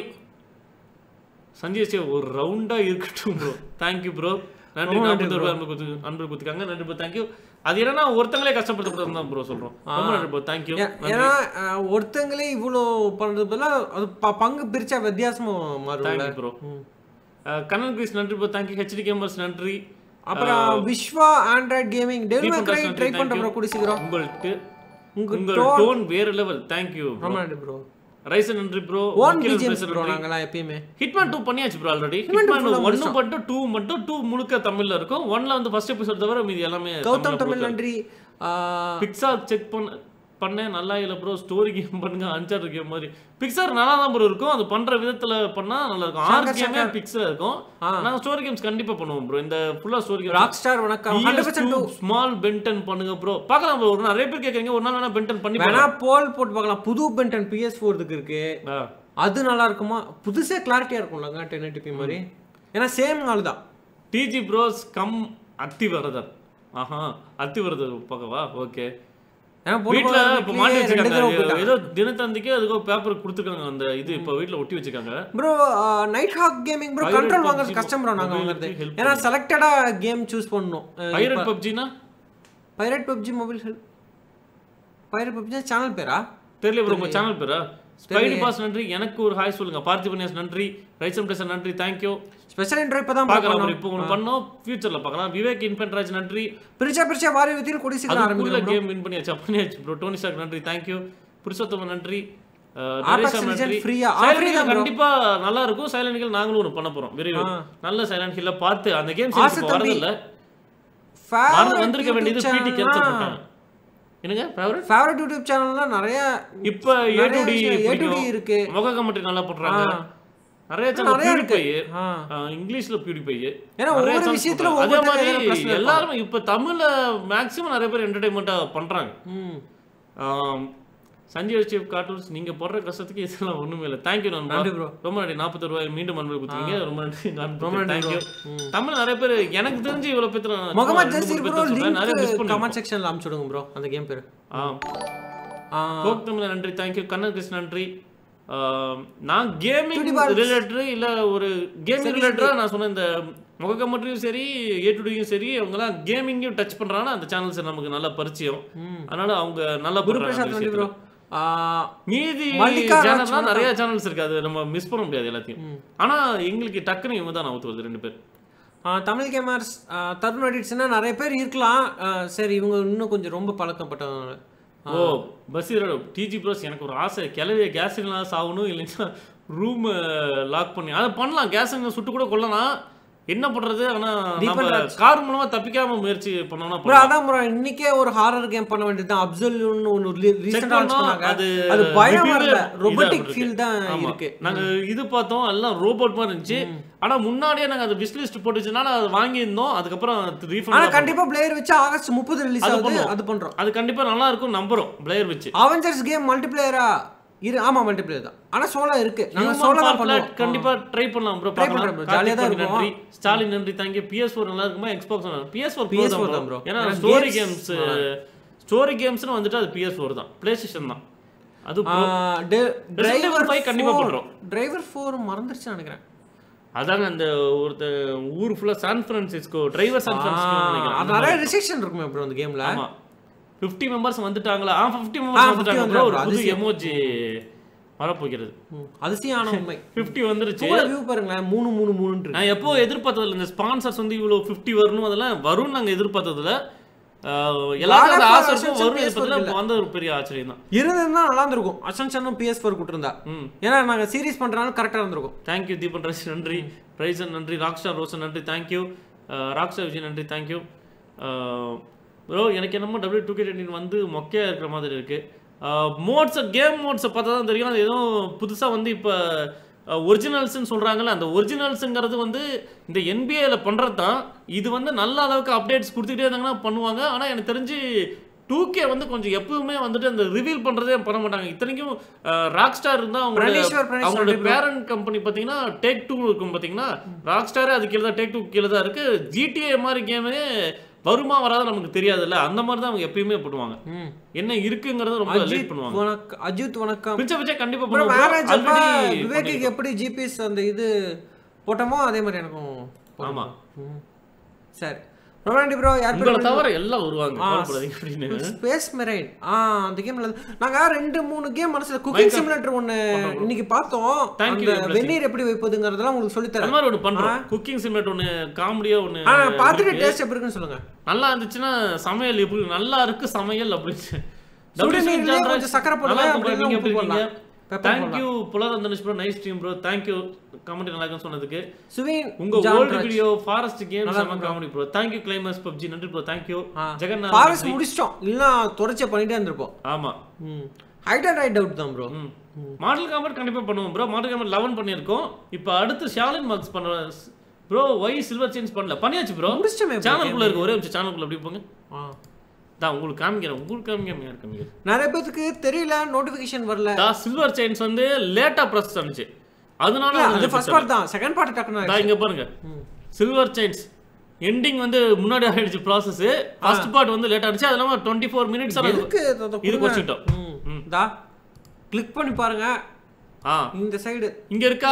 [SPEAKER 2] சஞ்சய் சேவ் ஒரு ரவுண்டா இருக்கட்டும் ப்ரோ தேங்க்யூ ப்ரோ நன்றி நாற்பது ரூபாய் அன்பு கொடுத்து அன்பு கொடுத்துருக்காங்க நன்றி ப்ரோ தேங்க்யூ அது என்னன்னா ஒருத்தங்களே கஷ்டப்படுத்தக்கூடாது தான் ப்ரோ சொல்றோம் ரொம்ப நன்றி ப்ரோ தேங்க்யூ
[SPEAKER 1] ஏன்னா அஹ், ஒருத்தங்களே இவ்வளோ பண்றது பதிலா அது ப- பங்கு பிரிச்சா வித்தியாசமா மாறும்
[SPEAKER 2] தேங்க்யூ ப்ரோ கண்ணன் கிரிஸ் நன்றி ப்ரோ தேங்க்யூ ஹெச்டி கேமர்ஸ் நன்றி
[SPEAKER 1] அப்புறம் Viswa android gaming devil
[SPEAKER 2] Deepak
[SPEAKER 1] மேக்ரை
[SPEAKER 2] Dash
[SPEAKER 1] ட்ரை
[SPEAKER 2] நன்றி,
[SPEAKER 1] பண்றோம் ப்ரோ கூடி சீக்கிரம்
[SPEAKER 2] உங்களுக்கு
[SPEAKER 1] உங்க
[SPEAKER 2] உங்கள் டோன் வேற லெவல் தேங்க்யூ
[SPEAKER 1] ரொம்ப நன்றி ப்ரோ
[SPEAKER 2] ரைசன் நன்றி ப்ரோ
[SPEAKER 1] ஓன் பிஜிஎம்ஸ் ப்ரோ நாங்கலாம் எப்பயுமே
[SPEAKER 2] ஹிட்மேன் டூ பண்ணியாச்சு ப்ரோ ஆல்ரெடி ஹிட்மேன் ஒன்னு மட்டும் டூ மட்டும் டூ முழுக்க தமிழ்ல இருக்கும் ஒன்ல வந்து ஃபர்ஸ்ட் எபிசோட் தவிர மீதி எல்லாமே
[SPEAKER 1] கௌதம் தமிழ் நன்றி ஆஹ்,
[SPEAKER 2] பிக்சார் செக் பண்ண பண்ணேன் நல்லா இல்லை ப்ரோ ஸ்டோரி கேம் பண்ணுங்க அன்சார்ட் கேம் மாதிரி பிக்சார் நல்லா தான் ப்ரோ இருக்கும் அது பண்ற விதத்துல பண்ணா நல்லா இருக்கும் ஆறு கேமே பிக்சர் இருக்கும் நாங்க ஸ்டோரி கேம்ஸ் கண்டிப்பா பண்ணுவோம் ப்ரோ இந்த ஃபுல்லா ஸ்டோரி கேம்
[SPEAKER 1] ராக் ஸ்டார் வணக்கம் ஹண்ட்ரட் பர்சன்ட்
[SPEAKER 2] ஸ்மால் பென்டன் பண்ணுங்க ப்ரோ பார்க்கலாம் ப்ரோ நிறைய பேர் கேக்குறீங்க ஒரு நாள் வேணா பென்டன் பண்ணி
[SPEAKER 1] வேணா போல் போட்டு பார்க்கலாம் புது பென்டன் பிஎஸ் ஃபோர்துக்கு இருக்கு
[SPEAKER 2] ஆ.
[SPEAKER 1] அது நல்லா இருக்குமா புதுசே கிளாரிட்டியா இருக்கும்லங்க டென் எயிட்டி மாதிரி ஏன்னா சேம் நாள் தான்
[SPEAKER 2] டிஜி ப்ரோஸ் கம் அத்திவரதர் ஆஹா அத்திவரதர் பார்க்கவா ஓகே
[SPEAKER 1] ஏன்னா போட்டு
[SPEAKER 2] வீட்ல இப்ப மாட்டி
[SPEAKER 1] ரெண்டு தடவை
[SPEAKER 2] வச்சிருக்காங்க
[SPEAKER 1] போயிட்டாங்க.
[SPEAKER 2] ஏதோ தினத்தந்திக்கு அதுக்கோ பேப்பர் கொடுத்துருக்காங்க அந்த இது இப்ப வீட்ல ஒட்டி வச்சிருக்காங்க
[SPEAKER 1] bro night hawk gaming bro
[SPEAKER 2] Pirate
[SPEAKER 1] control
[SPEAKER 2] PUBG
[SPEAKER 1] வாங்குறது கஷ்டம் ப்ரோ நாங்க
[SPEAKER 2] mobile
[SPEAKER 1] வாங்குறது
[SPEAKER 2] க்கு help
[SPEAKER 1] ஏன்னா செலக்டடா கேம் சூஸ் பண்ணணும்
[SPEAKER 2] பைரட் பப்ஜினா
[SPEAKER 1] pirate PUBG mobile pirate PUBG channel பேரா
[SPEAKER 2] தெரியல ப்ரோ உங்க சேனல் பேரா ஸ்பைடி பாஸ் நன்றி எனக்கு ஒரு ஹாய் சொல்லுங்க பார்த்திபன்யாஸ் நன்றி ரைசம் பிரசன் நன்றி தேங்க்யூ
[SPEAKER 1] ஸ்பெஷல் இன்ட்ரோ இப்பதான்
[SPEAKER 2] பார்க்கலாம்
[SPEAKER 1] பார்க்கலாம்
[SPEAKER 2] bro. இப்போ ஒன்று பண்ணோம் ஃபியூச்சர்ல பார்க்கலாம் விவேக் இன்ஃபென்ட்ராஜ் நன்றி
[SPEAKER 1] பிரிச்சா பிரிச்சா வாரி வித்தியில் கூடி சீக்கிரம்
[SPEAKER 2] அதுக்குள்ள
[SPEAKER 1] ஆரம்பிக்கிறோம்
[SPEAKER 2] கேம் வின் பண்ணியாச்சு பண்ணியாச்சு ப்ரோ டோனி சாக் நன்றி தேங்க்யூ புருஷோத்தம நன்றி அஹ்,
[SPEAKER 1] Apex
[SPEAKER 2] நரேஷா
[SPEAKER 1] Legends
[SPEAKER 2] நன்றி
[SPEAKER 1] free-ஆ? ஆ,
[SPEAKER 2] Silent
[SPEAKER 1] free
[SPEAKER 2] Hill
[SPEAKER 1] தான் bro.
[SPEAKER 2] கண்டிப்பா நல்லா இருக்கும் சைலண்ட் ஹில் நாங்களும் ஒன்று பண்ண போறோம் விரைவில் நல்ல சைலண்ட் ஹில்ல பார்த்து அந்த கேம்
[SPEAKER 1] ஆசை தம்பி.
[SPEAKER 2] வரதில்ல மறந்து வந்திருக்க வேண்டியது பிடி கேன்சல் பண்ணிட்டாங்க என்னங்க ஃபேவரட்
[SPEAKER 1] ஃபேவரட் யூடியூப் சேனல்லாம் நிறைய
[SPEAKER 2] இப்போ A to D
[SPEAKER 1] A to D இருக்கு
[SPEAKER 2] முக கமெண்ட்ரி நல்லா போடுறாங்க
[SPEAKER 1] ஆ.
[SPEAKER 2] நிறைய சேனல்
[SPEAKER 1] நிறைய இருக்கு.
[SPEAKER 2] பியூடிஃபை
[SPEAKER 1] ஆ.
[SPEAKER 2] இங்கிலீஷ்ல பியூடிஃபை
[SPEAKER 1] ஏன்னா ஒவ்வொரு விஷயத்துல
[SPEAKER 2] அதே
[SPEAKER 1] ஒவ்வொருத்தங்க
[SPEAKER 2] மாதிரி
[SPEAKER 1] எதனா பிரச்சனை இருக்கும்.
[SPEAKER 2] எல்லாரும் இப்ப தமிழ்ல மேக்ஸிமம் நிறைய பேர் என்டர்டைன்மெண்ட்டா பண்றாங்க
[SPEAKER 1] ம்
[SPEAKER 2] ஆம், சஞ்சய் சீஃப் கார்ட்டூன்ஸ் நீங்க போடுற கஷ்டத்துக்கு இதெல்லாம் ஒண்ணுமே இல்லை தேங்க்யூ நண்பா
[SPEAKER 1] நன்றி bro.
[SPEAKER 2] ரொம்ப நன்றி நாற்பத்தி ரூபாய் மீண்டும் அன்பு கொடுத்தீங்க ரொம்ப நன்றி
[SPEAKER 1] ரொம்ப நன்றி
[SPEAKER 2] தேங்க்யூ
[SPEAKER 1] bro.
[SPEAKER 2] தமிழ் நிறைய பேர் எனக்கு தெரிஞ்சு இவ்வளவு பேத்துல நான் சும்மா
[SPEAKER 1] முகமது
[SPEAKER 2] ரெண்டு
[SPEAKER 1] ஜசீர்
[SPEAKER 2] மூணு
[SPEAKER 1] ப்ரோ
[SPEAKER 2] பேர்த்த சொல்றேன். நிறைய மிஸ்
[SPEAKER 1] லிங்க்
[SPEAKER 2] பண்ணிருக்கோம்
[SPEAKER 1] கமெண்ட் செக்ஷன்ல அனுப்பிச்சு விடுங்க ப்ரோ அந்த கேம் பேரு
[SPEAKER 2] ஆம்
[SPEAKER 1] ஆ,
[SPEAKER 2] கோக் தமிழ் நன்றி தேங்க்யூ கண்ணன் கிருஷ்ணன் நன்றி ஆம், நான் கேமிங்
[SPEAKER 1] Tutti Balls.
[SPEAKER 2] ரிலேட்டட் இல்ல ஒரு கேமிங் ரிலேட்டடா நான் சொன்ன இந்த முகக்கமட்டையும் சரி ஏ டுடியும் சரி அவங்கலாம் கேமிங்கையும் டச் பண்றாங்க அந்த சேனல்ஸ் நமக்கு நல்ல பரிச்சயம் அதனால அவங்க நல்லா
[SPEAKER 1] குரு
[SPEAKER 2] பண்றாங்க
[SPEAKER 1] பிரசாத்
[SPEAKER 2] அந்த
[SPEAKER 1] வந்து ப்ரோ
[SPEAKER 2] விஷயத்துல. மீதி
[SPEAKER 1] மல்லிகா ராஜ்
[SPEAKER 2] சேனல்ஸ்லாம்
[SPEAKER 1] வணக்கம்.
[SPEAKER 2] நிறைய சேனல்ஸ் இருக்கு அது நம்ம மிஸ் பண்ண முடியாது எல்லாத்தையும் ஆனா எங்களுக்கு டக்குன்னு இவங்க தான் அவுத்து வருது ரெண்டு பேர்
[SPEAKER 1] தமிழ் கேமர்ஸ் தருண் எடிட்ஸ்னா நிறைய பேர் இருக்கலாம் ஆ, சரி இவங்க இன்னும் கொஞ்சம் ரொம்ப பழக்கப்பட்டவங்க
[SPEAKER 2] ஓ பசீரோட டிஜி ப்ரோஸ் எனக்கு ஒரு ஆசை கிளவிய கேஸ் சாகணும் இல்லைன்னா ரூம் லாக் பண்ணி அதை பண்ணலாம் கேஸ் சுட்டு கூட கொல்லலாம் என்ன பண்றது ஆனா நம்ம
[SPEAKER 1] தீபன்
[SPEAKER 2] கார் மூலமா தப்பிக்காம முயற்சி பண்ணோம்னா
[SPEAKER 1] ப்ரோ அதான் ப்ரோ இன்னைக்கே ஒரு ஹாரர் கேம் பண்ண வேண்டியது தான் அப்சல்யூன்னு ஒன்று ரீசெண்டாக லான்ச்
[SPEAKER 2] பண்ணோம்,
[SPEAKER 1] பண்ணாங்க
[SPEAKER 2] அது
[SPEAKER 1] அது பயம்
[SPEAKER 2] review-ல
[SPEAKER 1] வரல
[SPEAKER 2] இதா
[SPEAKER 1] ரொபோட்டிக்
[SPEAKER 2] இருக்கு.
[SPEAKER 1] ஃபீல் தான்
[SPEAKER 2] ஆமா.
[SPEAKER 1] இருக்கு
[SPEAKER 2] நாங்க இது பார்த்தோம் எல்லாம் ரோபோட் மாதிரி இருந்துச்சு ஆனா முன்னாடியே நாங்க அந்த விஷ் லிஸ்ட் போட்டு வச்சனால அதை வாங்கியிருந்தோம் அதுக்கப்புறம்
[SPEAKER 1] ஆனா
[SPEAKER 2] ரீஃபண்ட்
[SPEAKER 1] கண்டிப்பா பிளேயர் வச்சு ஆகஸ்ட் முப்பது ரிலீஸ்
[SPEAKER 2] அது
[SPEAKER 1] ஆகுது
[SPEAKER 2] பண்ணுவோம்.
[SPEAKER 1] அது பண்றோம்
[SPEAKER 2] அது கண்டிப்பா நல்லா இருக்கும் நம்புறோம் பிளேயர் வச்சு
[SPEAKER 1] அவெஞ்சர்ஸ் கேம் மல்டிபிளேயரா இரு ஆமா மல்டிபிளேயர் தான் ஆனா சோலா இருக்கு நாங்க
[SPEAKER 2] Human
[SPEAKER 1] சோலா
[SPEAKER 2] Fall
[SPEAKER 1] தான்
[SPEAKER 2] Flat
[SPEAKER 1] பண்ணுவோம்
[SPEAKER 2] கண்டிப்பா ட்ரை பண்ணலாம் ப்ரோ
[SPEAKER 1] Try பண்றேன் bro. jolly-ஆ தான் இருக்கும்.
[SPEAKER 2] நன்றி ஸ்டாலின் நன்றி தேங்க்யூ PS4 நல்லா இருக்குமா Xbox PS4
[SPEAKER 1] PS4
[SPEAKER 2] PS4
[SPEAKER 1] தான்
[SPEAKER 2] தான்
[SPEAKER 1] bro.
[SPEAKER 2] bro ஏன்னா
[SPEAKER 1] ஏன்னா
[SPEAKER 2] ஸ்டோரி
[SPEAKER 1] games-
[SPEAKER 2] கேம்ஸ் ஸ்டோரி கேம்ஸ்னு வந்துட்டு அது PS4 தான் PlayStation தான் அது pro.
[SPEAKER 1] டிரைவர்
[SPEAKER 2] Evil 5 கண்டிப்பா பண்றோம்.
[SPEAKER 1] டிரைவர் ஃபோர் மறந்துருச்சு நினைக்கிறேன்
[SPEAKER 2] அதாங்க அந்த ஒருத்த ஊர் ஃபுல்லா San Francisco driver San Francisco
[SPEAKER 1] அது
[SPEAKER 2] நினைக்கிறேன்
[SPEAKER 1] நிறைய ரிசெக்ஷன் இருக்குமே ப்ரோ அந்த கேம்ல
[SPEAKER 2] ஆமா 50 மெம்பர்ஸ் வந்துட்டாங்களா ஆ 50
[SPEAKER 1] ஆ,
[SPEAKER 2] மெம்பர்ஸ்
[SPEAKER 1] 50
[SPEAKER 2] வந்துட்டாங்க bro. ஒரு
[SPEAKER 1] வந்துட்டாங்க.
[SPEAKER 2] புது
[SPEAKER 1] அதிசயம்.
[SPEAKER 2] எமோஜி வரப்போகிறது
[SPEAKER 1] அதிசயான உண்மை
[SPEAKER 2] 50 வந்துருச்சு
[SPEAKER 1] கூட வியூ பாருங்களேன் மூணு மூணு மூணுன்னு இருக்கு
[SPEAKER 2] நான் எப்போ எதிர்பார்த்ததில்ல இந்த ஸ்பான்சர்ஸ் வந்து இவ்வளோ 50 வரணும் அதெல்லாம் வரும்னு நாங்க எதிர்பார்த்ததில்ல ஆஹ் எல்லாருக்கும் அந்த
[SPEAKER 1] God of
[SPEAKER 2] ஆசை
[SPEAKER 1] War
[SPEAKER 2] இருக்கும்
[SPEAKER 1] Ascension
[SPEAKER 2] வரும்
[SPEAKER 1] PS4
[SPEAKER 2] எதிர்பார்த்ததில்ல
[SPEAKER 1] இல்ல.
[SPEAKER 2] இப்போ வந்த ஒரு பெரிய ஆச்சரியம் தான்
[SPEAKER 1] இருந்திருந்தா நல்லா இருந்திருக்கும் அசன்ஷனும் பிஎஸ் ஃபோர் கொடுத்துருந்தா
[SPEAKER 2] ம்
[SPEAKER 1] ஏன்னா நாங்க சீரிஸ் பண்றதுனால கரெக்டா இருந்திருக்கும்
[SPEAKER 2] தேங்க்யூ தீபன் ராஜ் நன்றி பிரைசன் நன்றி ராக்ஸ்டார் ரோசன் நன்றி தேங்க்யூ ராக்ஸ்டார் விஜய் நன்றி தேங்க்யூ ப்ரோ எனக்கு என்னமோ டபிள்யூ டூ கே வந்து மொக்கையாக இருக்கிற மாதிரி இருக்கு மோட்ஸை கேம் மோட்ஸை பார்த்தா தான் தெரியும் அது எதுவும் புதுசாக வந்து இப்போ ஒரிஜினல்ஸ்னு சொல்கிறாங்கல்ல அந்த ஒரிஜினல்ஸுங்கிறது வந்து இந்த என்பிஏல பண்ணுறது தான் இது வந்து நல்ல அளவுக்கு அப்டேட்ஸ் கொடுத்துக்கிட்டே இருந்தாங்கன்னா பண்ணுவாங்க ஆனால் எனக்கு தெரிஞ்சு டூ கே வந்து கொஞ்சம் எப்பவுமே வந்துட்டு அந்த ரிவீல் பண்ணுறதே பண்ண மாட்டாங்க இத்தனைக்கும் ராக் ஸ்டார் இருந்தால் அவங்களோட
[SPEAKER 1] பிரணேஸ்வர் பிரணேஷ்
[SPEAKER 2] அவங்களோட
[SPEAKER 1] நன்றி bro.
[SPEAKER 2] பேரண்ட் கம்பெனி பார்த்தீங்கன்னா டேக் டூ இருக்கும் பார்த்தீங்கன்னா ராக் ஸ்டாரே அது கீழே தான் டேக் டூ கீழே தான் இருக்கு ஜிடிஏ மாதிரி கேமே வருமா வராத நமக்கு தெரியாதுல்ல அந்த மாதிரி தான் அவங்க எப்பயுமே பண்ணுவாங்க
[SPEAKER 1] ம்.
[SPEAKER 2] என்ன இருக்குங்கிறத ரொம்ப லேட்
[SPEAKER 1] அஜித்
[SPEAKER 2] பண்ணுவாங்க
[SPEAKER 1] வணக்கம் அஜித் வணக்கம்
[SPEAKER 2] பிச்சை பிச்சை கண்டிப்பா
[SPEAKER 1] அப்புறம்
[SPEAKER 2] பண்ணுவோம்
[SPEAKER 1] மேரேஜ் அப்ப
[SPEAKER 2] ஆல்ரெடி
[SPEAKER 1] விவேக்கு எப்படி ஜிபிஎஸ் அந்த இது போட்டோமோ அதே மாதிரி எனக்கும் போடணும்.
[SPEAKER 2] ஆமா
[SPEAKER 1] ம். சரி ரொமாண்டி ப்ரோ யார்
[SPEAKER 2] உங்களை தவிர எல்லாம் வருவாங்க கவலைப்படாதீங்க அப்படின்னு
[SPEAKER 1] ஸ்பேஸ் மெரைன் ஆ அந்த கேம்ல நாங்க ரெண்டு மூணு கேம் மனசுல குக்கிங் சிமுலேட்டர் ஒன்னு இன்னைக்கு பார்த்தோம்
[SPEAKER 2] Thank you,
[SPEAKER 1] அந்த
[SPEAKER 2] blessing.
[SPEAKER 1] வெந்நீர் எப்படி வைப்பதுங்கிறதெல்லாம் உங்களுக்கு சொல்லி
[SPEAKER 2] அந்த
[SPEAKER 1] தரேன்
[SPEAKER 2] மாதிரி ஒன்று பண்றோம் குக்கிங் சிமெண்ட் ஒன்று காமெடியா ஒன்று
[SPEAKER 1] ஆ பார்த்துட்டு டேஸ்ட் எப்படி இருக்குன்னு சொல்லுங்க
[SPEAKER 2] நல்லா இருந்துச்சுன்னா சமையல் எப்படி நல்லா இருக்கு சமையல் அப்படின்னு
[SPEAKER 1] சுடு நீர்லயே கொஞ்சம் சக்கரை போடுங்க,
[SPEAKER 2] நல்லா
[SPEAKER 1] அப்படி
[SPEAKER 2] இருக்கும் bro. நீங்க
[SPEAKER 1] இல்லைன்னா
[SPEAKER 2] எப்படி
[SPEAKER 1] உப்பு
[SPEAKER 2] இருக்கீங்க
[SPEAKER 1] போடலாம். Pepper
[SPEAKER 2] தேங்க்யூ புலர் Dhanush bro nice team bro thank you comment நல்லா இருக்குன்னு சொன்னதுக்கு
[SPEAKER 1] சுவீன்
[SPEAKER 2] உங்க
[SPEAKER 1] John
[SPEAKER 2] old
[SPEAKER 1] Raj.
[SPEAKER 2] Video forest game
[SPEAKER 1] நல்லா
[SPEAKER 2] செம comedy bro thank you climbers PUBG நன்றி ப்ரோ தேங்க்யூ
[SPEAKER 1] ஆ.
[SPEAKER 2] ஜெகநாத்
[SPEAKER 1] ஃபாரஸ்ட் முடிச்சிட்டோம் இல்லைன்னா தொடர்ச்சியா பண்ணிட்டே இருந்திருப்போம்
[SPEAKER 2] ஆமா
[SPEAKER 1] ம் ஹைட் அண்ட் ஹைட் அவுட் தான் ப்ரோ
[SPEAKER 2] ம் மாடல் காம்பர் கண்டிப்பா பண்ணுவோம் ப்ரோ மாடல் காம்பர் லெவன் பண்ணியிருக்கோம் இப்போ அடுத்து ஷாலின் மார்க்ஸ் பண்ற ப்ரோ ஒய் சில்வர் சேஞ்ச் பண்ணல பண்ணியாச்சு ப்ரோ
[SPEAKER 1] முடிச்சிட்டோமே bro
[SPEAKER 2] சேனலுக்குள்ள இருக்கு ஒரே நிமிஷம் சேனலுக்குள்ள அப்படி போங்க
[SPEAKER 1] ஆ.
[SPEAKER 2] தான் உங்களுக்கு காமிக்கிறேன் உங்களுக்கு காமிக்காம யார் காமிக்கிறது
[SPEAKER 1] நிறைய பேத்துக்கு தெரியல நோட்டிபிகேஷன் வரல
[SPEAKER 2] தான் சில்வர் செயின்ஸ் வந்து லேட்டா ப்ரெஸ் ஆனிச்சு அதனால
[SPEAKER 1] இல்ல,
[SPEAKER 2] அது
[SPEAKER 1] அது ஃபர்ஸ்ட் பார்ட் தான் செகண்ட் பார்ட் டக்குன்னு
[SPEAKER 2] தான் இங்க பாருங்க சில்வர் செயின்ஸ் எண்டிங் வந்து முன்னாடி ஆயிடுச்சு ப்ராசஸ் ஃபர்ஸ்ட் பார்ட் வந்து லேட் ஆனிச்சு அது இல்லாம டுவெண்ட்டி ஃபோர் மினிட்ஸ்
[SPEAKER 1] எதுக்கு அதை
[SPEAKER 2] இது
[SPEAKER 1] கொடுங்க?
[SPEAKER 2] குறைச்சிட்டோம்
[SPEAKER 1] ம்.
[SPEAKER 2] ம்.
[SPEAKER 1] தா கிளிக் பண்ணி பாருங்க
[SPEAKER 2] ஆ
[SPEAKER 1] இந்த சைடு
[SPEAKER 2] இங்க இருக்கா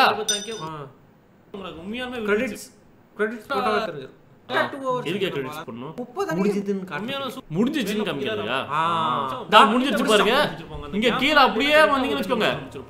[SPEAKER 2] உங்களுக்கு உண்மையாலுமே
[SPEAKER 1] கிரெடிட்ஸ் கிரெடிட்ஸ் போட்டாவே தெரிஞ்சிடும் டூ ஹவர்ஸ்
[SPEAKER 2] எதுக்கே கிரெடிட்ஸ் பண்ணணும்
[SPEAKER 1] முப்பது முடிஞ்சதுன்னு காட்டு
[SPEAKER 2] உண்மையான சு- முடிஞ்சிச்சுன்னு காமிக்கிறதுக்கா
[SPEAKER 1] ஆ.
[SPEAKER 2] தான் முடிஞ்சிருச்சு பாருங்க இங்க கீழே அப்படியே வந்தீங்கன்னு வச்சுக்கோங்க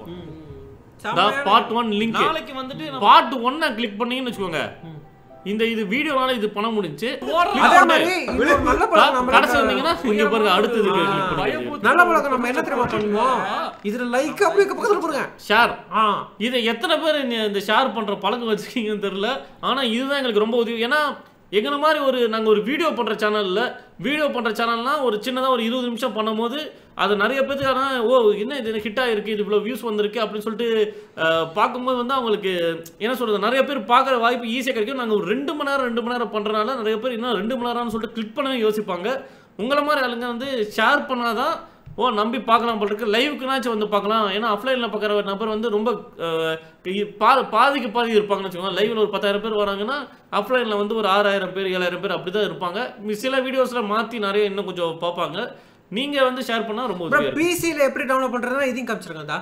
[SPEAKER 2] தான் பார்ட் ஒன் லிங்க்
[SPEAKER 3] நாளைக்கு வந்துட்டு நம்ம
[SPEAKER 2] பார்ட் ஒன்னை கிளிக் பண்ணீங்கன்னு வச்சுக்கோங்க இந்த இது வீடியோனால இது பண்ண முடிஞ்சு
[SPEAKER 1] அதே மாதிரி இன்னொரு நல்ல பழக்கம் நம்ம
[SPEAKER 2] கடைசி வந்தீங்கன்னா இங்க பாருங்க அடுத்தது கிளிக் பண்ணி
[SPEAKER 1] நல்ல பழக்கம் நம்ம என்ன தெரியுமா பண்ணுவோம் இதுல லைக் அப்படியே பக்கத்துல போடுங்க
[SPEAKER 2] ஷேர்
[SPEAKER 1] ஆ
[SPEAKER 2] இதை எத்தனை பேர் இந்த- இந்த ஷேர் பண்ற பழக்கம் வச்சிருக்கீங்கன்னு தெரியல ஆனா இதுதான் எங்களுக்கு ரொம்ப உதவி ஏன்னா எங்களை மாதிரி ஒரு நாங்க ஒரு வீடியோ பண்ற சேனல்ல வீடியோ பண்ற சேனல்னா ஒரு சின்னதா ஒரு இருபது நிமிஷம் பண்ணும்போது அது நிறைய பேருக்கு ஆனா ஓ என்ன இது ஹிட் ஆயிருக்கு இது இவ்வளவு வியூஸ் வந்திருக்கு அப்படின்னு சொல்லிட்டு அஹ், பார்க்கும்போது வந்து அவங்களுக்கு என்ன சொல்றது நிறைய பேர் பார்க்குற வாய்ப்பு ஈஸியாக கிடைக்கும் நாங்க ஒரு ரெண்டு மணி நேரம் ரெண்டு மணி நேரம் பண்றதுனால நிறைய பேர் இன்னும் ரெண்டு மணி நேரம்னு சொல்லிட்டு கிளிக் பண்ணவே யோசிப்பாங்க உங்களை மாதிரி ஆளுங்க வந்து ஷேர் பண்ணாதான் ஓ நம்பி பார்க்கலாம் போல இருக்கு லைவுக்குனாச்சும் வந்து பார்க்கலாம் ஏன்னா ஆஃப்லைனில் பார்க்குற நபர் வந்து ரொம்ப அஹ், இ- பா பாதிக்கு பாதி இருப்பாங்கன்னு வச்சுக்கோங்க லைவ்ல ஒரு பத்தாயிரம் பேர் வராங்கன்னா ஆஃப்லைனில் வந்து ஒரு ஆறாயிரம் பேர் ஏழாயிரம் பேர் அப்படி தான் இருப்பாங்க மி- சில வீடியோஸில் மாற்றி நிறைய இன்னும் கொஞ்சம் பார்ப்பாங்க நீங்கள் வந்து ஷேர் பண்ணால் ரொம்ப
[SPEAKER 1] அப்புறம்
[SPEAKER 2] உதவியாக இருக்கும்
[SPEAKER 1] பிசில எப்படி டவுன்லோட் பண்றதுன்னா இதையும் காமிச்சிருக்கேன் தா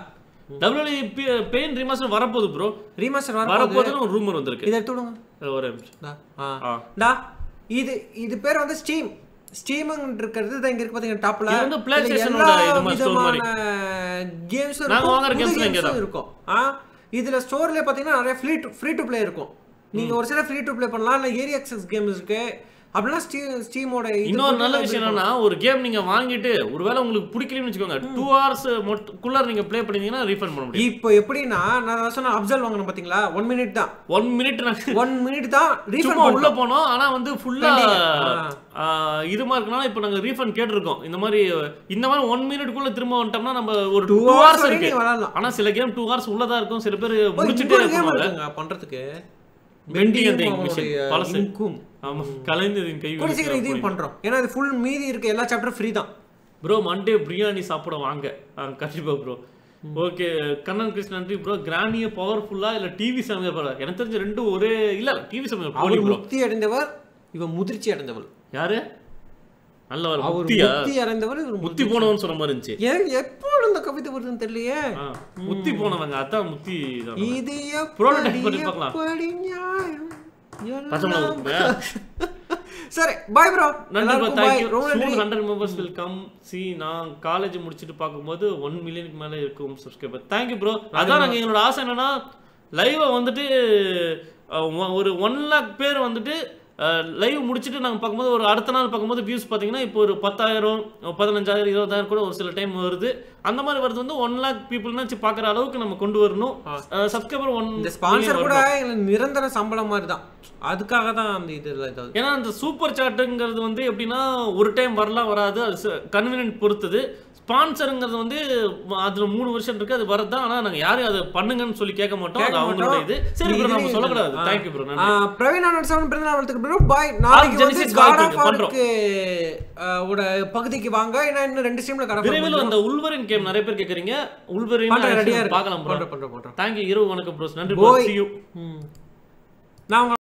[SPEAKER 2] டபிள்யூ பெயின் ரீமாஸ்டர் வரப்போகுது ப்ரோ
[SPEAKER 1] ரீமாஸ்டர் வர
[SPEAKER 2] வரப்போகுதுன்னு ஒரு ரூமர் வந்திருக்கு
[SPEAKER 1] இதை எடுத்து விடுங்க
[SPEAKER 2] ஒரு நிமிஷம்
[SPEAKER 1] டா. ஆ.
[SPEAKER 2] ஆ.
[SPEAKER 1] டா. இது இது பேர் வந்து ஸ்டீம் ஸ்டீமிங் இருக்கிறது தான் இங்க இருக்கு பாத்தீங்க டாப்ல
[SPEAKER 2] இது வந்து PlayStation-ஓட இது மாதிரி store மாதிரி.
[SPEAKER 1] கேம்ஸ்
[SPEAKER 2] நாங்க வாங்குற games எல்லாம் இங்க தான்.
[SPEAKER 1] இருக்கும் ஆ இதுல ஸ்டோர்ல பாத்தீங்கன்னா நிறைய free to free to play இருக்கும் நீங்க ஒரு சில ஃப்ரீ டு ப்ளே பண்ணலாம் இல்ல ஏரி அக்சஸ் கேம்ஸ் இருக்கு அப்படின்னா ஸ்டீம் ஸ்டீமோட
[SPEAKER 2] இன்னொரு நல்ல விஷயம் என்னன்னா ஒரு கேம் நீங்க வாங்கிட்டு ஒருவேளை உங்களுக்கு பிடிக்கலன்னு வச்சுக்கோங்க டூ ஹவர்ஸ் மட்டுக்குள்ள நீங்க ப்ளே பண்ணீங்கன்னா ரீஃபண்ட் பண்ண முடியும்
[SPEAKER 1] இப்போ எப்படின்னா நான் சொன்ன அப்சல் வாங்கணும் பாத்தீங்களா ஒன் மினிட் தான்
[SPEAKER 2] ஒன் மினிட் நாங்க
[SPEAKER 1] ஒன் மினிட் தான்
[SPEAKER 2] சும்மா
[SPEAKER 1] ரீஃபண்ட்
[SPEAKER 2] உள்ள போனோம் ஆனா வந்து ஃபுல்லா
[SPEAKER 1] Pending.
[SPEAKER 2] இது மாதிரி இருக்கனால இப்போ நாங்க ரீஃபண்ட் கேட்டிருக்கோம் இந்த மாதிரி இந்த மாதிரி ஒன் மினிட்குள்ள திரும்ப வந்துட்டோம்னா நம்ம ஒரு
[SPEAKER 1] டூ
[SPEAKER 2] டூ
[SPEAKER 1] ஹவர்ஸ்
[SPEAKER 2] ஹவர்ஸ்
[SPEAKER 1] வரைக்கும்
[SPEAKER 2] இருக்கு
[SPEAKER 1] நீங்க விளாடலாம்
[SPEAKER 2] ஆனா சில கேம் டூ ஹவர்ஸ் உள்ளதா இருக்கும் சில பேர்
[SPEAKER 1] ஓ,
[SPEAKER 2] முடிச்சுட்டே
[SPEAKER 1] இன்னொரு game
[SPEAKER 2] இருப்பாங்க
[SPEAKER 1] இருக்குங்க பண்றதுக்கு
[SPEAKER 2] Bending and the
[SPEAKER 1] Bending
[SPEAKER 2] Machine.
[SPEAKER 1] அவனுடைய
[SPEAKER 2] பழசு.
[SPEAKER 1] ink-ம்.
[SPEAKER 2] ஆமா கலைந்ததின் கை
[SPEAKER 1] கூட சீக்கிரம் இதையும் பண்றோம் ஏன்னா இது ஃபுல் மீதி இருக்க எல்லா சாப்டரும் ஃப்ரீ தான்
[SPEAKER 2] ப்ரோ மண்டே பிரியாணி சாப்பிட வாங்க ஆ, கண்டிப்பா ப்ரோ ஓகே கண்ணன் கிருஷ்ணன் நன்றி ப்ரோ கிராண்டிய பவர்ஃபுல்லா இல்ல டிவி சமையல் பரவ எனக்கு தெரிஞ்ச ரெண்டும் ஒரே இல்ல டிவி சமையல் போலி
[SPEAKER 1] அவர்
[SPEAKER 2] ப்ரோ
[SPEAKER 1] முக்தி அடைந்தவர் இவன் முதிர்ச்சி அடைந்தவள்
[SPEAKER 2] யாரு நல்ல ஒரு
[SPEAKER 1] அவர்
[SPEAKER 2] முத்தியா
[SPEAKER 1] முக்தி அடைந்தவர் இவர்
[SPEAKER 2] முத்தி போனவன் சொன்ன மாதிரி இருந்துச்சு
[SPEAKER 1] ஏன் எப்போ இந்த கவிதை வருதுன்னு தெரியலையே
[SPEAKER 2] ஆ, முத்தி போனவங்க அதான் முத்தி தான்.
[SPEAKER 1] இது
[SPEAKER 2] Prototype
[SPEAKER 1] எப்படி
[SPEAKER 2] பண்ணி பார்க்கலாம்.
[SPEAKER 1] எப்படி நியாயம்
[SPEAKER 2] பச்சை மிளகா
[SPEAKER 1] எல்லாம்
[SPEAKER 2] உப்புமையா?
[SPEAKER 1] சரி பாய் ப்ரோ
[SPEAKER 2] நன்றி ப்ரோ
[SPEAKER 1] எல்லாருக்கும்
[SPEAKER 2] தேங்க்
[SPEAKER 1] பாய்
[SPEAKER 2] யூ
[SPEAKER 1] ரொம்ப நன்றி
[SPEAKER 2] soon hundred members will come see நான் காலேஜ் முடிச்சுட்டு பார்க்கும்போது ஒன் மில்லியனுக்கு மேலே இருக்கும் சப்ஸ்கிரைபர் தேங்க்யூ ப்ரோ அதான் நாங்கள் எங்களோட ஆசை என்னன்னா லைவை வந்துட்டு அஹ், ஒ- ஒரு ஒன் லேக் பேர் வந்துட்டு லைவ் முடிச்சுட்டு நாங்கள் பார்க்கும்போது ஒரு அடுத்த நாள் பார்க்கும்போது வியூஸ் பார்த்தீங்கன்னா இப்போ ஒரு பத்தாயிரம் பதினஞ்சாயிரம் இருபதாயிரம் கூட ஒரு சில டைம் வருது அந்த மாதிரி வருது வந்து ஒன் லேக் பீப்புள்னாச்சு பார்க்குற அளவுக்கு நம்ம கொண்டு வரணும் சப்ஸ்கிரைபர் ஒன்
[SPEAKER 1] இந்த ஸ்பான்சர் கூட எங்களுக்கு நிரந்தர சம்பளம் மாதிரி தான் அதுக்காக தான் அந்த இதுல ஏதாவது
[SPEAKER 2] ஏன்னா அந்த சூப்பர் சாட்டுங்கிறது வந்து எப்படின்னா ஒரு டைம் வரலாம் வராது அது கன்வீனியன்ட் பொறுத்தது ஸ்பான்சருங்கிறது வந்து அதுல மூணு வருஷம் இருக்கு அது வரது தான் ஆனா நாங்க யாரும் அதை பண்ணுங்கன்னு சொல்லி கேட்க மாட்டோம் அது
[SPEAKER 1] கேட்க
[SPEAKER 2] அவங்களோட
[SPEAKER 1] மாட்டோம்.
[SPEAKER 2] இது சரி ப்ரோ நம்ம
[SPEAKER 1] இதுலயும்
[SPEAKER 2] சொல்லக்கூடாது
[SPEAKER 1] ஆ.
[SPEAKER 2] தேங்க்யூ ப்ரோ
[SPEAKER 1] ஆ, பிரவீன் ஆனந்த் செவன் பிறந்த நாளுக்கு ப்ரோ பாய் நாளைக்கு வந்து
[SPEAKER 2] Genesis
[SPEAKER 1] காட்
[SPEAKER 2] வாழ்த்துக்கள்,
[SPEAKER 1] ஆஃப்
[SPEAKER 2] பண்றோம்.
[SPEAKER 1] ஓட பகுதிக்கு வாங்க ஏன்னா இன்னும் ரெண்டு ஸ்ட்ரீம்ல
[SPEAKER 2] விரைவில்
[SPEAKER 1] கடை
[SPEAKER 2] அந்த உள்வரின் கேம் நிறைய பேர் கேக்குறீங்க உள்வரின்
[SPEAKER 1] பண்றேன் ரெடியா இருக்கு
[SPEAKER 2] பார்க்கலாம் ப்ரோ
[SPEAKER 1] பண்றேன் பண்றேன் பண்றேன்
[SPEAKER 2] தேங்க்யூ இரவு வணக்கம் ப்ரோஸ் நன்றி
[SPEAKER 1] Boy.
[SPEAKER 2] ப்ரோ see you
[SPEAKER 1] ம். நான் உங்க